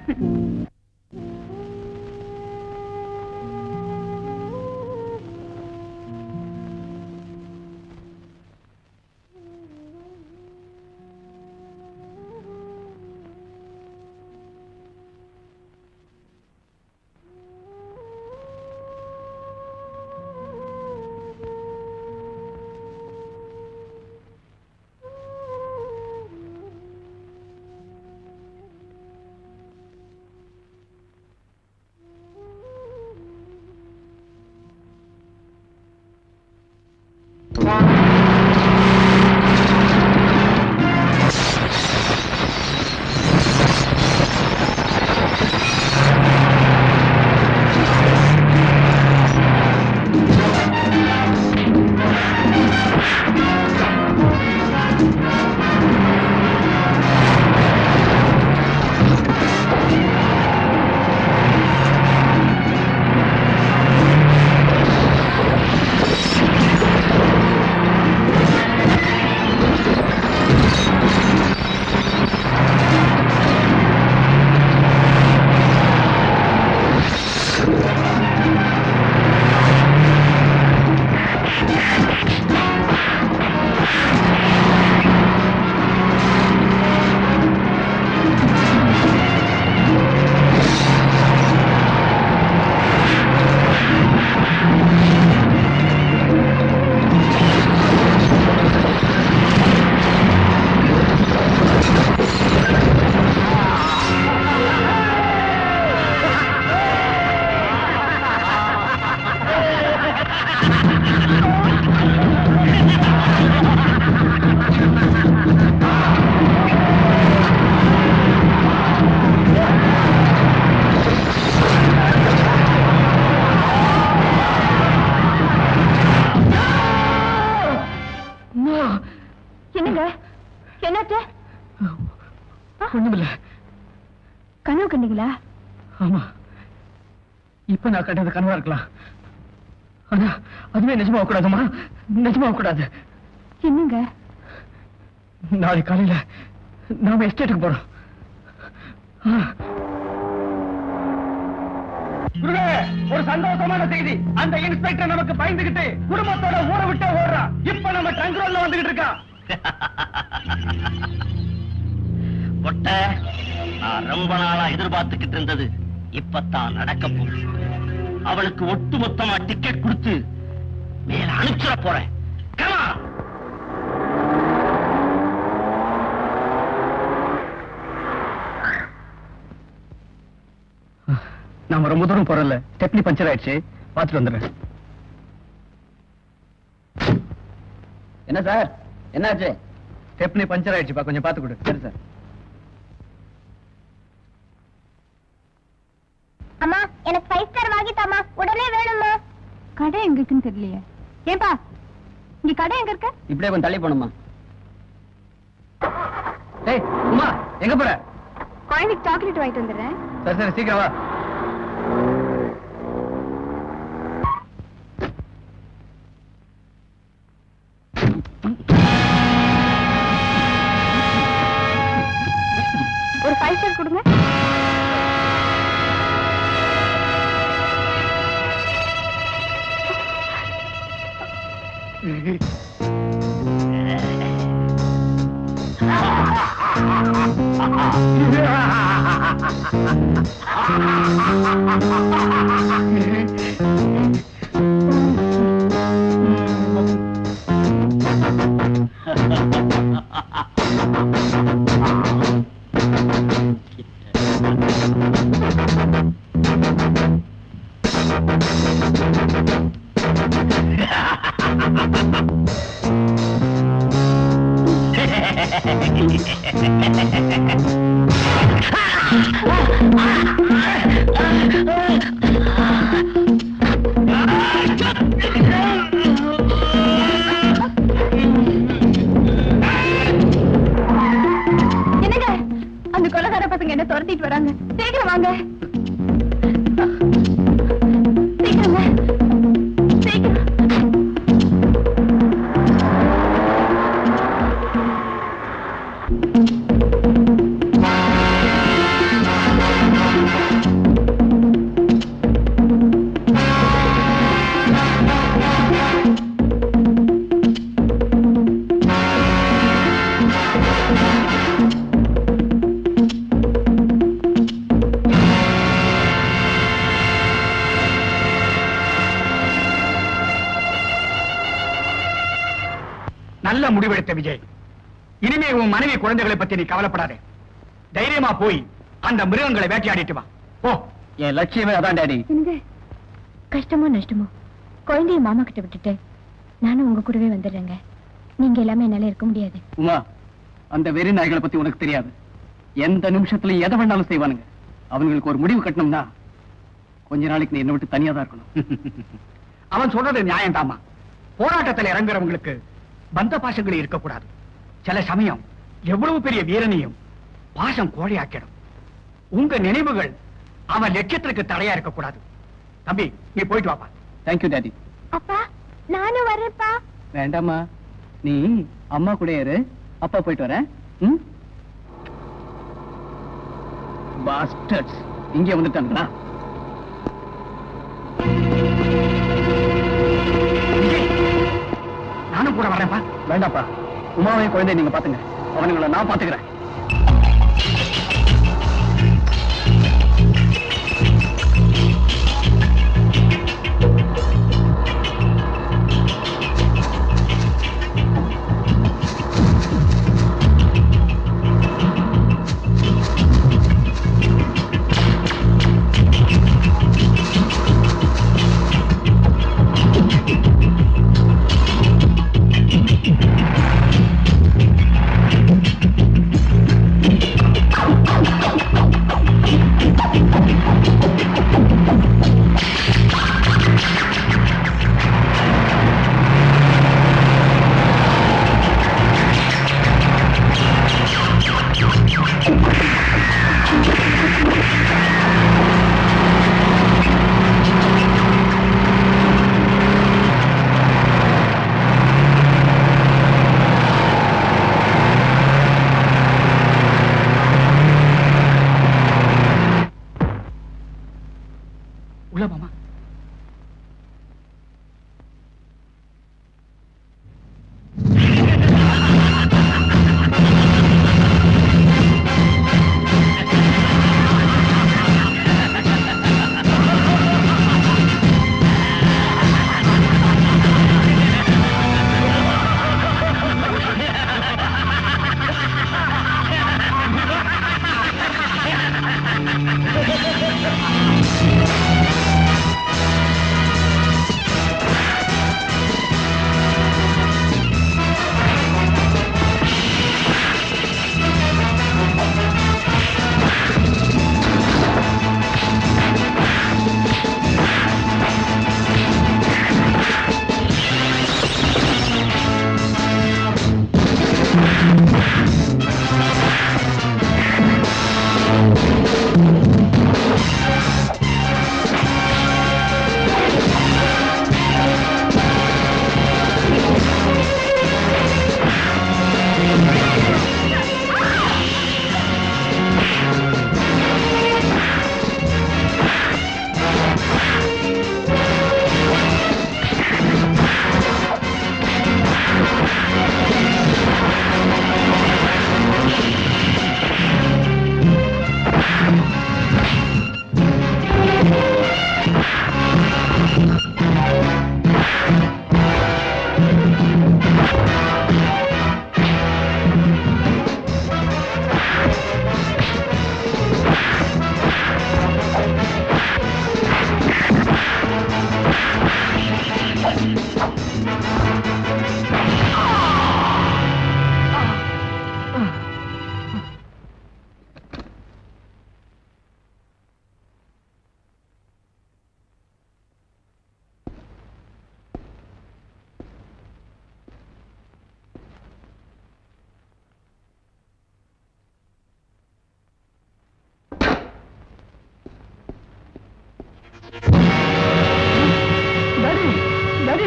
என்னங்க என்னாச்சு ஒண்ணுமில்ல கனவு கண்டீங்களா ஆமா இப்ப நான் கண்டது கனவா இருக்கலாம் ஆனா அதுவே நிஜமாக கூடாதுமா நிஜமாக கூடாது என்னங்க நாளை காலையில நாம எஸ்டேட்டுக்கு போறோம் ஆ. குருவே ஒரு சந்தோஷமான செய்தி அந்த இன்ஸ்பெக்டர் நமக்கு பயந்துகிட்டு குடும்பத்தோட ஊற விட்டு ஓடுறான் இப்ப நம்ம ட்ரங்க் ரோட்ல வந்துகிட்டு இருக்கான் ஒட்ட நான் ரொம்ப நாளா எதிர்பார்த்துக்கிட்டு இருந்தது இப்பத்தான் நடக்க போகுது அவளுக்கு ஒட்டுமொத்தமா டிக்கெட் கொடுத்து மேல அனுப்பிச்சிட போறேன் Come on. நாம ரொம்ப தூரம் போறல ஸ்டெப்னி பஞ்சர் ஆயிடுச்சு பாத்துட்டு வந்துடுறேன் என்ன சார் என்னாச்சு ஸ்டெப்னி பஞ்சர் ஆயிடுச்சுப்பா கொஞ்சம் பாத்து கொடு சரி சார் அம்மா எனக்கு ஃபைவ் ஸ்டார் வாங்கித்தாமா உடனே வேணும்மா கடை எங்க இருக்குன்னு தெரியலையே ஏன்பா இங்க கடை எங்க இருக்கு இப்படியே கொஞ்சம் தள்ளி போணுமா டேய் உமா எங்க போற குழந்தைக்கு சாக்லேட் வாங்கிட்டு வந்துடுறேன் சரி சரி சீக்கிரம் வா ஒரு ஃபைவ் ஸ்டார் கொடுங்க என்னங்க அந்த கொலகார பசங்க என்ன துரத்திட்டு வராங்க சீக்கிரம் வாங்க சீக்கிரங்க சீக்கிரம் நல்ல முடிவெடுத்த விஜய் இனிமே உன் மனைவி குழந்தைகளை பத்தி நீ கவலைப்படாதே தைரியமா போய் அந்த மிருகங்களை வேட்டையாடிட்டு வா ஓ என் லட்சியமே அதான் டாடி என்னங்க கஷ்டமோ நஷ்டமோ குழந்தைய மாமா கிட்ட விட்டுட்டு நானும் உங்க கூடவே வந்துடுறேங்க நீங்க எல்லாமே என்னால இருக்க முடியாது உமா அந்த வெறி நாய்களை பத்தி உனக்கு தெரியாது எந்த நிமிஷத்துல எதை வேணாலும் செய்வானுங்க அவங்களுக்கு ஒரு முடிவு கட்டணும்னா கொஞ்ச நாளைக்கு நீ என்னை விட்டு தனியா தான் இருக்கணும் அவன் சொல்றது நியாயம்தாம்மா போராட்டத்தில் இறங்குறவங்களுக்கு பந்த பாசங்கள் இருக்கக்கூடாது சில சமயம் எவ்வளவு பெரிய வீரனையும் பாசம் கோழையாக்கிடும் உங்க நினைவுகள் அவன் லட்சியத்திற்கு தடையா இருக்கக்கூடாது தம்பி நீ போயிட்டு வாப்பா தேங்க்யூ டாடி அப்பா நானும் வரேன்ப்பா வேண்டாமா நீ அம்மா கூட இரு அப்பா போயிட்டு வரேன் ம் பாஸ்டர்ஸ் இங்கே வந்துட்டாங்களா நானும் கூட வரேன்ப்பா வேண்டாப்பா உமாவையும் குழந்தைய நீங்க பாத்துங்க அவனுங்களை நான் பாத்துக்கிறேன் ஆ உள்ள மாமா டாடி டாடி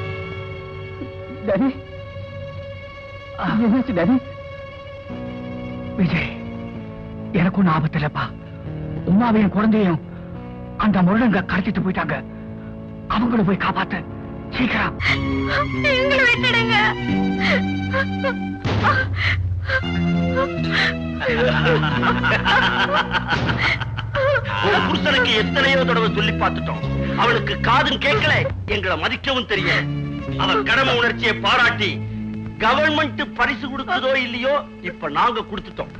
டாடி என்னாச்சு டாடி விஜய் எனக்கு ஒன்னும் ஆபத்து இல்லப்பா உமாவையும் குழந்தையும் அந்த முருடங்க கடத்திட்டு போயிட்டாங்க அவங்கள போய் காப்பாத்து சீக்கிரம் எங்களை விட்டுடுங்க உன் புருஷனுக்கு எத்தனையோ தடவை சொல்லி பார்த்துட்டோம் அவனுக்கு காதும் கேட்கல எங்களை மதிக்கவும் தெரியல அவன் கடமை உணர்ச்சியை பாராட்டி கவர்மெண்ட் பரிசு கொடுக்குதோ இல்லையோ இப்ப நாங்க கொடுத்துட்டோம்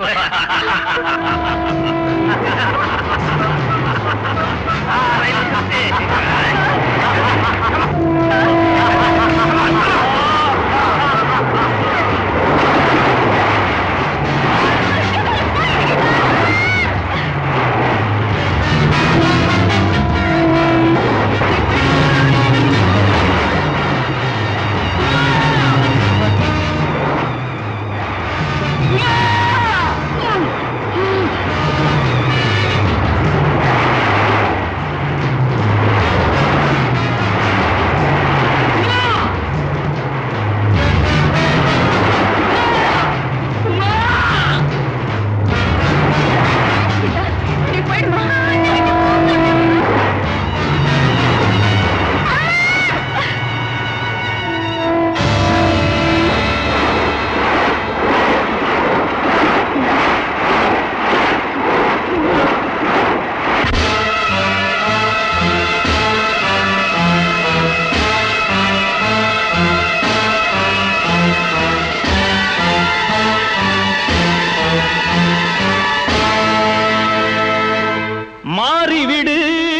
மாறிவிடு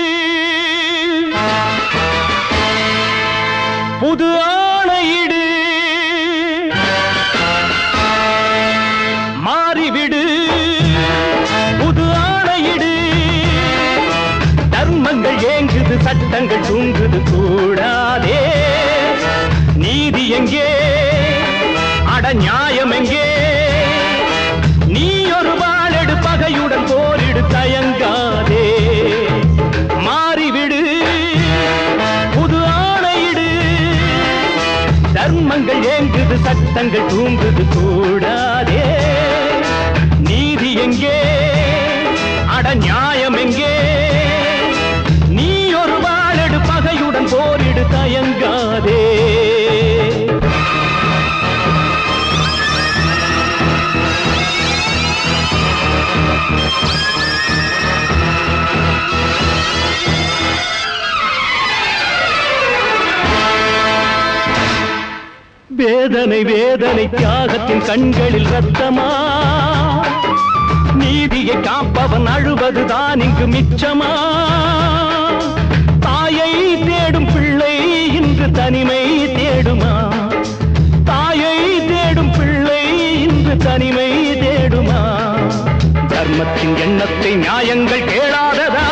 புது ஆணையிடு மாறிவிடு புது ஆணையிடு தர்மங்கள் ஏங்குது சட்டங்கள் தூங்குது கூடாதே நீதி எங்கே அட நியாயம் எங்கே நீ ஒரு வாழெடு பகையுடன் போரிடு தயங்காதே மாறிவிடு புது ஆணையிடு தர்மங்கள் ஏங்குது சட்டங்கள் தூங்குது கூடாதே நீதி எங்கே அட நியாயம் எங்கே நீ வேதனை வேதனை தியாகத்தின் கண்களில் ரத்தமா நீதியை காப்பவன் அழுவதுதான் இங்கு மிச்சமா தாயை தேடும் பிள்ளை இன்று தனிமை தேடுமா தாயை தேடும் பிள்ளை இன்று தனிமை தேடுமா தர்மத்தின் எண்ணத்தை நியாயங்கள் கேளாததா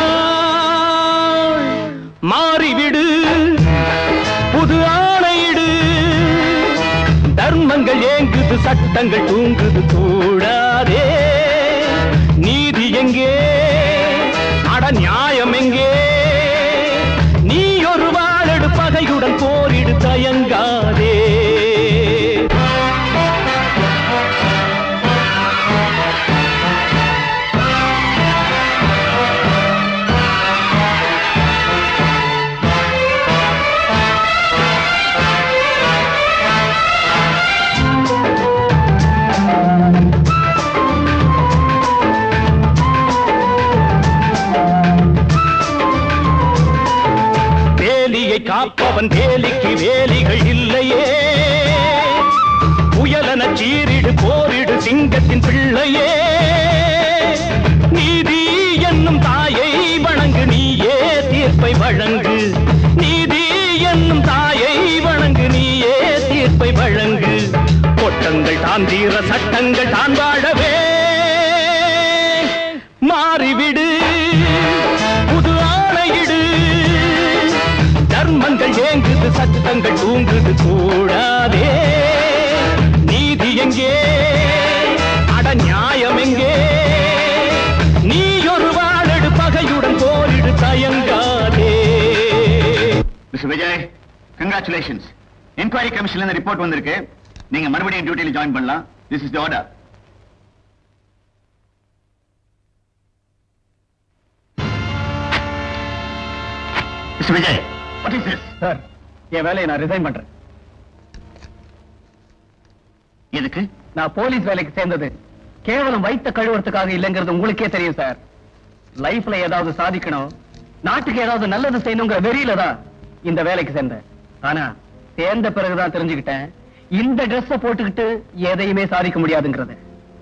மாறிவிடு புது ஆணையிடு தர்மங்கள் ஏங்குது சட்டங்கள் தூங்குது கூடாதே நீதி எங்கே அட நியாயம் எங்கே நீ ஒரு வாழெடு பகையுடன் போரிடு தயங்காதே வேலியை காப்பவன் வேலிக்கு வேலிகள் இல்லையே புயலன சீரிடு போரிடு சிங்கத்தின் பிள்ளையே நீதி என்னும் தாயை வணங்கு நீயே தீர்ப்பை வழங்கு நீதி என்னும் தாயை வணங்கு நீயே தீர்ப்பை வழங்கு கொட்டங்கள் தான் தீர சட்டங்கள் தான் வாழவே மாறிவிடு புது ஆணையிடு தர்மங்கள் ஏங்குது சட்டங்கள் தூங்குது கூடாதே நீதி எங்கே அட நியாயம் எங்கே நீ ஒரு வாழெடு பகையுடன் போரிடு தயங்காதே மிஸ்டர் விஜய் கங்க்ராச்சுலேஷன்ஸ் என்கொயரி கமிஷன்ல இருந்து ரிப்போர்ட் வந்திருக்கு நீங்க மறுபடியும் டியூட்டில ஜாயின் பண்ணலாம் this is the order mister Vijay what is this sir என் வேலையை நான் ரிசைன் பண்றேன் எதுக்கு நான் போலீஸ் வேலைக்கு சேர்ந்தது கேவலம் வைத்த கழுவுறதுக்காக இல்லைங்கிறது உங்களுக்கே தெரியும் சார் லைஃப்ல ஏதாவது சாதிக்கணும் நாட்டுக்கு ஏதாவது நல்லது செய்யணுங்கிற வெறியில தான் இந்த வேலைக்கு சேர்ந்தேன் ஆனா சேர்ந்த பிறகுதான் தெரிஞ்சுக்கிட்டேன் இந்த Dress-அ போட்டுக்கிட்டு எதையுமே சாதிக்க முடியாதுங்கிறது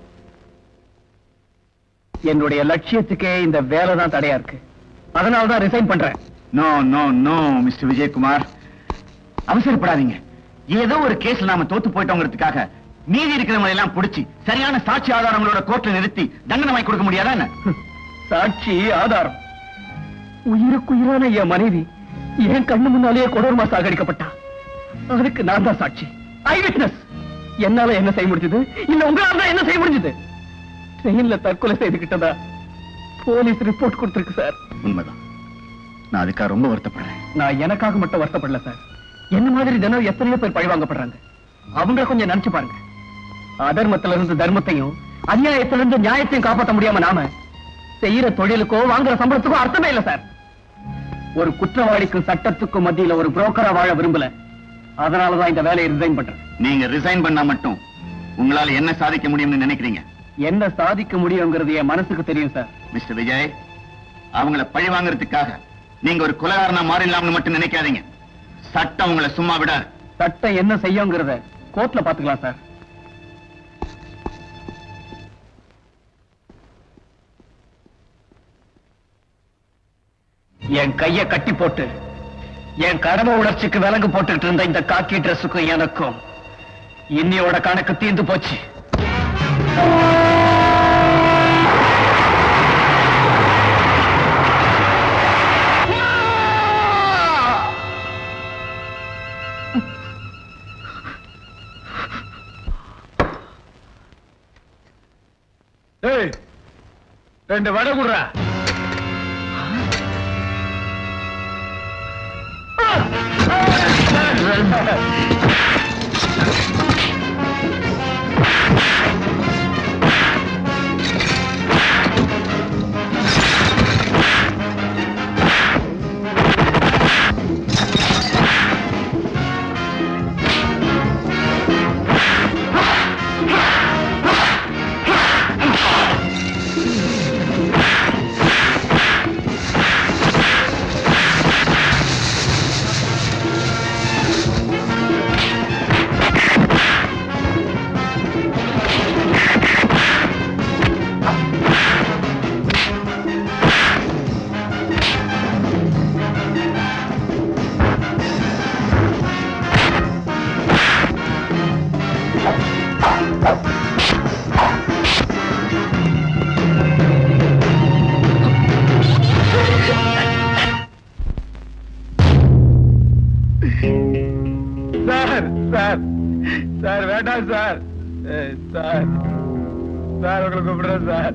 என்னுடைய லட்சியத்துக்கே இந்த வேலை தான் தடையா இருக்கு அதனால தான் ரிசைன் பண்றேன் no no no mister Vijayakumar அவசரப்படாதீங்க ஏதோ ஒரு கேஸ்ல நாம தோத்து போயிட்டோங்கிறதுக்காக மீதி இருக்கிறவங்களை எல்லாம் பிடிச்சி சரியான சாட்சி ஆதாரங்களோட கோர்ட்ல நிறுத்தி தண்டனை வாங்கி கொடுக்க முடியாதா என்ன சாட்சி ஆதாரம் உயிருக்குயிரான என் மனைவி என் கண்ணு முன்னாலேயே கொடூரமா சாகடிக்கப்பட்டா அதுக்கு நான் தான் சாட்சி ஐ விட்னஸ் என்னால என்ன செய்ய முடிஞ்சது இல்ல உங்களால தான் என்ன செய்ய முடிஞ்சது ட்ரெயின்ல தற்கொலை செய்துகிட்டதா போலீஸ் ரிப்போர்ட் கொடுத்திருக்கு சார் உண்மைதான் நான் அதுக்காக ரொம்ப வருத்தப்படுறேன் நான் எனக்காக மட்டும் வருத்தப்படல சார் என்ன மாதிரி தினம் எத்தனையோ பேர் பழிவாங்கப்படுறாங்க அவங்கள கொஞ்சம் நினைச்சு பாருங்க அதர்மத்துல இருந்து தர்மத்தையும் அநியாயத்துல இருந்து நியாயத்தையும் காப்பாற்ற முடியாம நாம செய்யற தொழிலுக்கோ வாங்குற சம்பளத்துக்கோ அர்த்தமே இல்ல சார் ஒரு குற்றவாளிக்கும் சட்டத்துக்கும் மத்தியில ஒரு புரோக்கரா வாழ விரும்பல அதனாலதான் இந்த வேலையை ரிசைன் பண்றேன் நீங்க ரிசைன் பண்ணா மட்டும் உங்களால என்ன சாதிக்க முடியும்னு நினைக்கிறீங்க என்ன சாதிக்க முடியுங்கிறது என் மனசுக்கு தெரியும் சார் மிஸ்டர் விஜய் அவங்கள பழி வாங்குறதுக்காக நீங்க ஒரு கொலகாரனா மாறிடலாம்னு மட்டும் நினைக்காதீங்க சட்டம் உங்களை சும்மா விடாது சட்டம் என்ன செய்யுங்கிறத கோர்ட்ல பாத்துக்கலாம் சார் என் கைய கட்டி போட்டு என் கடமை உணர்ச்சிக்கு விலங்கு போட்டுக்கிட்டு இருந்த இந்த காக்கி ட்ரெஸ்ஸுக்கும் எனக்கும் இன்னியோட கணக்கு தீர்ந்து போச்சு ஏய், ரெண்டு வடை குடுறா சார் சார் சார் வேண்டாம் சார் ஏய், சார் சார் உங்களை கூப்பிடுறேன் சார்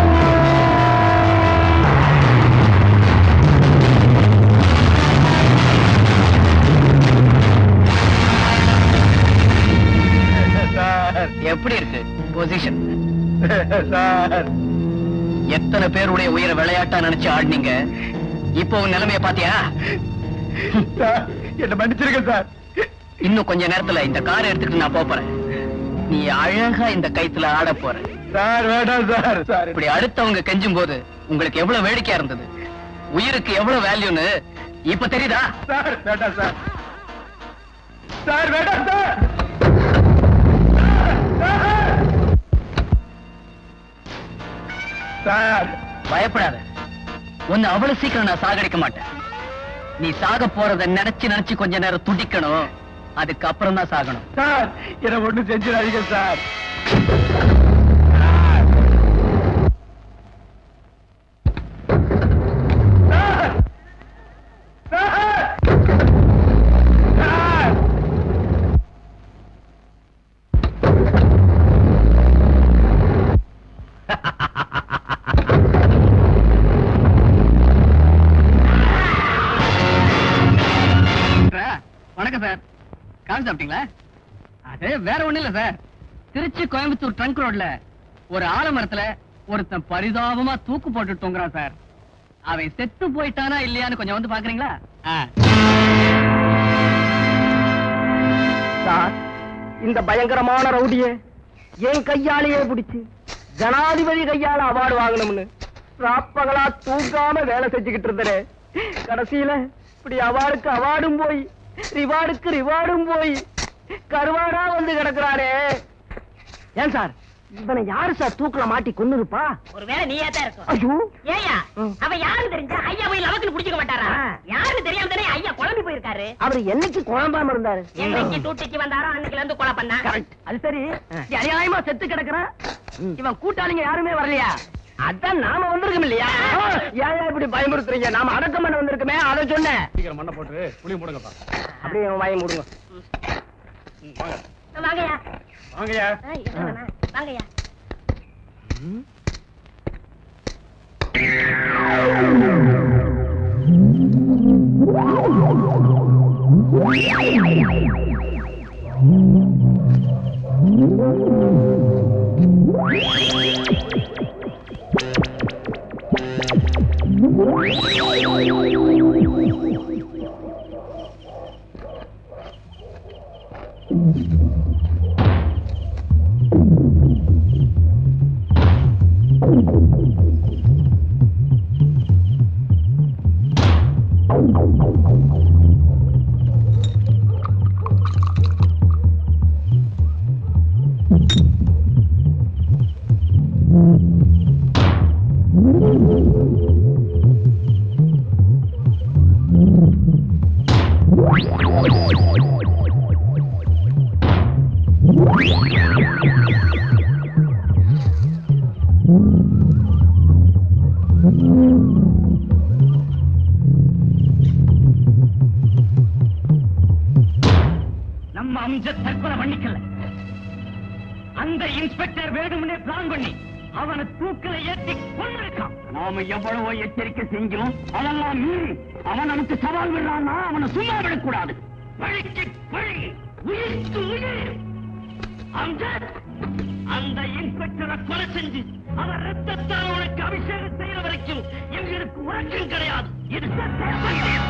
சார் எப்படி இருக்கு பொசிஷன் சார் எத்தனை பேருடைய உயிரை விளையாட்டா நினைச்சு ஆடினீங்க இப்போ உன் நிலைமைய பாத்தியா சார் என்ன மன்னிச்சிருங்க சார் இன்னும் கொஞ்ச நேரத்துல இந்த காரை எடுத்துட்டு நான் போப் போறேன் நீ அழகா இந்த கைத்துல ஆட போற சார் வேண்டாம் சார் சார் இப்படி அடுத்தவங்க கெஞ்சும் போது உங்களுக்கு எவ்வளவு வேடிக்கையா இருந்தது உயிருக்கு எவ்வளவு வேல்யூன்னு இப்ப தெரியுதா சார் வேண்டாம் சார் சார் வேண்டாம் சார் சார் பயப்படாத உன்னை அவ்வளவு சீக்கிரம் நான் சாகடிக்க மாட்டேன் நீ சாக போறத நினைச்சு நினைச்சு கொஞ்ச நேரம் துடிக்கணும் அதுக்கு அப்புறம் தான் சாகணும் சார் என்ன ஒண்ணு செஞ்சிடாதீங்க சார் வணக்கம் சார் காஃபி சாப்பிட்டீங்களா அது வேற ஒண்ணும் இல்ல சார் திருச்சி கோயம்புத்தூர் ட்ரங்க் ரோட்ல ஒரு ஆலமரத்துல ஒருத்தன் பரிதாபமா தூக்கு போட்டு தொங்குறான் சார் அவன் செத்து போயிட்டானா இல்லையான்னு கொஞ்சம் வந்து பாக்குறீங்களா ஆ. சார் இந்த பயங்கரமான ரவுடிய என் கையாலேயே பிடிச்சு ஜனாதிபதி கையால அவார்டு வாங்கணும்னு ராப்பகலா தூங்காம வேலை செஞ்சுக்கிட்டு இருந்தனே கடைசியில இப்படி அவார்டுக்கு அவார்டும் போய் ரிவார்டுக்கு ரிவார்டும் போய் கருவாடா வந்து கிடக்குறாரே ஏன் சார் இவனை யாரு சார் தூக்கல மாட்டி கொன்னு இருப்பா ஒருவேளை நீயா தான் இருக்கும் ஐயோ ஏயா அவன் யாருன்னு தெரிஞ்சா ஐயா போய் லவக்குன்னு புடிச்சுக்க மாட்டாரா யாருன்னு தெரியாம தானே ஐயா குழம்பி போயிருக்காரு அவர் என்னைக்கு குழம்பாம இருந்தாரு என்னைக்கு டூட்டிக்கு வந்தாரோ அன்னைக்குல இருந்து கொலை பண்ணா அது சரி இப்படி அநியாயமா செத்து கிடக்குறான் இவன் கூட்டாளிங்க யாருமே வரலையா அதான் நாம வந்திருக்கோம் இல்லையா ஏன் இப்படி பயமுறுத்துறீங்க நாம அடக்கம் பண்ண வந்திருக்கோமே அதை சொன்னேன் சீக்கிரம் மண்ணை போட்டு புளி மூடுங்கப்பா அப்படியே அவன் வாயை மூடுங்க வாங்கய்யா வாங்கய்யா ஆ, இருக்கேண்ணா. வாங்கய்யா நம்ம அம்ஜ தற்கொலை பண்ணிக்கல அந்த இன்ஸ்பெக்டர் வேணும்னே பிளான் பண்ணி அவனை தூக்கில ஏத்தி கொண்டிருக்கான் நாம எவ்வளவோ எச்சரிக்கை செஞ்சோம் அதெல்லாம் மீறி அவன் நமக்கு சவால் விடுறான்னா அவனை சும்மா விடக்கூடாது பழிக்கு பழி உயிர்க்கு உயிர் அம்ஜத் அந்த இன்ஸ்பெக்டரை கொலை செஞ்சு அவர் ரத்தத்தால் உனக்கு அபிஷேகம் செய்யற வரைக்கும் எங்களுக்கு உறக்கம் கிடையாது இது சத்தியம்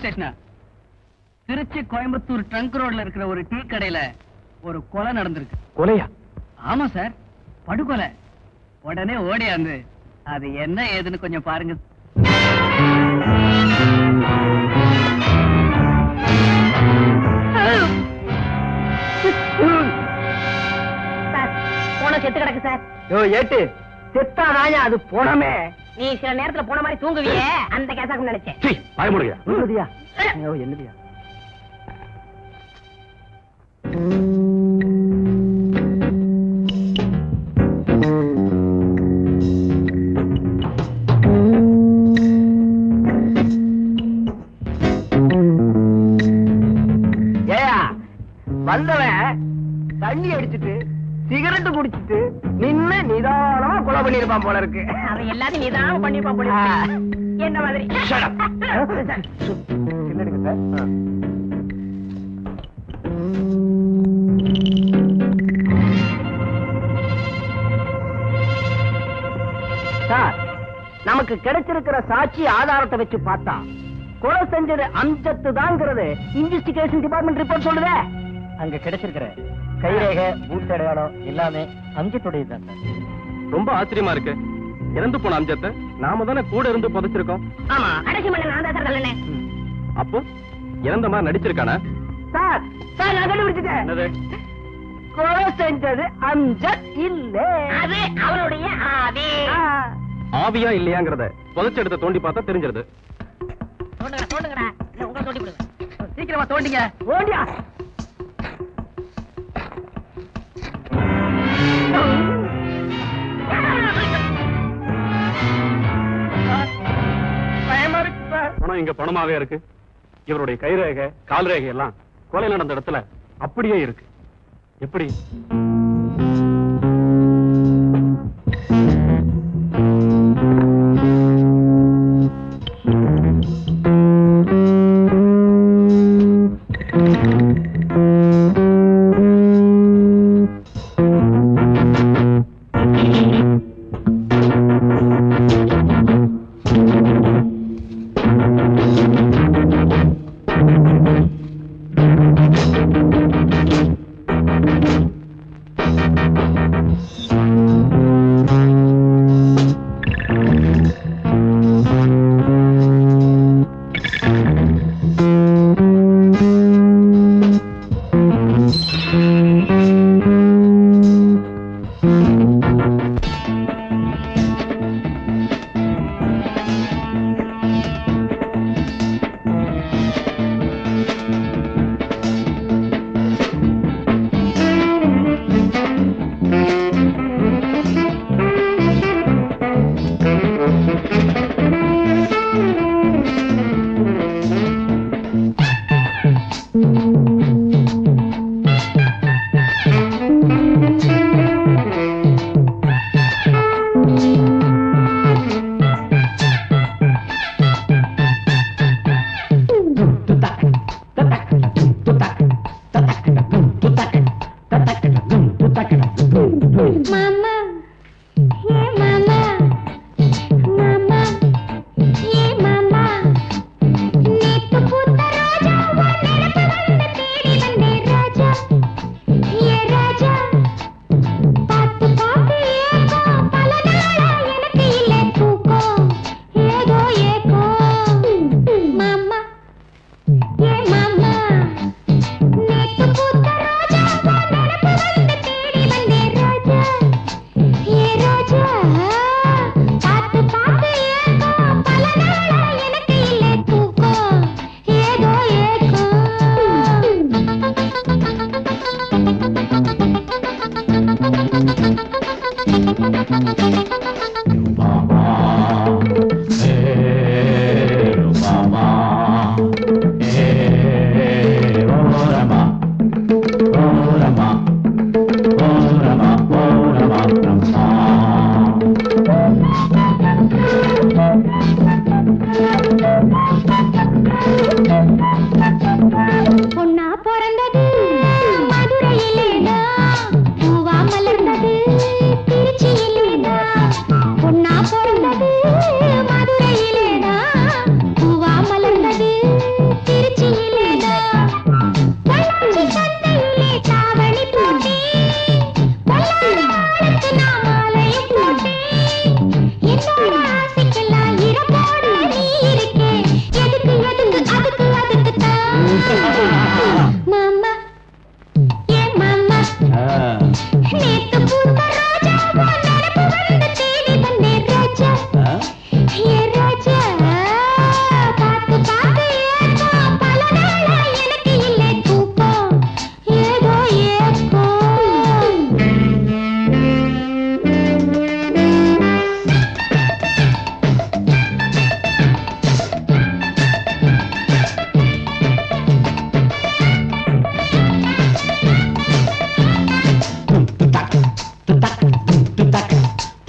ஸ்டேஷனா திருச்சி கோயம்புத்தூர் ட்ரங்க் ரோட்ல இருக்கிற ஒரு டீ கடையில ஒரு கொலை நடந்திருக்கு கொலையா ஆமா சார் படுகொலை உடனே ஓடியாந்து அது என்ன ஏதுன்னு கொஞ்சம் பாருங்க சார் போன செத்து கிடக்கு சார் யோ ஏட்டு செத்தாதாயா அது போனமே நீ சில நேரத்துல போன மாதிரி தூங்குவியே அந்த கேசாக்கு நினைச்சேன் பயமுடியா என்னதியா ஐயோ என்னதியா ஏயா வந்தவன் தண்ணி அடிச்சிட்டு சிகரெட் குடிச்சிட்டு நின்னு நிதானமா கொலை பண்ணிருப்பான் போல இருக்கு அதை எல்லாத்தையும் நீதான் பண்ணிருப்பான் போல இருக்கு. என்ன மாதிரி என்னடுங்க சார் சார் நமக்கு கிடைச்சிருக்கிற சாட்சி ஆதாரத்தை வச்சு பார்த்தா கொலை செஞ்சது அம்சத்து தாங்கிறது இன்வெஸ்டிகேஷன் டிபார்ட்மெண்ட் ரிப்போர்ட் சொல்லுதே அங்க கிடைச்சிருக்கிற கைரேகை பூத் அடையாளம் எல்லாமே அம்ஜத்துடைய தான் சார் ரொம்ப ஆச்சரியமா இருக்கு இறந்து போன அம்ஜத்தை நாம தானே கூட இருந்து புதைச்சிருக்கோம் ஆமா கடைசி மண்ண நான் தான் சார் தள்ளனே அப்போ இறந்த மாதிரி நடிச்சிருக்கானா சார் சார் நான் கண்டுபிடிச்சிட்டேன் என்னது கொலை செஞ்சது அம்ஜத் இல்ல அது அவருடைய ஆவி ஆவியா இல்லையாங்கிறத புதைச்செடுத்த தோண்டி பார்த்தா தெரிஞ்சிருது தோண்டுங்கடா தோண்டுங்கடா இல்ல உங்களை தோண்டி விடுவேன் சீக்கிரமா தோண்டிங்க ஓடியா பயமா இருக்கு சார் பணம் இங்க பணமாவே இருக்கு இவருடைய கைரேகை கால் ரேகை எல்லாம் கொலை நடந்த இடத்துல அப்படியே இருக்கு எப்படி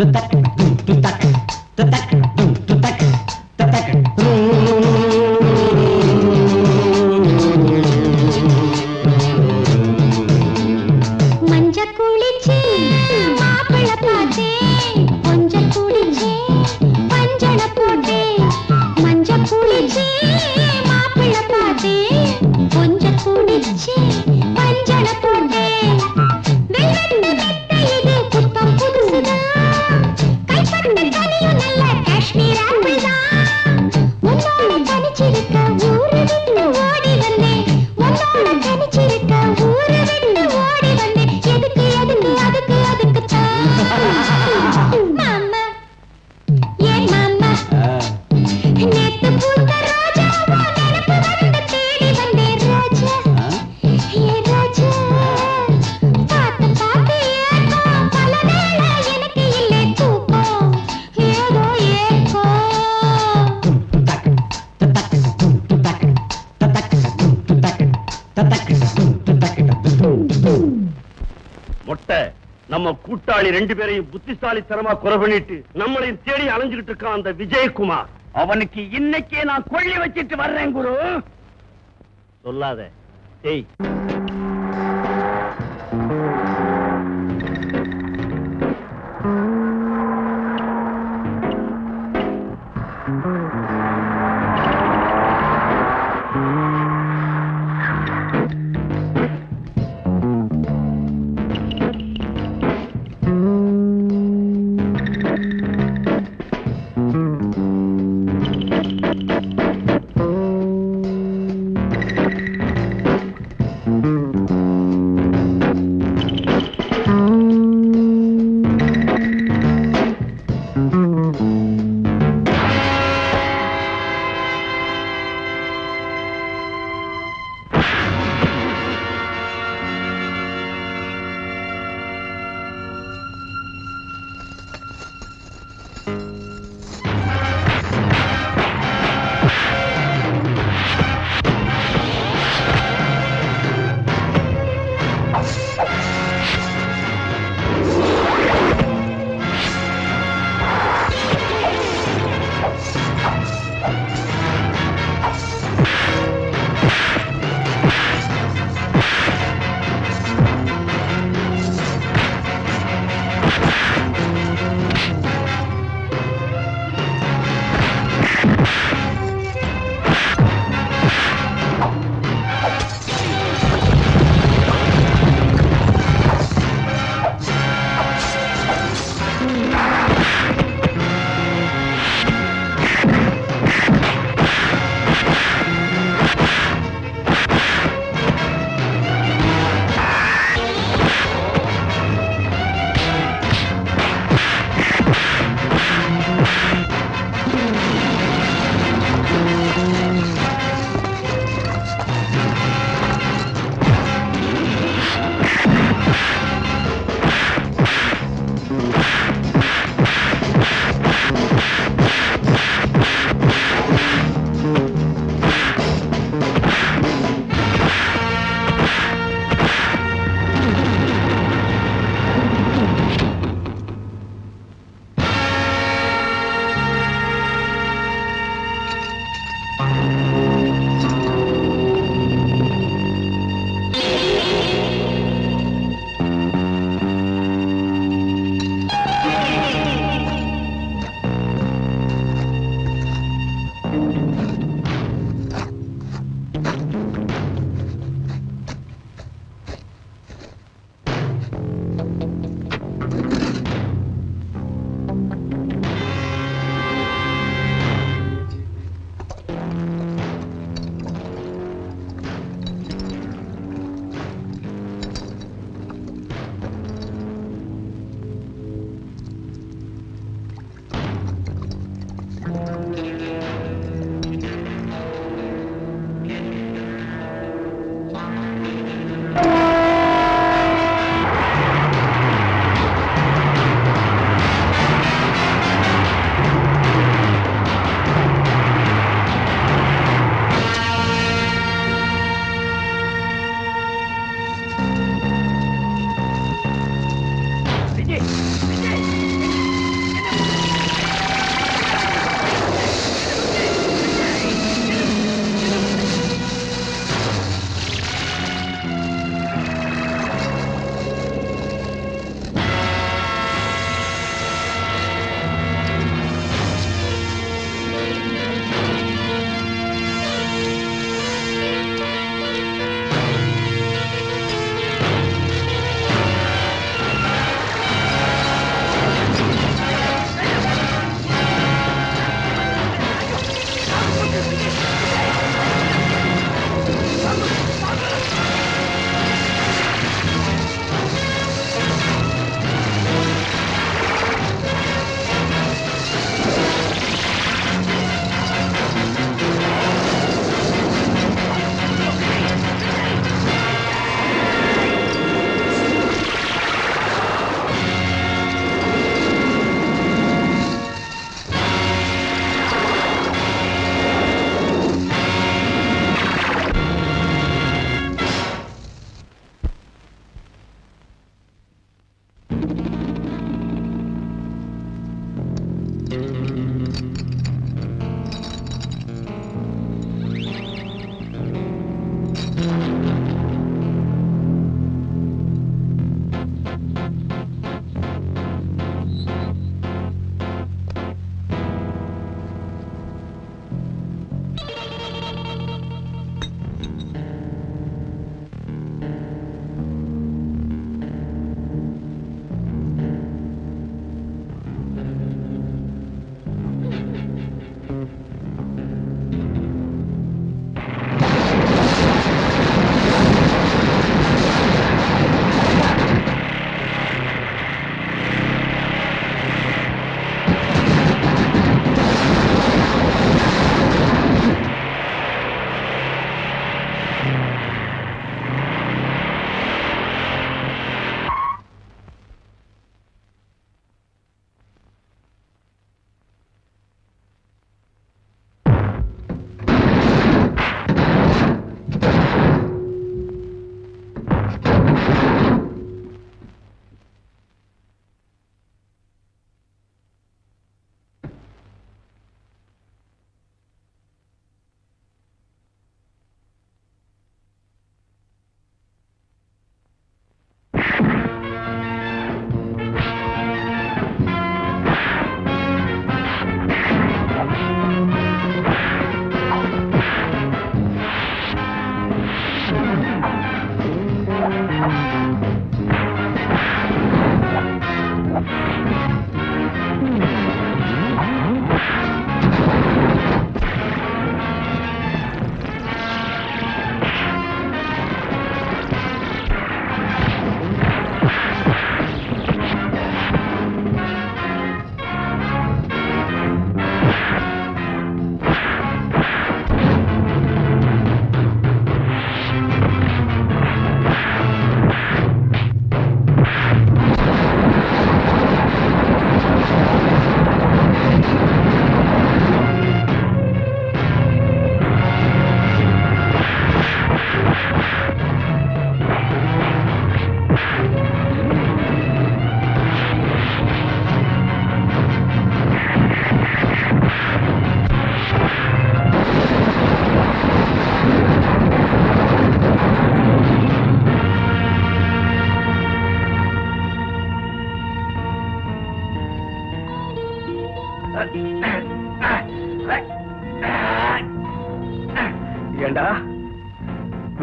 மஞ்ச குளிச்சு மாப்பிள பார்த்தேன் கொஞ்ச குளிச்சு பஞ்சன போட்டேன் மஞ்ச குளிச்சு மாப்பிள பார்த்தேன் கொஞ்ச குளிச்சு பஞ்சன போட்டேன் வெள்ளட்டு மெத்த இது புத்தம் புதுசுதான் கைப்பட்ட கனியும் நல்ல காஷ்மீர் ஆப்பிள் தான் உன்னோட தனிச்சிருக்க ஊரு விட்டு ஓடி வந்தேன் உன்னோட தனிச்சிருக்க ஊரு விட்டு ஓடி வந்தேன் எதுக்கு எதுக்கு அதுக்கு அதுக்கு மாமா ஏன் மாமா நேத்து பூத்த ரோஜா உன் நினப்பு வந்து தேடி வந்தேன் ராஜா ஏ ராஜா பார்த்து பார்த்து ஏக்கம் பல வேளை எனக்கு இல்லை தூக்கம் ஏதோ ஏக்கம் மொட்டை நம்ம கூட்டாளி ரெண்டு பேரையும் புத்திசாலித்தனமா குறை பண்ணிட்டு நம்மளையும் தேடி அலைஞ்சுகிட்டு இருக்கான் அந்த விஜயகுமார் அவனுக்கு இன்னைக்கே நான் கொள்ளி வச்சிட்டு வர்றேன் குரு சொல்லாத டேய்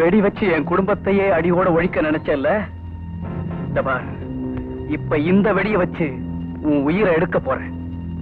வெடி வச்சு என் குடும்பத்தையே அடியோட ஒழிக்க நினைச்சல இந்த பார் இப்ப இந்த வெடிய வச்சு உன் உயிரை எடுக்க போறேன்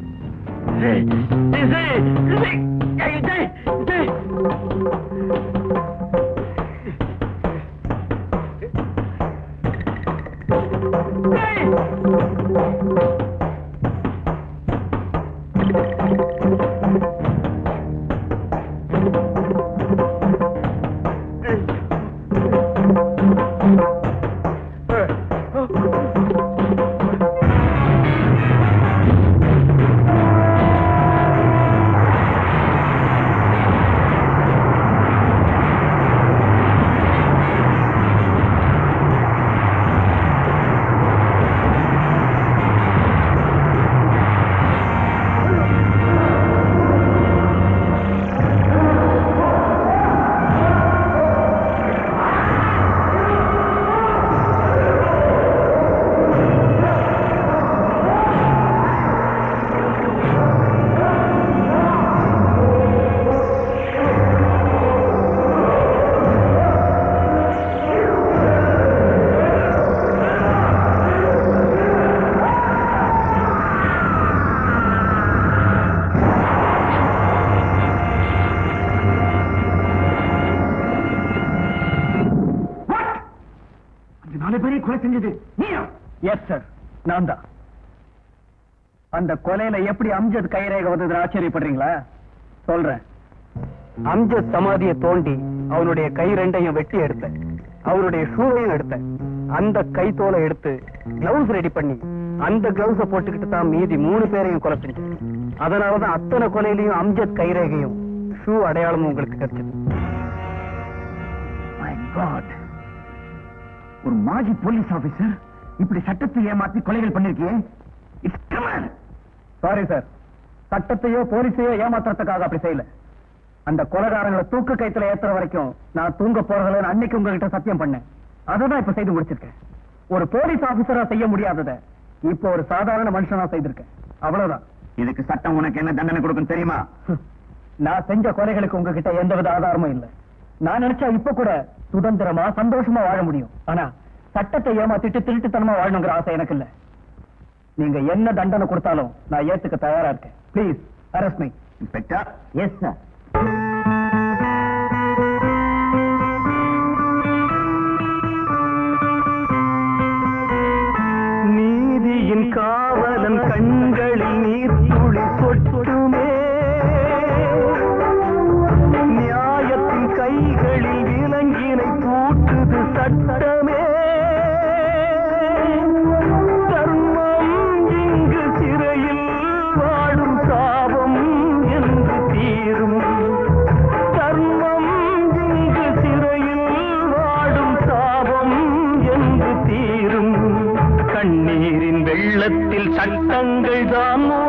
அந்த நாலு பேரையும் கொலை செஞ்சது நீயா எஸ் சார் நான் தான் அந்த கொலையில எப்படி அம்ஜத் கைரேகை வந்ததுன்னு ஆச்சரியப்படுறீங்களா சொல்றேன் அம்ஜத் சமாதியை தோண்டி அவனுடைய கை ரெண்டையும் வெட்டி எடுத்தேன் அவருடைய ஷூவையும் எடுத்தேன் அந்த கை தோலை எடுத்து கிளவுஸ் ரெடி பண்ணி அந்த கிளவுஸ போட்டுக்கிட்டு தான் மீதி மூணு பேரையும் கொலை செஞ்சேன் அதனாலதான் அத்தனை கொலையிலையும் அம்ஜத் கைரேகையும் ஷூ அடையாளமும் உங்களுக்கு கிடைச்சது My God. ஒரு மாஜி போலீஸ் ஆபீசர் இப்படி சட்டத்தை ஏமாத்தி கொலைகள் பண்ணிருக்கியே இட்ஸ் கிரிமினல் சாரி சார் சட்டத்தையோ போலீஸையோ ஏமாத்துறதுக்காக அப்படி செய்யல அந்த கொலைகாரங்களை தூக்கு கைத்துல ஏத்துற வரைக்கும் நான் தூங்க போறதில்ல அன்னைக்கு உங்ககிட்ட சத்தியம் பண்ணேன் அததான் இப்ப செய்து முடிச்சிருக்கேன் ஒரு போலீஸ் ஆபீசரா செய்ய முடியாதத இப்போ ஒரு சாதாரண மனுஷனா செய்திருக்கேன் அவ்வளவுதான் இதுக்கு சட்டம் உனக்கு என்ன தண்டனை கொடுக்கும் தெரியுமா நான் செஞ்ச கொலைகளுக்கு உங்ககிட்ட எந்தவித ஆதாரமும் இல்ல நான் நினைச்சா இப்ப கூட சுதந்திரமா சந்தோஷமா வாழ முடியும் ஆனா சட்டத்தை ஏமாத்திட்டு திருட்டுத்தனமா வாழணுங்கிற ஆசை எனக்கு இல்ல நீங்க என்ன தண்டனை கொடுத்தாலும் நான் ஏத்துக்க தயாரா இருக்கேன் please arrest me inspector yes sir நீதியின் காவலன் கண்களில் நீர் துளி சொட்டுமே நியாயத்தின் கைகளில் விலங்கினை பூட்டுது சட்டமே தர்மம் இங்கு சிறையில் வாழும் சாபம் என்று தீரும் தர்மம் இங்கு சிறையில் வாடும் சாபம் என்று தீரும் கண்ணீரின் வெள்ளத்தில் சட்டங்கள் தான்